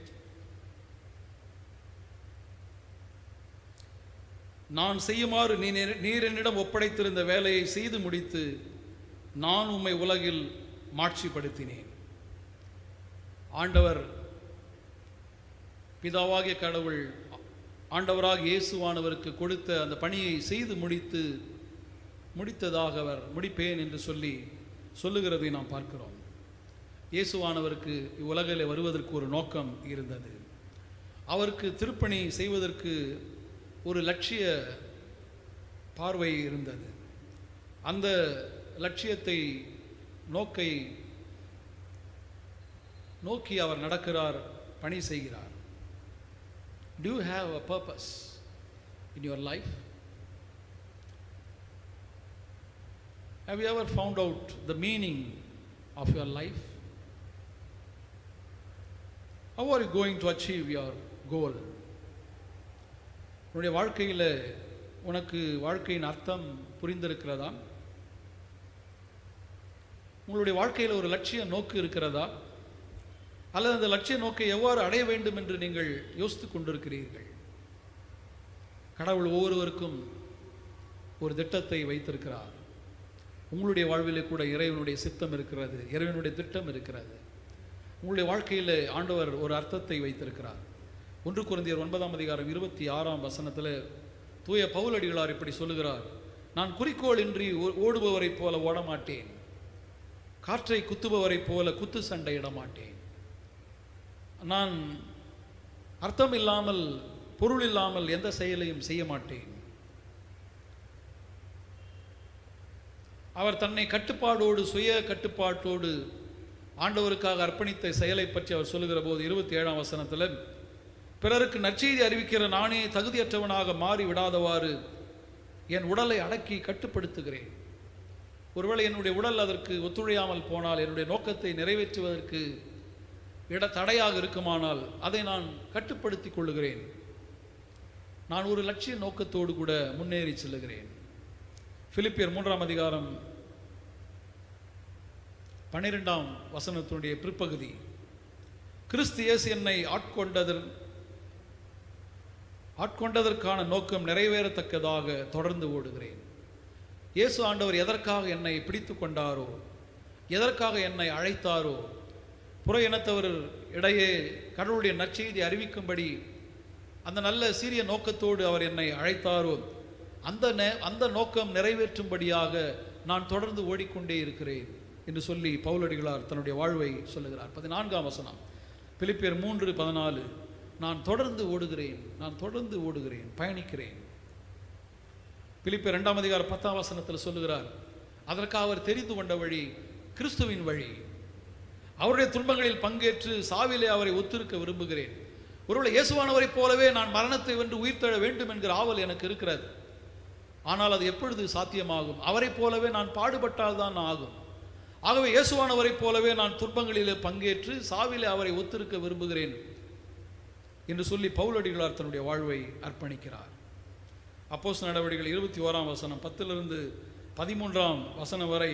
நான் செய்யுமாறு நீ நெ- நீர் என்னிடம் ஒப்படைத்திருந்த வேலையை செய்து முடித்து நான் உம்மை உலகில் மாட்சிப்படுத்தினேன் ஆண்டவர் பிதாவாகிய கடவுள் ஆண்டவராக இயேசுவானவருக்கு கொடுத்த அந்த பணியை செய்து முடித்து முடித்ததாக அவர் முடிப்பேன் என்று சொல்லி சொல்லுகிறதை நாம் பார்க்கிறோம் இயேசுவானவருக்கு இவ்வுலகில் வருவதற்கு ஒரு நோக்கம் இருந்தது அவருக்கு திருப்பணி செய்வதற்கு ஒரு லட்சிய பார்வை இருந்தது அந்த லட்சியத்தை நோக்கை நோக்கி அவர் நடக்கிறார் பணி செய்கிறார் Do you have a purpose in your life? Have you ever found out the meaning of your life? How are you going to achieve your goal? உன்னுடைய வாழ்க்கையில் உனக்கு வாழ்க்கையின் அர்த்தம் புரிந்திருக்கிறதா உங்களுடைய வாழ்க்கையில் ஒரு லட்சிய நோக்கு இருக்கிறதா அல்லது அந்த லட்சிய நோக்கை எவ்வாறு அடைய வேண்டும் என்று நீங்கள் யோசித்துக் கொண்டிருக்கிறீர்கள் கடவுள் ஒவ்வொருவருக்கும் ஒரு திட்டத்தை வைத்திருக்கிறார் உங்களுடைய வாழ்விலே கூட இறைவனுடைய சித்தம் இருக்கிறது இறைவனுடைய திட்டம் இருக்கிறது உங்களுடைய வாழ்க்கையில் ஆண்டவர் ஒரு அர்த்தத்தை வைத்திருக்கிறார் ஒன்று குருந்தியர் ஒன்பதாம் அதிகாரம் இருபத்தி ஆறாம் வசனத்தில் தூய பவுலடிகளார் இப்படி சொல்லுகிறார் நான் குறிக்கோள் இன்றி ஓ- ஓடுபவரைப் போல ஓட மாட்டேன் காற்றை குத்துபவரைப் போல குத்து சண்டையிட மாட்டேன் நான் அர்த்தம் இல்லாமல் பொருள் இல்லாமல் எந்த செயலையும் செய்ய மாட்டேன் அவர் தன்னை கட்டுப்பாடோடு சுய கட்டுப்பாட்டோடு ஆண்டவருக்காக அர்ப்பணித்த செயலை பற்றி அவர் சொல்லுகிற போது இருபத்தி ஏழாம் வசனத்தில் பிறருக்கு நற்செய்தி அறிவிக்கிற நானே தகுதியற்றவனாக மாறி விடாதவாறு என் உடலை அடக்கி கட்டுப்படுத்துகிறேன் ஒருவேளை என்னுடைய உடல் அதற்கு ஒத்துழையாமல் போனால் என்னுடைய நோக்கத்தை நிறைவேற்றுவதற்கு இட தடையாக இருக்குமானால் அதை நான் கட்டுப்படுத்திக் கொள்ளுகிறேன் நான் ஒரு லட்சிய நோக்கத்தோடு கூட முன்னேறி செல்லுகிறேன் பிலிப்பியர் மூன்றாம் அதிகாரம் பன்னிரெண்டாம் வசனத்தினுடைய பிற்பகுதி கிறிஸ்து இயேசு என்னை ஆட்கொண்டதன் ஆட்கொண்டதற்கான நோக்கம் நிறைவேறத்தக்கதாக தொடர்ந்து ஓடுகிறேன் இயேசு ஆண்டவர் எதற்காக என்னை பிடித்து கொண்டாரோ எதற்காக என்னை அழைத்தாரோ புற இனத்தவர் இடையே கடவுளுடைய நற்செய்தி அறிவிக்கும்படி அந்த நல்ல சீரிய நோக்கத்தோடு அவர் என்னை அழைத்தாரோ அந்த நே- அந்த நோக்கம் நிறைவேற்றும்படியாக நான் தொடர்ந்து ஓடிக்கொண்டே இருக்கிறேன் என்று சொல்லி பவுலடிகளார் தன்னுடைய வாழ்வை சொல்லுகிறார் பதினான்காம் வசனம் பிலிப்பியர் மூன்று பதினாலு நான் தொடர்ந்து ஓடுகிறேன் நான் தொடர்ந்து ஓடுகிறேன் பயணிக்கிறேன் பிலிப்பியர் இரண்டாம் அதிகாரம் பத்தாம் வசனத்தில் சொல்லுகிறார் அதற்காக அவர் தெரிந்து கொண்ட வழி கிறிஸ்துவின் வழி அவருடைய துன்பங்களில் பங்கேற்று சாவிலே அவரை ஒத்திருக்க விரும்புகிறேன் ஒருவேளை இயேசுவானவரைப் போலவே நான் மரணத்தை வென்று உயிர்த்தெழ வேண்டும் என்கிற ஆவல் எனக்கு இருக்கிறது ஆனால் அது எப்பொழுது சாத்தியமாகும் அவரைப் போலவே நான் பாடுபட்டால் தான் ஆகும் ஆகவே இயேசுவானவரைப் போலவே நான் துன்பங்களிலே பங்கேற்று சாவிலே அவரை ஒத்திருக்க விரும்புகிறேன் என்று சொல்லி பவுலடிகளார் தன்னுடைய வாழ்வை அர்ப்பணிக்கிறார் அப்போஸ் நடவடிக்கைகள் இருபத்தி ஓராம் வசனம் பத்திலிருந்து பதிமூன்றாம் வசனம் வரை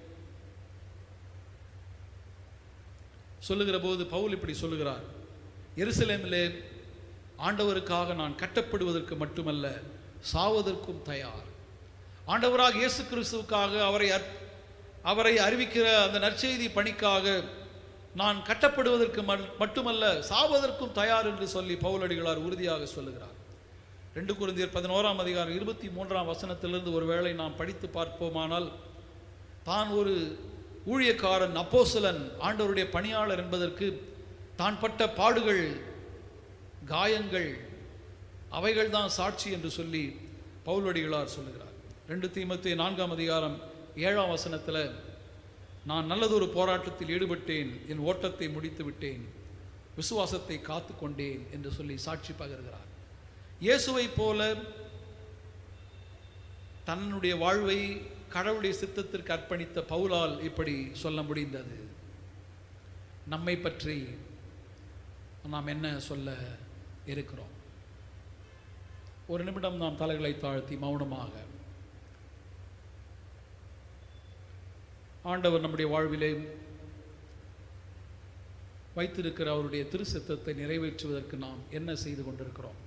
சொல்லுகிற போது பவுல் இப்படி சொல்லுகிறார் எருசலேமிலே ஆண்டவருக்காக நான் கட்டப்படுவதற்கு மட்டுமல்ல சாவதற்கும் தயார் ஆண்டவராக இயேசு கிறிஸ்துவுக்காக அவரை அற்- அவரை அறிவிக்கிற அந்த நற்செய்தி பணிக்காக நான் கட்டப்படுவதற்கு மட்- மட்டுமல்ல சாவதற்கும் தயார் என்று சொல்லி பவுலடிகளார் உறுதியாக சொல்லுகிறார் ரெண்டு குருந்தியர் பதினோராம் அதிகாரம் இருபத்தி மூன்றாம் வசனத்திலிருந்து ஒருவேளை நாம் படித்து பார்ப்போமானால் தான் ஒரு ஊழியக்காரன் அப்போஸ்தலன் ஆண்டவருடைய பணியாளர் என்பதற்கு தான் பட்ட பாடுகள் காயங்கள் அவைகள் தான் சாட்சி என்று சொல்லி பவுலடிகளார் சொல்லுகிறார் ரெண்டு தீமத்தி நான்காம் அதிகாரம் ஏழாம் வசனத்தில் நான் நல்லதொரு போராட்டத்தில் ஈடுபட்டேன் என் ஓட்டத்தை முடித்து விட்டேன் விசுவாசத்தை காத்து கொண்டேன் என்று சொல்லி சாட்சி பகர்கிறார் இயேசுவைப் போல தன்னுடைய வாழ்வை கடவுளுடைய சித்தத்திற்கு அர்ப்பணித்த பவுலால் இப்படி சொல்ல முடிந்தது நம்மை பற்றி நாம் என்ன சொல்ல இருக்கிறோம் ஒரு நிமிடம் நாம் தலைகளை தாழ்த்தி மௌனமாக ஆண்டவர் நம்முடைய வாழ்விலே வைத்திருக்கிற அவருடைய திருச்சித்தத்தை நிறைவேற்றுவதற்கு நாம் என்ன செய்து கொண்டிருக்கிறோம்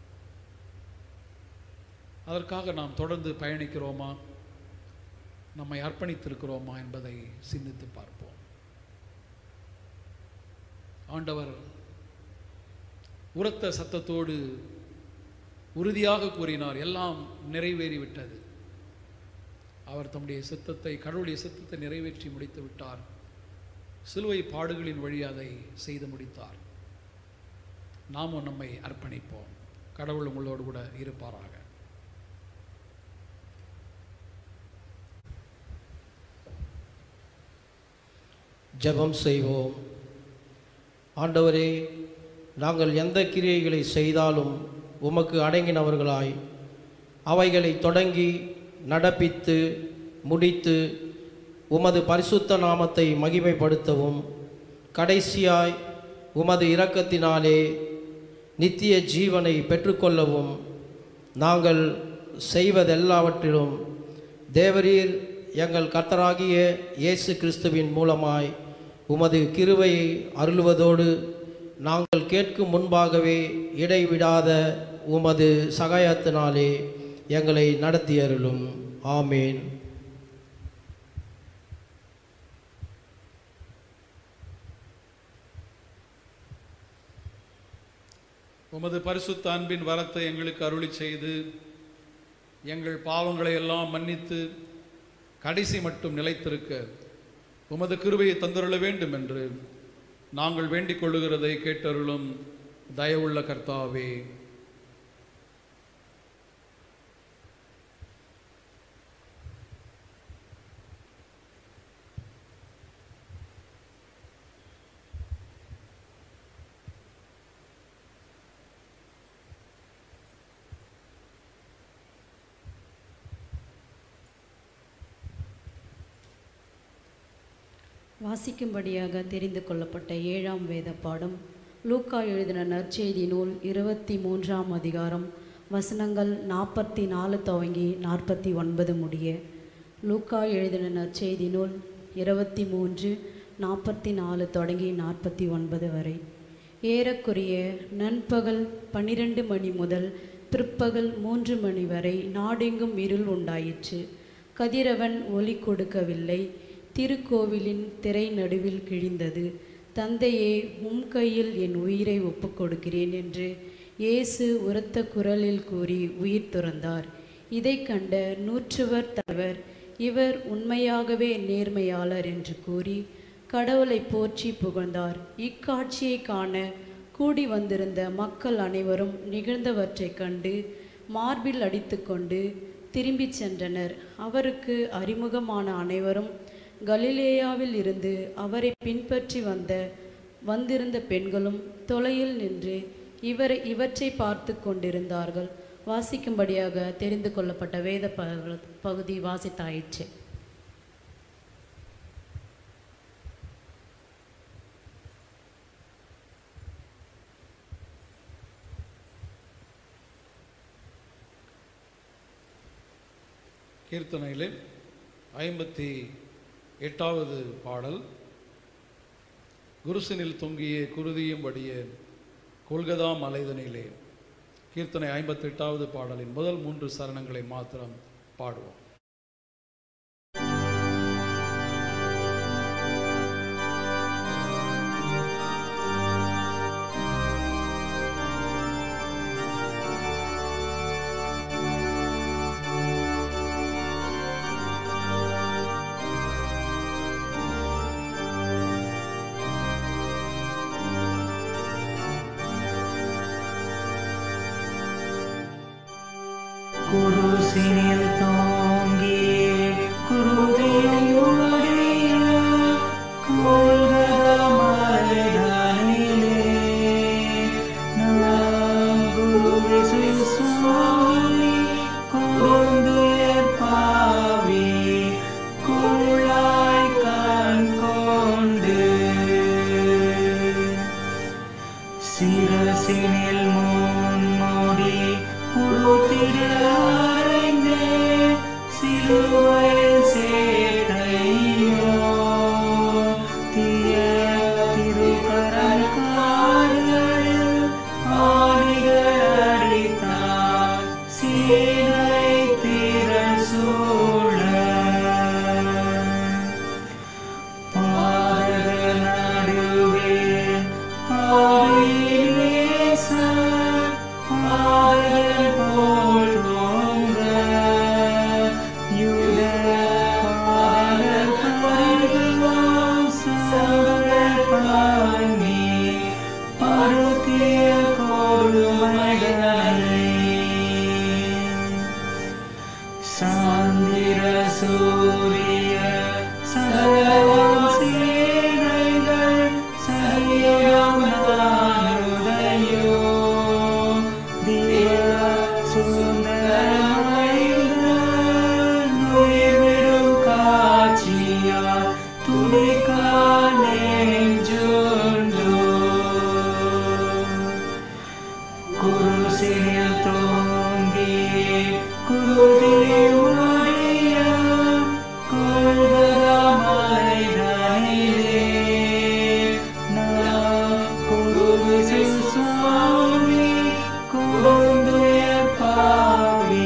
அதற்காக நாம் தொடர்ந்து பயணிக்கிறோமா நம்மை அர்ப்பணித்திருக்கிறோமா என்பதை சிந்தித்து பார்ப்போம் ஆண்டவர் உரத்த சத்தத்தோடு உறுதியாக கூறினார் எல்லாம் நிறைவேறிவிட்டது அவர் தம்முடைய சித்தத்தை கடவுளுடைய சித்தத்தை நிறைவேற்றி முடித்து விட்டார் சிலுவை பாடுகளின் வழி அதை செய்து முடித்தார் நாமும் நம்மை அர்ப்பணிப்போம் கடவுள் உங்களோடு கூட இருப்பாராக ஜெபம் செய்வோம் ஆண்டவரே நாங்கள் எந்த கிரியைகளை செய்தாலும் உமக்கு அடங்கினவர்களாய் அவைகளை தொடங்கி நடப்பித்து முடித்து உமது பரிசுத்த நாமத்தை மகிமைப்படுத்தவும் கடைசியாய் உமது இரக்கத்தினாலே நித்திய ஜீவனை பெற்றுக்கொள்ளவும் நாங்கள் செய்வதெல்லாவற்றிலும் தேவரீர் எங்கள் கர்த்தராகிய இயேசு கிறிஸ்துவின் மூலமாய் உமது கிருபையை அருளுவதோடு நாங்கள் கேட்கும் முன்பாகவே இடைவிடாத உமது சகாயத்தினாலே எங்களை நடத்தி அருளும் ஆமேன் உமது பரிசுத்த அன்பின் வரத்தை எங்களுக்கு அருளி செய்து எங்கள் பாவங்களை எல்லாம் மன்னித்து கடைசி மட்டும் நிலைத்திருக்க உமது கிருபையை தந்தருள வேண்டும் என்று நாங்கள் வேண்டிக் கொள்ளுகிறதை கேட்டருளும் தயவுள்ள கர்த்தாவே வாசிக்கும்படியாக தெரிந்து கொள்ளப்பட்ட ஏழாம் வேத பாடம் லூக்கா எழுதின நற்செய்தி நூல் இருபத்தி மூன்றாம் அதிகாரம் வசனங்கள் நாற்பத்தி நாலு துவங்கி நாற்பத்தி ஒன்பது முடிய லூக்கா எழுதின நற்செய்தி நூல் இருபத்தி மூன்று நாற்பத்தி நாலு தொடங்கி நாற்பத்தி ஒன்பது வரை ஏறக்குறைய நண்பகல் பன்னிரண்டு மணி முதல் பிற்பகல் மூன்று மணி வரை நாடெங்கும் இருள் உண்டாயிற்று கதிரவன் ஒளி கொடுக்கவில்லை திருக்கோவிலின் திரை நடுவில் கிழிந்தது தந்தையே உம் கையில் என் உயிரை ஒப்புக் கொடுக்கிறேன் என்று இயேசு உரத்த குரலில் கூறி உயிர் துறந்தார் இதை கண்ட நூற்றுவர் தலைவர் இவர் உண்மையாகவே நேர்மையாளர் என்று கூறி கடவுளை போற்றி புகழ்ந்தார் இக்காட்சியை காண கூடி வந்திருந்த மக்கள் அனைவரும் நிகழ்ந்தவற்றைக் கண்டு மார்பில் அடித்துக்கொண்டு திரும்பிச் சென்றனர் அவருக்கு அறிமுகமான அனைவரும் கலிலேயாவில் இருந்து அவரை பின்பற்றி வந்த வந்திருந்த பெண்களும் தொலையில் நின்று இவரை இவற்றை பார்த்து கொண்டிருந்தார்கள் வாசிக்கும்படியாக தெரிந்து கொள்ளப்பட்ட வேத ப- பகுதி வாசித்தாயிற்று கீர்த்தனையிலே ஐம்பத்தி எட்டாவது பாடல் குருசினில் தொங்கிய குருதியும் படிய கொல்கதா மலைதனிலே கீர்த்தனை ஐம்பத்தி எட்டாவது பாடலின் முதல் மூன்று சரணங்களை மாத்திரம் பாடுவோம் ஆ குருசினில் தோங்கி குருதியை உடைய கொள்கதா மலைதனிலே நாம் குருவிசு சுவாமி கொடுந்துயர் பாவி குழாய் கண் கொண்டு சிரசினில் முன்முடி உடுத்திட அறைந்து சிலுவையில் சேரையோ தீய திருக்கரல் கால்களில் ஆணிகள் அடித்தார் சீனை திரள் சூழ பாதக நடுவே பாதையில் நேச பாதகன் போல் தோன்ற யூத பாதல் பருகுவாம் சங்கர் பண்ணி பருத்திய கொடுமைகளை சாந்திர சூரிய சகலம் சேனைகள் சரியமானுதையோ தேவ சுந்தரமைந்த நுயிர்விடும் காட்சியால் துடிக்கானே ஜோண்டோ குருசினில் தோங்கி குருதியை உடைய கொள்கதாமலைதனிலே நாம் குருவிசு சுவாமி கொடுந்துயர் பாவி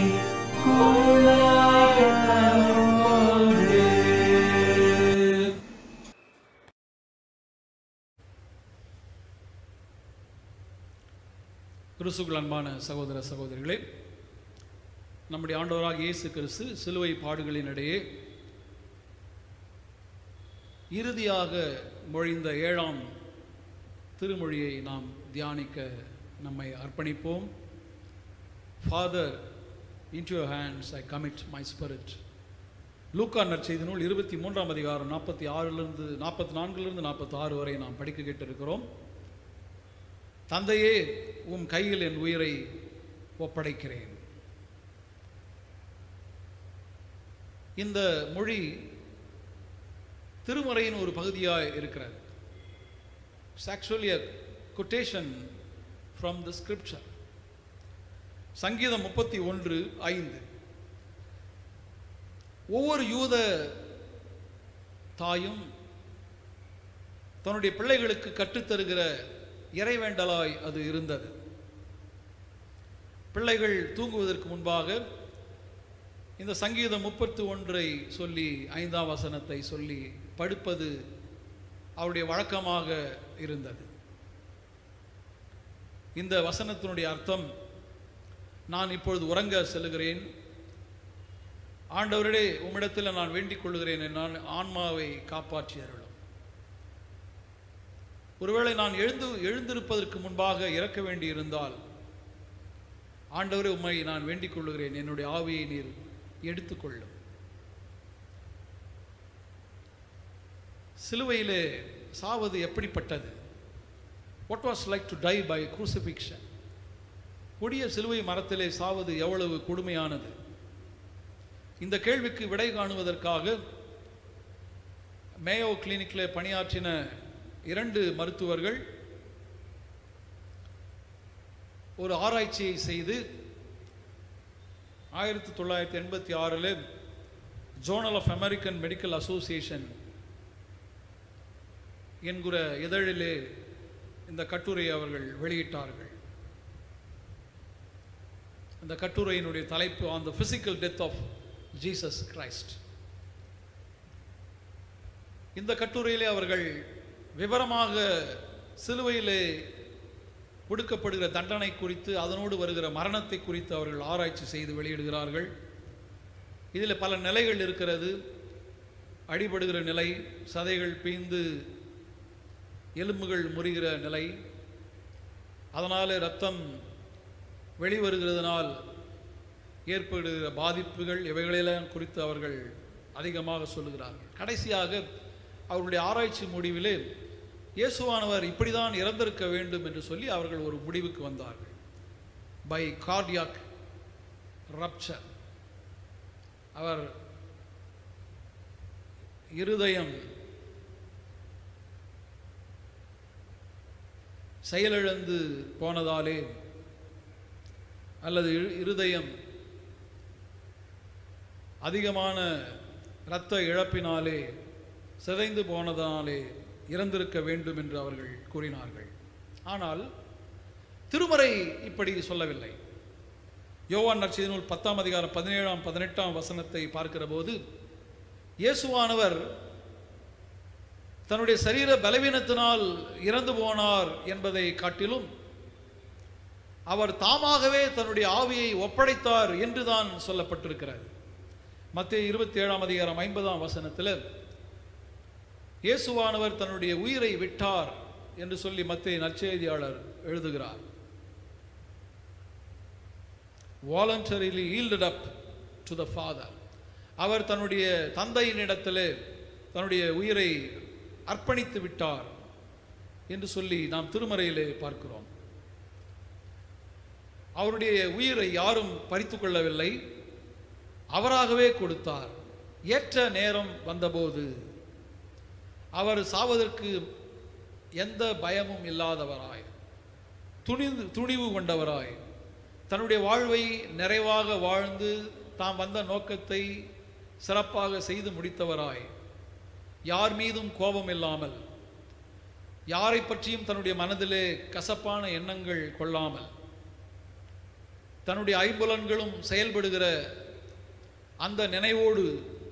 கொள்ளாய் கிறிஸ்துக்குள் அன்பான சகோதர சகோதரிகளே நம்முடைய ஆண்டவராக இயேசு கிறிஸ்து சிலுவை பாடுகளினிடையே இறுதியாக மொழிந்த ஏழாம் திருமொழியை நாம் தியானிக்க நம்மை அர்ப்பணிப்போம் father into your hands I commit my spirit லூக்கா நற்செய்தி நூல் இருபத்தி மூன்றாம் அதிகாரம் நாற்பத்தி ஆறிலிருந்து நாற்பத்தி நான்கிலிருந்து நாற்பத்தி ஆறு வரை நாம் படிக்க கேட்டிருக்கிறோம் தந்தையே உம் கையில் என் உயிரை ஒப்படைக்கிறேன் இந்த மொழி திருமறையின் ஒரு பகுதியாக இருக்கிறது it's actually a quotation from the scripture சங்கீதம் முப்பத்தி ஒன்று ஐந்து ஒவ்வொரு யூத தாயும் தன்னுடைய பிள்ளைகளுக்கு கற்றுத்தருகிற இறைவேண்டலாய் அது இருந்தது பிள்ளைகள் தூங்குவதற்கு முன்பாக இந்த சங்கீதம் முப்பத்து ஒன்றை சொல்லி ஐந்தாம் வசனத்தை சொல்லி படுப்பது அவருடைய வழக்கமாக இருந்தது இந்த வசனத்தினுடைய அர்த்தம் நான் இப்பொழுது உறங்க செல்லுகிறேன் ஆண்டவரிடே உம்மிடத்தில் நான் வேண்டிக் கொள்கிறேன் நான் ஆன்மாவை காப்பாற்றி அருளும் ஒருவேளை நான் எழுந்து எழுந்திருப்பதற்கு முன்பாக இறக்க வேண்டியிருந்தால் ஆண்டவரே உம்மை நான் வேண்டிக் கொள்கிறேன் என்னுடைய ஆவியை நீர் எடுத்துக்கொள்ளும் சிலுவையிலே சாவது எப்படிப்பட்டது what was like to die by crucifixion கொடிய சிலுவை மரத்திலே சாவது எவ்வளவு கொடுமையானது இந்த கேள்விக்கு விடை காணுவதற்காக மேயோ கிளினிக்கில் பணியாற்றின இரண்டு மருத்துவர்கள் ஒரு ஆராய்ச்சியை செய்து ஆயிரத்தி தொள்ளாயிரத்தி எண்பத்தி ஆறில் journal of American medical association என்கிற இதழிலே இந்த கட்டுரையை அவர்கள் வெளியிட்டார்கள் இந்த கட்டுரையினுடைய தலைப்பு on the physical death of Jesus Christ இந்த கட்டுரையிலே அவர்கள் விவரமாக சிலுவையிலே கொடுக்கப்படுகிற தண்டனை குறித்து அதனோடு வருகிற மரணத்தை குறித்து அவர்கள் ஆராய்ச்சி செய்து வெளியிடுகிறார்கள் இதில் பல நிலைகள் இருக்கிறது அடிபடுகிற நிலை சதைகள் பீந்து எலும்புகள் முறிகிற நிலை அதனால் ரத்தம் வெளிவருகிறதுனால் ஏற்படுகிற பாதிப்புகள் இவைகளெல்லாம் குறித்து அவர்கள் அதிகமாக சொல்லுகிறார்கள் கடைசியாக அவர்களுடைய ஆராய்ச்சி முடிவிலே இயேசுவானவர் இப்படிதான் இறந்திருக்க வேண்டும் என்று சொல்லி அவர்கள் ஒரு முடிவுக்கு வந்தார்கள் பை கார்டியாக் ரப்சர் அவர் இருதயம் செயலிழந்து போனதாலே அல்லது இரு- இருதயம் அதிகமான இரத்த இழப்பினாலே சிதைந்து போனதாலே இறந்திருக்க வேண்டும் என்று அவர்கள் கூறினார்கள் ஆனால் திருமறை இப்படி சொல்லவில்லை யோவான் நற்செய்தி நூல் பத்தாம் அதிகாரம் பதினேழாம் பதினெட்டாம் வசனத்தை பார்க்கிற போது இயேசுவானவர் தன்னுடைய சரீர பலவீனத்தினால் இறந்து போனார் என்பதை காட்டிலும் அவர் தாமாகவே தன்னுடைய ஆவியை ஒப்படைத்தார் என்றுதான் சொல்லப்பட்டிருக்கிறது மத்திய இருபத்தி ஏழாம் அதிகாரம் ஐம்பதாம் வசனத்தில் இயேசுவானவர் தன்னுடைய உயிரை விட்டார் என்று சொல்லி மத்திய நற்செய்தியாளர் எழுதுகிறார் voluntarily yielded up to the father அவர் தன்னுடைய தந்தையினிடத்திலே தன்னுடைய உயிரை அர்ப்பணித்து விட்டார் என்று சொல்லி நாம் திருமறையிலே பார்க்கிறோம் அவருடைய உயிரை யாரும் பறித்து கொள்ளவில்லை அவராகவே கொடுத்தார் ஏற்ற நேரம் வந்தபோது அவர் சாவதற்கு எந்த பயமும் இல்லாதவராய் துணிந்து துணிவு கொண்டவராய் தன்னுடைய வாழ்வை நிறைவாக வாழ்ந்து தாம் வந்த நோக்கத்தை சிறப்பாக செய்து முடித்தவராய் யார் மீதும் கோபம் இல்லாமல் யாரை பற்றியும் தன்னுடைய மனதிலே கசப்பான எண்ணங்கள் கொள்ளாமல் தன்னுடைய ஐம்புலன்களும் செயல்படுகிற அந்த நினைவோடு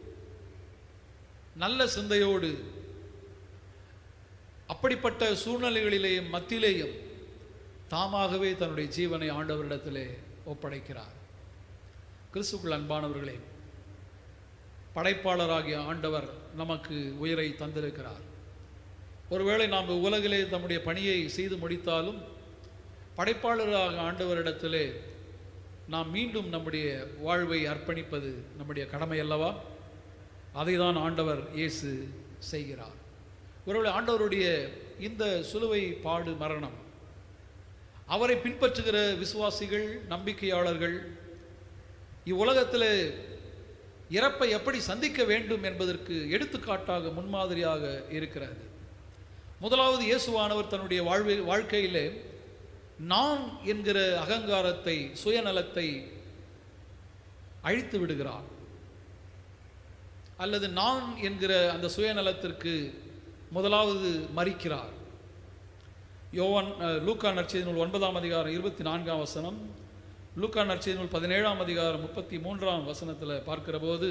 நல்ல சிந்தையோடு அப்படிப்பட்ட சூழ்நிலைகளிலேயும் மத்தியிலேயும் தாமாகவே தன்னுடைய ஜீவனை ஆண்டவரிடத்திலே ஒப்படைக்கிறார் கிறிஸ்துக்குள் அன்பானவர்களே படைப்பாளராகிய ஆண்டவர் நமக்கு உயிரை தந்திருக்கிறார் ஒருவேளை நாம் உலகிலே தம்முடைய பணியை செய்து முடித்தாலும் படைப்பாளராக ஆண்டவரிடத்திலே நாம் மீண்டும் நம்முடைய வாழ்வை அர்ப்பணிப்பது நம்முடைய கடமை அல்லவா அதை தான் ஆண்டவர் இயேசு செய்கிறார் ஒருவேளை ஆண்டவருடைய இந்த சிலுவை பாடு மரணம் அவரை பின்பற்றுகிற விசுவாசிகள் நம்பிக்கையாளர்கள் இவ்வுலகத்தில் இறப்பை எப்படி சந்திக்க வேண்டும் என்பதற்கு எடுத்துக்காட்டாக முன்மாதிரியாக இருக்கிறது முதலாவது இயேசுவானவர் தன்னுடைய வாழ்வை வாழ்க்கையிலே நான் என்கிற அகங்காரத்தை சுயநலத்தை அழித்து விடுகிறார் அல்லது நான் என்கிற அந்த சுயநலத்திற்கு முதலாவது மறிக்கிறார் யோவான் அஹ், லூக்கா நற்செய்தி நூல் ஒன்பதாம் அதிகாரம் இருபத்தி நான்காம் வசனம் லூக்கா நற்செய்தி நூல் பதினேழாம் அதிகாரம் முப்பத்தி மூன்றாம் வசனத்தில் பார்க்கிற போது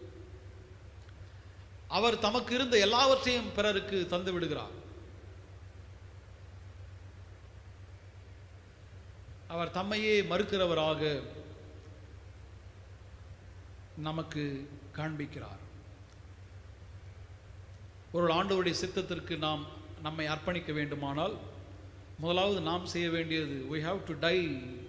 அவர் தமக்கு இருந்த எல்லாவற்றையும் பிறருக்கு தந்து விடுகிறார் அவர் தம்மையே மறுக்கிறவராக நமக்கு காண்பிக்கிறார் ஒரு ஆண்டவருடைய சித்தத்திற்கு நாம் நம்மை அர்ப்பணிக்க வேண்டுமானால் முதலாவது நாம் செய்ய வேண்டியது we have to die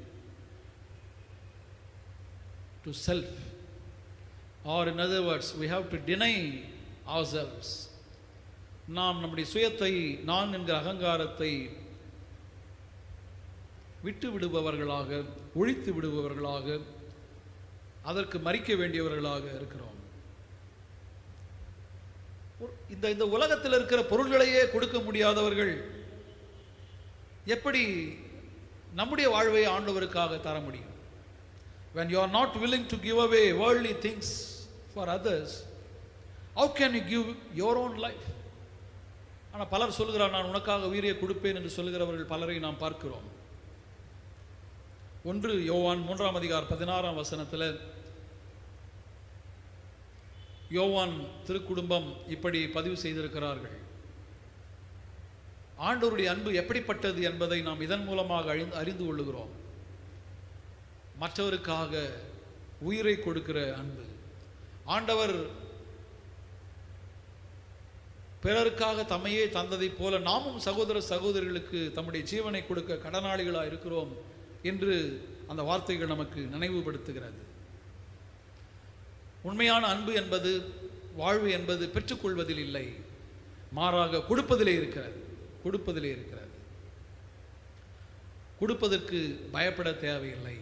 to self or in other words we have to deny ourselves நாம் நம்முடைய சுயத்தை நான் என்கிற அகங்காரத்தை விட்டு விடுபவர்களாக ஒழித்து விடுபவர்களாக அதற்கு மறிக்க வேண்டியவர்களாக இருக்கிறோம் ஒரு- இந்த இந்த உலகத்தில் இருக்கிற பொருள்களையே கொடுக்க முடியாதவர்கள் எப்படி நம்முடைய வாழ்வை ஆண்டவருக்காக தர முடியும் when you are not willing to give away worldly things for others how can you give your own life ஆனால் பலர் சொல்கிறார் நான் உனக்காக உயிரை கொடுப்பேன் என்று சொல்லுகிறவர்கள் பலரை நாம் பார்க்கிறோம் ஒன்று யோவான் மூன்றாம் அதிகார் பதினாறாம் வசனத்தில் யோவான் திருக்குடும்பம் இப்படி பதிவு செய்திருக்கிறார்கள் ஆண்டவருடைய அன்பு எப்படிப்பட்டது என்பதை நாம் இதன் மூலமாக அறிந்து அறிந்து கொள்ளுகிறோம் மற்றவருக்காக உயிரை கொடுக்கிற அன்பு ஆண்டவர் பிறருக்காக தம்மையே தந்ததைப் போல நாமும் சகோதர சகோதரிகளுக்கு தம்முடைய ஜீவனை கொடுக்க கடனாளிகளாக இருக்கிறோம் என்று அந்த வார்த்தைகள் நமக்கு நினைவுபடுத்துகிறது உண்மையான அன்பு என்பது வாழ்வு என்பது பெற்றுக்கொள்வதில் இல்லை மாறாக கொடுப்பதிலே இருக்கிறது கொடுப்பதிலே இருக்கிறது கொடுப்பதற்கு பயப்பட தேவையில்லை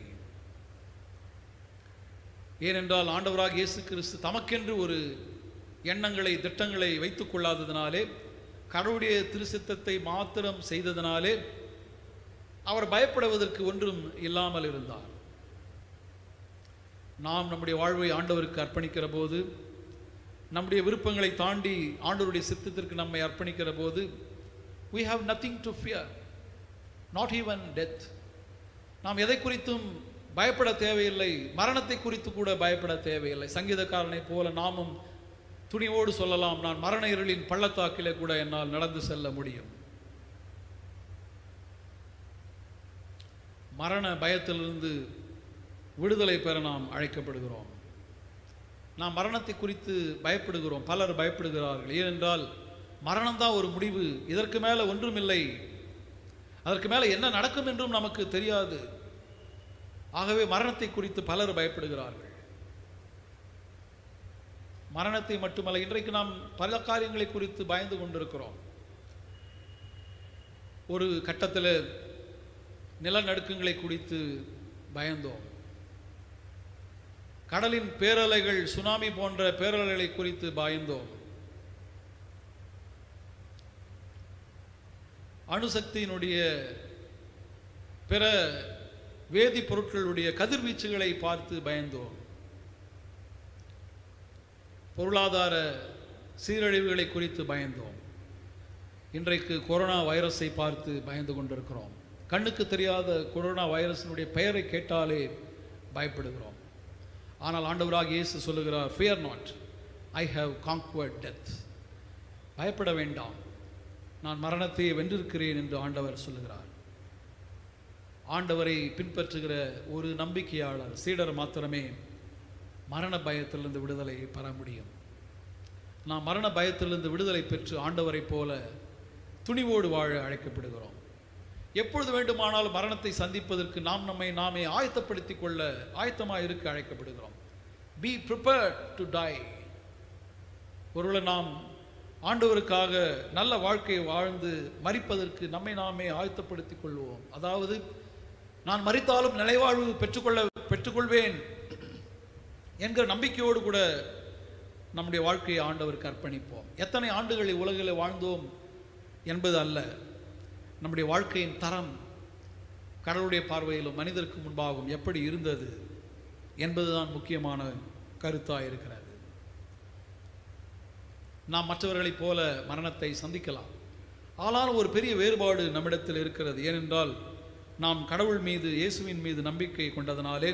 ஏனென்றால் ஆண்டவராக இயேசு கிறிஸ்து தமக்கென்று ஒரு எண்ணங்களை திட்டங்களை வைத்துக் கொள்ளாததினாலே கடவுளுடைய திருசித்தத்தை மாத்திரம் செய்ததினாலே அவர் பயப்படுவதற்கு ஒன்றும் இல்லாமல் இருந்தார் நாம் நம்முடைய வாழ்வை ஆண்டவருக்கு அர்ப்பணிக்கிற போது நம்முடைய விருப்பங்களை தாண்டி ஆண்டவருடைய சித்தத்திற்கு நம்மை அர்ப்பணிக்கிற போது we have nothing to fear not even death நாம் எதை குறித்தும் பயப்பட தேவையில்லை மரணத்தை குறித்து கூட பயப்பட தேவையில்லை சங்கீதக்காரனை போல நாமும் துணிவோடு சொல்லலாம் நான் மரண இருளின் பள்ளத்தாக்கிலே கூட என்னால் நடந்து செல்ல முடியும் மரண பயத்திலிருந்து விடுதலை பெற நாம் அழைக்கப்படுகிறோம் நாம் மரணத்தை குறித்து பயப்படுகிறோம் பலர் பயப்படுகிறார்கள் ஏனென்றால் மரணம்தான் ஒரு முடிவு இதற்கு மேலே ஒன்றுமில்லை அதற்கு மேலே என்ன நடக்கும் என்றும் நமக்கு தெரியாது ஆகவே மரணத்தை குறித்து பலர் பயப்படுகிறார்கள் மரணத்தை மட்டுமல்ல இன்றைக்கு நாம் பல காரியங்களை குறித்து பயந்து கொண்டிருக்கிறோம் ஒரு கட்டத்தில் நிலநடுக்கங்களை குறித்து பயந்தோம் கடலின் பேரலைகள் சுனாமி போன்ற பேரலைகளை குறித்து பயந்தோம் அணுசக்தியினுடைய பிற வேதிப்பொருட்களுடைய கதிர்வீச்சுகளை பார்த்து பயந்தோம் பொருளாதார சீரழிவுகளை குறித்து பயந்தோம் இன்றைக்கு கொரோனா வைரஸை பார்த்து பயந்து கொண்டிருக்கிறோம் கண்ணுக்கு தெரியாத கொரோனா வைரஸினுடைய பெயரை கேட்டாலே பயப்படுகிறோம் ஆனால் ஆண்டவராக இயேசு சொல்லுகிறார் fear not I have conquered death பயப்பட வேண்டாம் நான் மரணத்தை வென்றிருக்கிறேன் என்று ஆண்டவர் சொல்லுகிறார் ஆண்டவரை பின்பற்றுகிற ஒரு நம்பிக்கையாளர் சீடர் மாத்திரமே மரண பயத்திலிருந்து விடுதலை பெற முடியும் நாம் மரண பயத்திலிருந்து விடுதலை பெற்று ஆண்டவரைப் போல துணிவோடு வாழ அழைக்கப்படுகிறோம் எப்பொழுது வேண்டுமானாலும் மரணத்தை சந்திப்பதற்கு நாம் நம்மை நாமே ஆயத்தப்படுத்திக் கொள்ள ஆயத்தமாக இருக்க அழைக்கப்படுகிறோம் பி ப்ரிப்பேர்ட் டு டை ஒருவேளை நாம் ஆண்டவருக்காக நல்ல வாழ்க்கையை வாழ்ந்து மறிப்பதற்கு நம்மை நாமே ஆயத்தப்படுத்திக் கொள்வோம் அதாவது நான் மறித்தாலும் நிலைவாழ்வு பெற்றுக்கொள்ள பெற்றுக்கொள்வேன் என்கிற நம்பிக்கையோடு கூட நம்முடைய வாழ்க்கையை ஆண்டவருக்கு அர்ப்பணிப்போம் எத்தனை ஆண்டுகளை உலகில் வாழ்ந்தோம் என்பது அல்ல நம்முடைய வாழ்க்கையின் தரம் கடவுளுடைய பார்வையிலும் மனிதருக்கு முன்பாகவும் எப்படி இருந்தது என்பதுதான் முக்கியமான கருத்தாக இருக்கிறது நாம் மற்றவர்களைப் போல மரணத்தை சந்திக்கலாம் ஆனாலும் ஒரு பெரிய வேறுபாடு நம்மிடத்தில் இருக்கிறது ஏனென்றால் நாம் கடவுள் மீது இயேசுவின் மீது நம்பிக்கை கொண்டதனாலே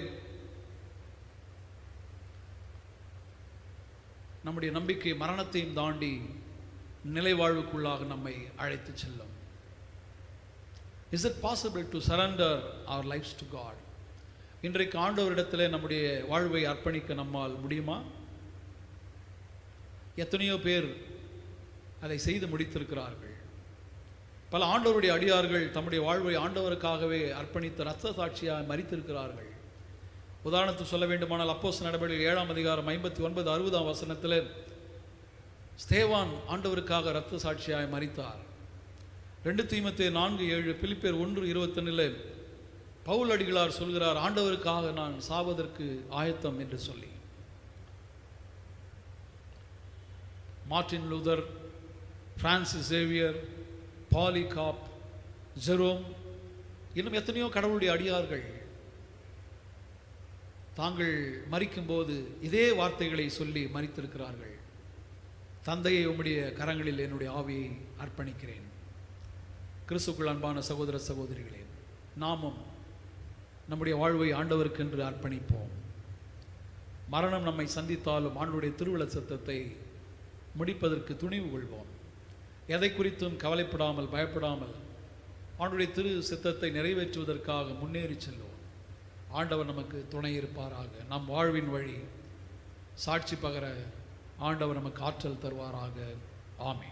நம்முடைய நம்பிக்கை மரணத்தையும் தாண்டி நிலைவாழ்வுக்குள்ளாக நம்மை அழைத்து செல்லும் is it possible to surrender our lives to God இன்றைக்கு ஆண்டவரிடத்தில் நம்முடைய வாழ்வை அர்ப்பணிக்க நம்மால் முடியுமா எத்தனையோ பேர் அதை செய்து முடித்திருக்கிறார்கள் பல ஆண்டவருடைய அடியார்கள் தம்முடைய வாழ்வை ஆண்டவருக்காகவே அர்ப்பணித்த இரத்த சாட்சியாக மறித்திருக்கிறார்கள் உதாரணத்துக்கு சொல்ல வேண்டுமானால் அப்போஸ் நடவடிக்கை ஏழாம் அதிகாரம் ஐம்பத்தி ஒன்பது அறுபதாம் வசனத்தில் ஸ்தேவான் ஆண்டவருக்காக இரத்த சாட்சியாய் மறித்தார் ரெண்டு தீமத்து நான்கு ஏழு பிலிப்பேர் ஒன்று இருபத்தொன்னில் பவுல் அடிகளார் சொல்கிறார் ஆண்டவருக்காக நான் சாவதற்கு ஆயத்தம் என்று சொல்லி Martin Luther Francis Xavier Polycarp Jerome இன்னும் எத்தனையோ கடவுளுடைய அடியார்கள் தாங்கள் மறிக்கும்போது இதே வார்த்தைகளை சொல்லி மறித்திருக்கிறார்கள் தந்தையை உம்முடைய கரங்களில் என்னுடைய ஆவியை அர்ப்பணிக்கிறேன் கிறிஸ்துக்குள் அன்பான சகோதர சகோதரிகளே நாமும் நம்முடைய வாழ்வை ஆண்டவருக்கென்று அர்ப்பணிப்போம் மரணம் நம்மை சந்தித்தாலும் ஆண்டுடைய திருவிழ சத்தத்தை முடிப்பதற்கு துணிவு கொள்வோம் எதை குறித்தும் கவலைப்படாமல் பயப்படாமல் ஆண்டுடைய திரு சித்தத்தை நிறைவேற்றுவதற்காக முன்னேறி செல்வோம் ஆண்டவர் நமக்கு துணை இருப்பாராக நம் வாழ்வின் வழி சாட்சி பகர ஆண்டவர் நமக்கு ஆற்றல் தருவாராக ஆமே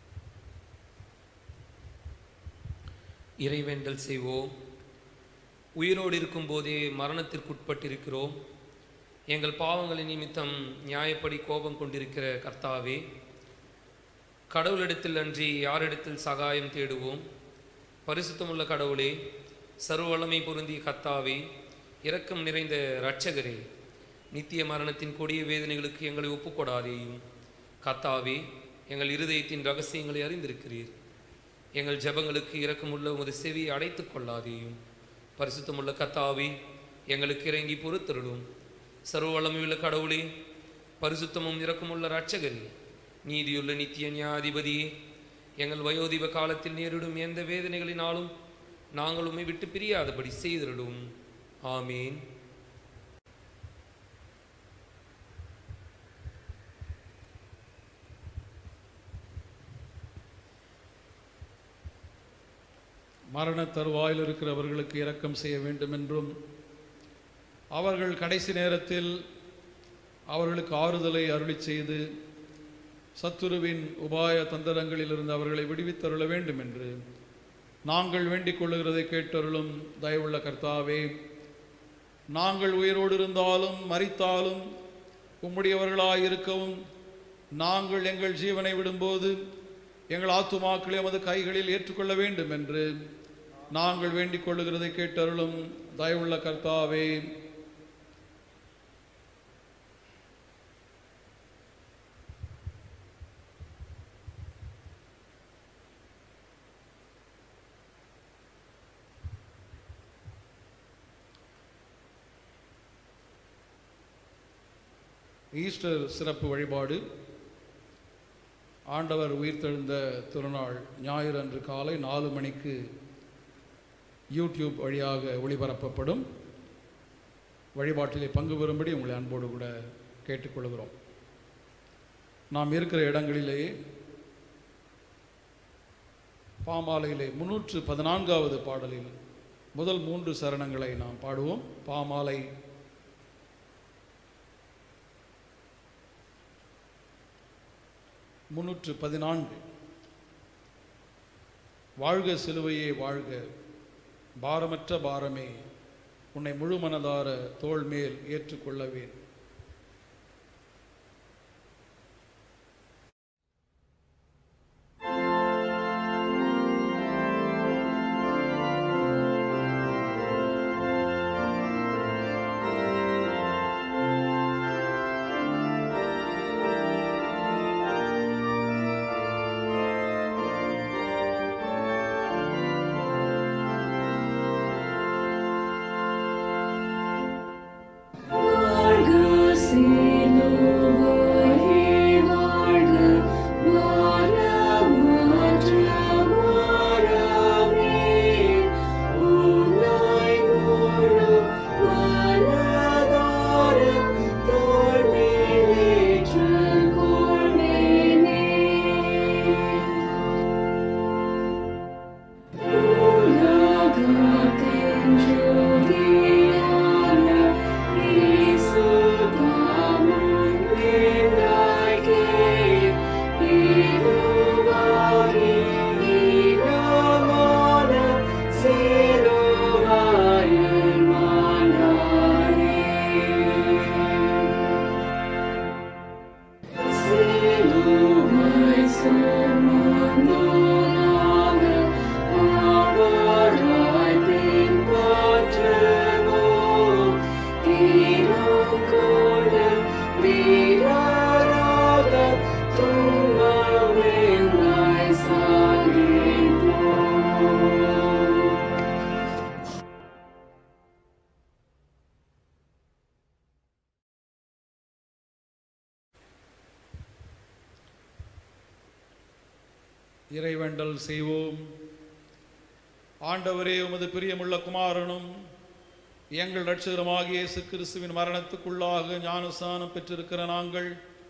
இறைவேண்டல் செய்வோம் உயிரோடு இருக்கும்போதே மரணத்திற்குட்பட்டிருக்கிறோம் எங்கள் பாவங்களின் நிமித்தம் நியாயப்படி கோபம் கொண்டிருக்கிற கர்த்தாவே கடவுளிடத்தில் அன்றி யாரிடத்தில் சகாயம் தேடுவோம் பரிசுத்தமுள்ள கடவுளே சர்வவல்லமை பொருந்திய கர்த்தாவே இரக்கம் நிறைந்த இரட்சகரே நித்திய மரணத்தின் கொடிய வேதனைகளுக்கு எங்களை ஒப்புக்கொடாதேயும் கர்த்தாவே எங்கள் இருதயத்தின் ரகசியங்களை அறிந்திருக்கிறீர் எங்கள் ஜெபங்களுக்கு இரக்கமுள்ள உமது செவியை அடைத்துக் கொள்ளாதேயும் பரிசுத்தமுள்ள கர்த்தாவே எங்களுக்கு இறங்கி பொறுத்தருளும் சர்வ வல்லமையுள்ள கடவுளே பரிசுத்தமும் இரக்கமுள்ள இரட்சகரே நீதியுள்ள நித்திய நியாயாதிபதியே எங்கள் வயோதிப காலத்தில் நேரிடும் எந்த வேதனைகளினாலும் நாங்கள் உம்மை விட்டு பிரியாதபடி செய்திருடும் ஆமீன் மரண தருவாயில் இருக்கிறவர்களுக்கு இரக்கம் செய்ய வேண்டும் என்றும் அவர்கள் கடைசி நேரத்தில் அவர்களுக்கு ஆறுதலை அருளிச் செய்து சத்துருவின் உபாய தந்திரங்களிலிருந்து அவர்களை விடுவித்தருள வேண்டும் என்று நாங்கள் வேண்டிக் கொள்ளுகிறதை கேட்டருளும் தயவுள்ள கர்த்தாவே நாங்கள் உயிரோடு இருந்தாலும் மரித்தாலும் உம்முடையவர்களாய் இருக்கவும் நாங்கள் எங்கள் ஜீவனை விடும்போது எங்கள் ஆத்துமாக்களை எமது கைகளில் ஏற்றுக்கொள்ள வேண்டும் என்று நாங்கள் வேண்டிக் கொள்ளுகிறதை கேட்டருளும் தயவுள்ள கர்த்தாவே ஈஸ்டர் சிறப்பு வழிபாடு ஆண்டவர் உயிர்த்தெழுந்த திருநாள் ஞாயிறு அன்று காலை நாலு மணிக்கு யூடியூப் வழியாக ஒளிபரப்பப்படும் வழிபாட்டிலே பங்கு பெறும்படி உங்களை அன்போடு கூட கேட்டுக்கொள்கிறோம் நாம் இருக்கிற இடங்களிலேயே பாமாலையிலே முன்னூற்று பதினான்காவது பாடலில் முதல் மூன்று சரணங்களை நாம் பாடுவோம் பாமாலை முன்னூற்று பதினான்கு வாழ்க சிலுவையே வாழ்க பாரமற்ற பாரமே உன்னை முழு மனதார தோள் மேல் ஏற்றுக்கொள்ளவேன் இறைவேண்டல் செய்வோம் ஆண்டவரே உமது பிரியமுள்ள குமாரனும் எங்கள் ரட்சகரமாகிய இயேசு கிறிஸ்துவின் மரணத்துக்குள்ளாக ஞானஸ்தானம் பெற்றிருக்கிற நாங்கள்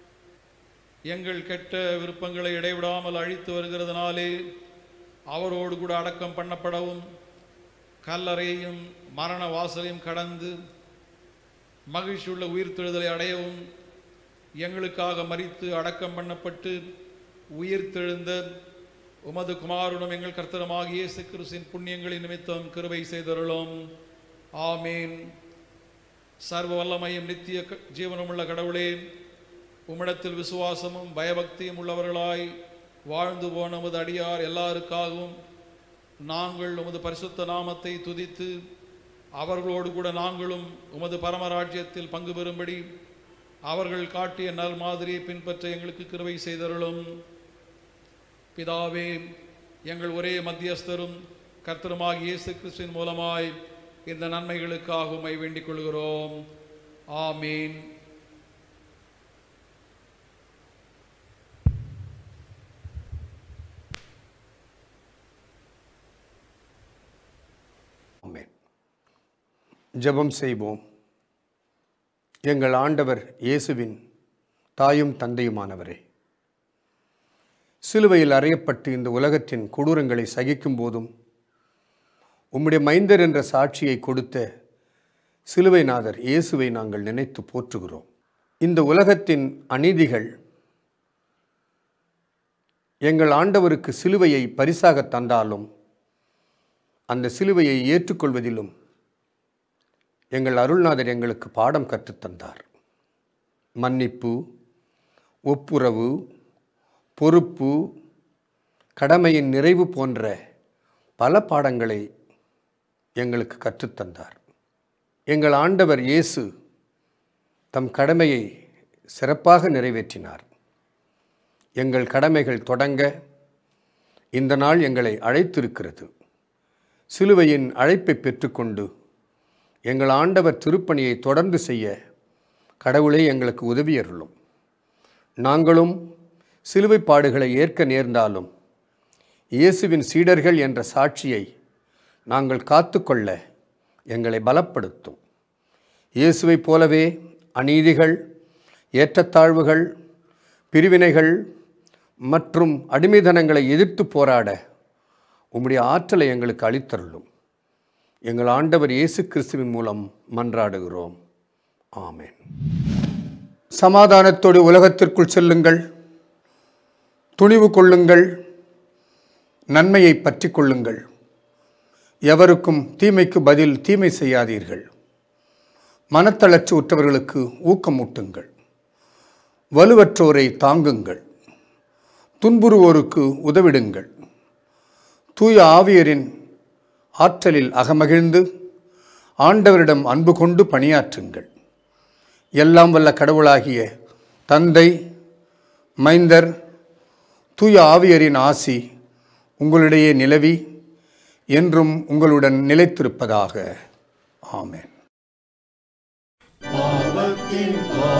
எங்கள் கெட்ட விருப்பங்களை இடைவிடாமல் அழித்து வருகிறதுனாலே அவரோடு கூட அடக்கம் பண்ணப்படவும் கல்லறையையும் மரண வாசலையும் கடந்து மகிழ்ச்சியுள்ள உயிர்த்தெழுதலை அடையவும் எங்களுக்காக மரித்து அடக்கம் பண்ணப்பட்டு உயிர்த்தெழுந்த உமது குமாரனும் எங்கள் கர்த்தருமாகிய இயேசு கிறிஸ்துவின் புண்ணியங்களின் நிமித்தம் கிருபை செய்தருளும் ஆமீன் சர்வ வல்லமையும் நித்திய க- ஜீவனமுள்ள கடவுளே உம்மிடத்தில் விசுவாசமும் பயபக்தியும் உள்ளவர்களாய் வாழ்ந்து போன உமது அடியார் எல்லாருக்காகவும் நாங்கள் உமது பரிசுத்த நாமத்தை துதித்து அவர்களோடு கூட நாங்களும் உமது பரமராஜ்யத்தில் பங்கு பெறும்படி அவர்கள் காட்டிய நல் மாதிரியை பின்பற்ற எங்களுக்கு கிருபை செய்தருளும் பிதாவே எங்கள் ஒரே மத்தியஸ்தரும் கர்த்தருமாகிய இயேசு கிறிஸ்துவின் மூலமாய் இந்த நன்மைகளுக்காக உம்மை வேண்டிக் கொள்கிறோம் ஆமீன் ஆமென் ஜெபம் செய்வோம் எங்கள் ஆண்டவர் இயேசுவின் தாயும் தந்தையுமானவரே சிலுவையில் அறையப்பட்டு இந்த உலகத்தின் கொடூரங்களை சகிக்கும் போதும் உம்முடைய மைந்தர் என்ற சாட்சியை கொடுத்த சிலுவைநாதர் இயேசுவை நாங்கள் நினைத்து போற்றுகிறோம் இந்த உலகத்தின் அநீதிகள் எங்கள் ஆண்டவருக்கு சிலுவையை பரிசாக தந்தாலும் அந்த சிலுவையை ஏற்றுக்கொள்வதிலும் எங்கள் அருள்நாதர் எங்களுக்கு பாடம் கற்றுத் தந்தார் மன்னிப்பு ஒப்புரவு பொறுப்பு கடமையின் நிறைவு போன்ற பல பாடங்களை எங்களுக்கு கற்றுத்தந்தார் எங்கள் ஆண்டவர் இயேசு தம் கடமையை சிறப்பாக நிறைவேற்றினார் எங்கள் கடமைகள் தொடங்க இந்த நாள் எங்களை அழைத்திருக்கிறது சிலுவையின் அழைப்பை பெற்றுக்கொண்டு எங்கள் ஆண்டவர் திருப்பணியை தொடர்ந்து செய்ய கடவுளே எங்களுக்கு உதவியருளும் நாங்களும் சிலுவை பாடுகளை ஏற்க நேர்ந்தாலும் இயேசுவின் சீடர்கள் என்ற சாட்சியை நாங்கள் காத்துக்கொள்ள எங்களை பலப்படுத்தும் இயேசுவைப் போலவே அநீதிகள் ஏற்றத்தாழ்வுகள் பிரிவினைகள் மற்றும் அடிமைதனங்களை எதிர்த்து போராட உம்முடைய ஆற்றலை எங்களுக்கு அளித்தருளும் எங்கள் ஆண்டவர் இயேசு கிறிஸ்துவின் மூலம் மன்றாடுகிறோம் ஆமென் சமாதானத்தோடு உலகத்திற்குள் செல்லுங்கள் துணிவு கொள்ளுங்கள் நன்மையை பற்றி கொள்ளுங்கள் எவருக்கும் தீமைக்கு பதில் தீமை செய்யாதீர்கள் மனத்தளர்ச்சி உற்றவர்களுக்கு ஊக்கமூட்டுங்கள் வலுவற்றோரை தாங்குங்கள் துன்புறுவோருக்கு உதவிடுங்கள் தூய ஆவியரின் ஆற்றலில் அகமகிழ்ந்து ஆண்டவரிடம் அன்பு கொண்டு பணியாற்றுங்கள் எல்லாம் வல்ல கடவுளாகிய தந்தை மைந்தர் தூய ஆவியரின் ஆசி உங்களிடையே நிலவி என்றும் உங்களுடன் நிலைத்திருப்பதாக ஆமென் பாவத்தின்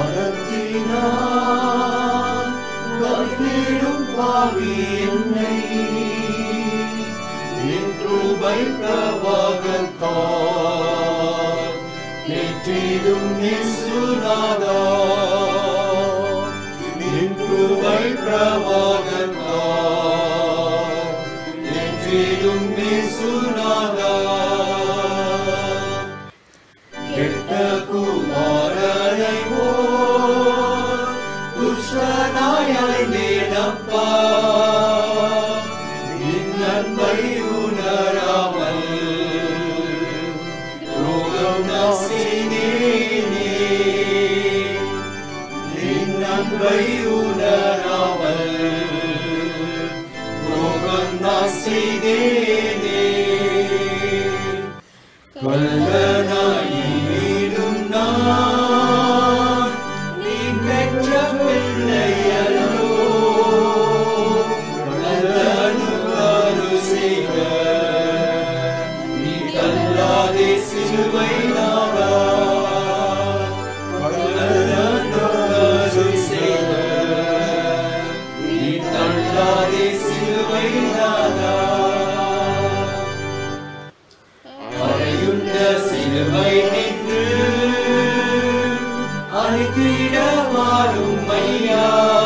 பாரத்தினால் கத்திடும் பாவி என்னை நின் கிருபை பிரவாகத்தால் நேற்றிடும் இயேசுநாதா நின் கிருபை பிரவாகத்தால் நேற்றிடும் இயேசுநாதா கெட்ட குமாரனை ஓர் துஷ்டனாய் நேடப்பா நின் அன்பை உணராமல் ரோகம் நசினேனே நின் அன்பை உணராமல் ரோகம் நசினேனே கல்லனாயிரும் நான் நீ பெற்ற பிள்ளையல்லோ நல்லனுக்காரு செய்க நீ தள்ளாதே சிலுவை நாடா நல்லனுக்காரு செய்க நீ தள்ளாதே சிலுவை நாடா அறையுண்ட சிலுவை நின்று அழைத்திட வாரும் ஐயா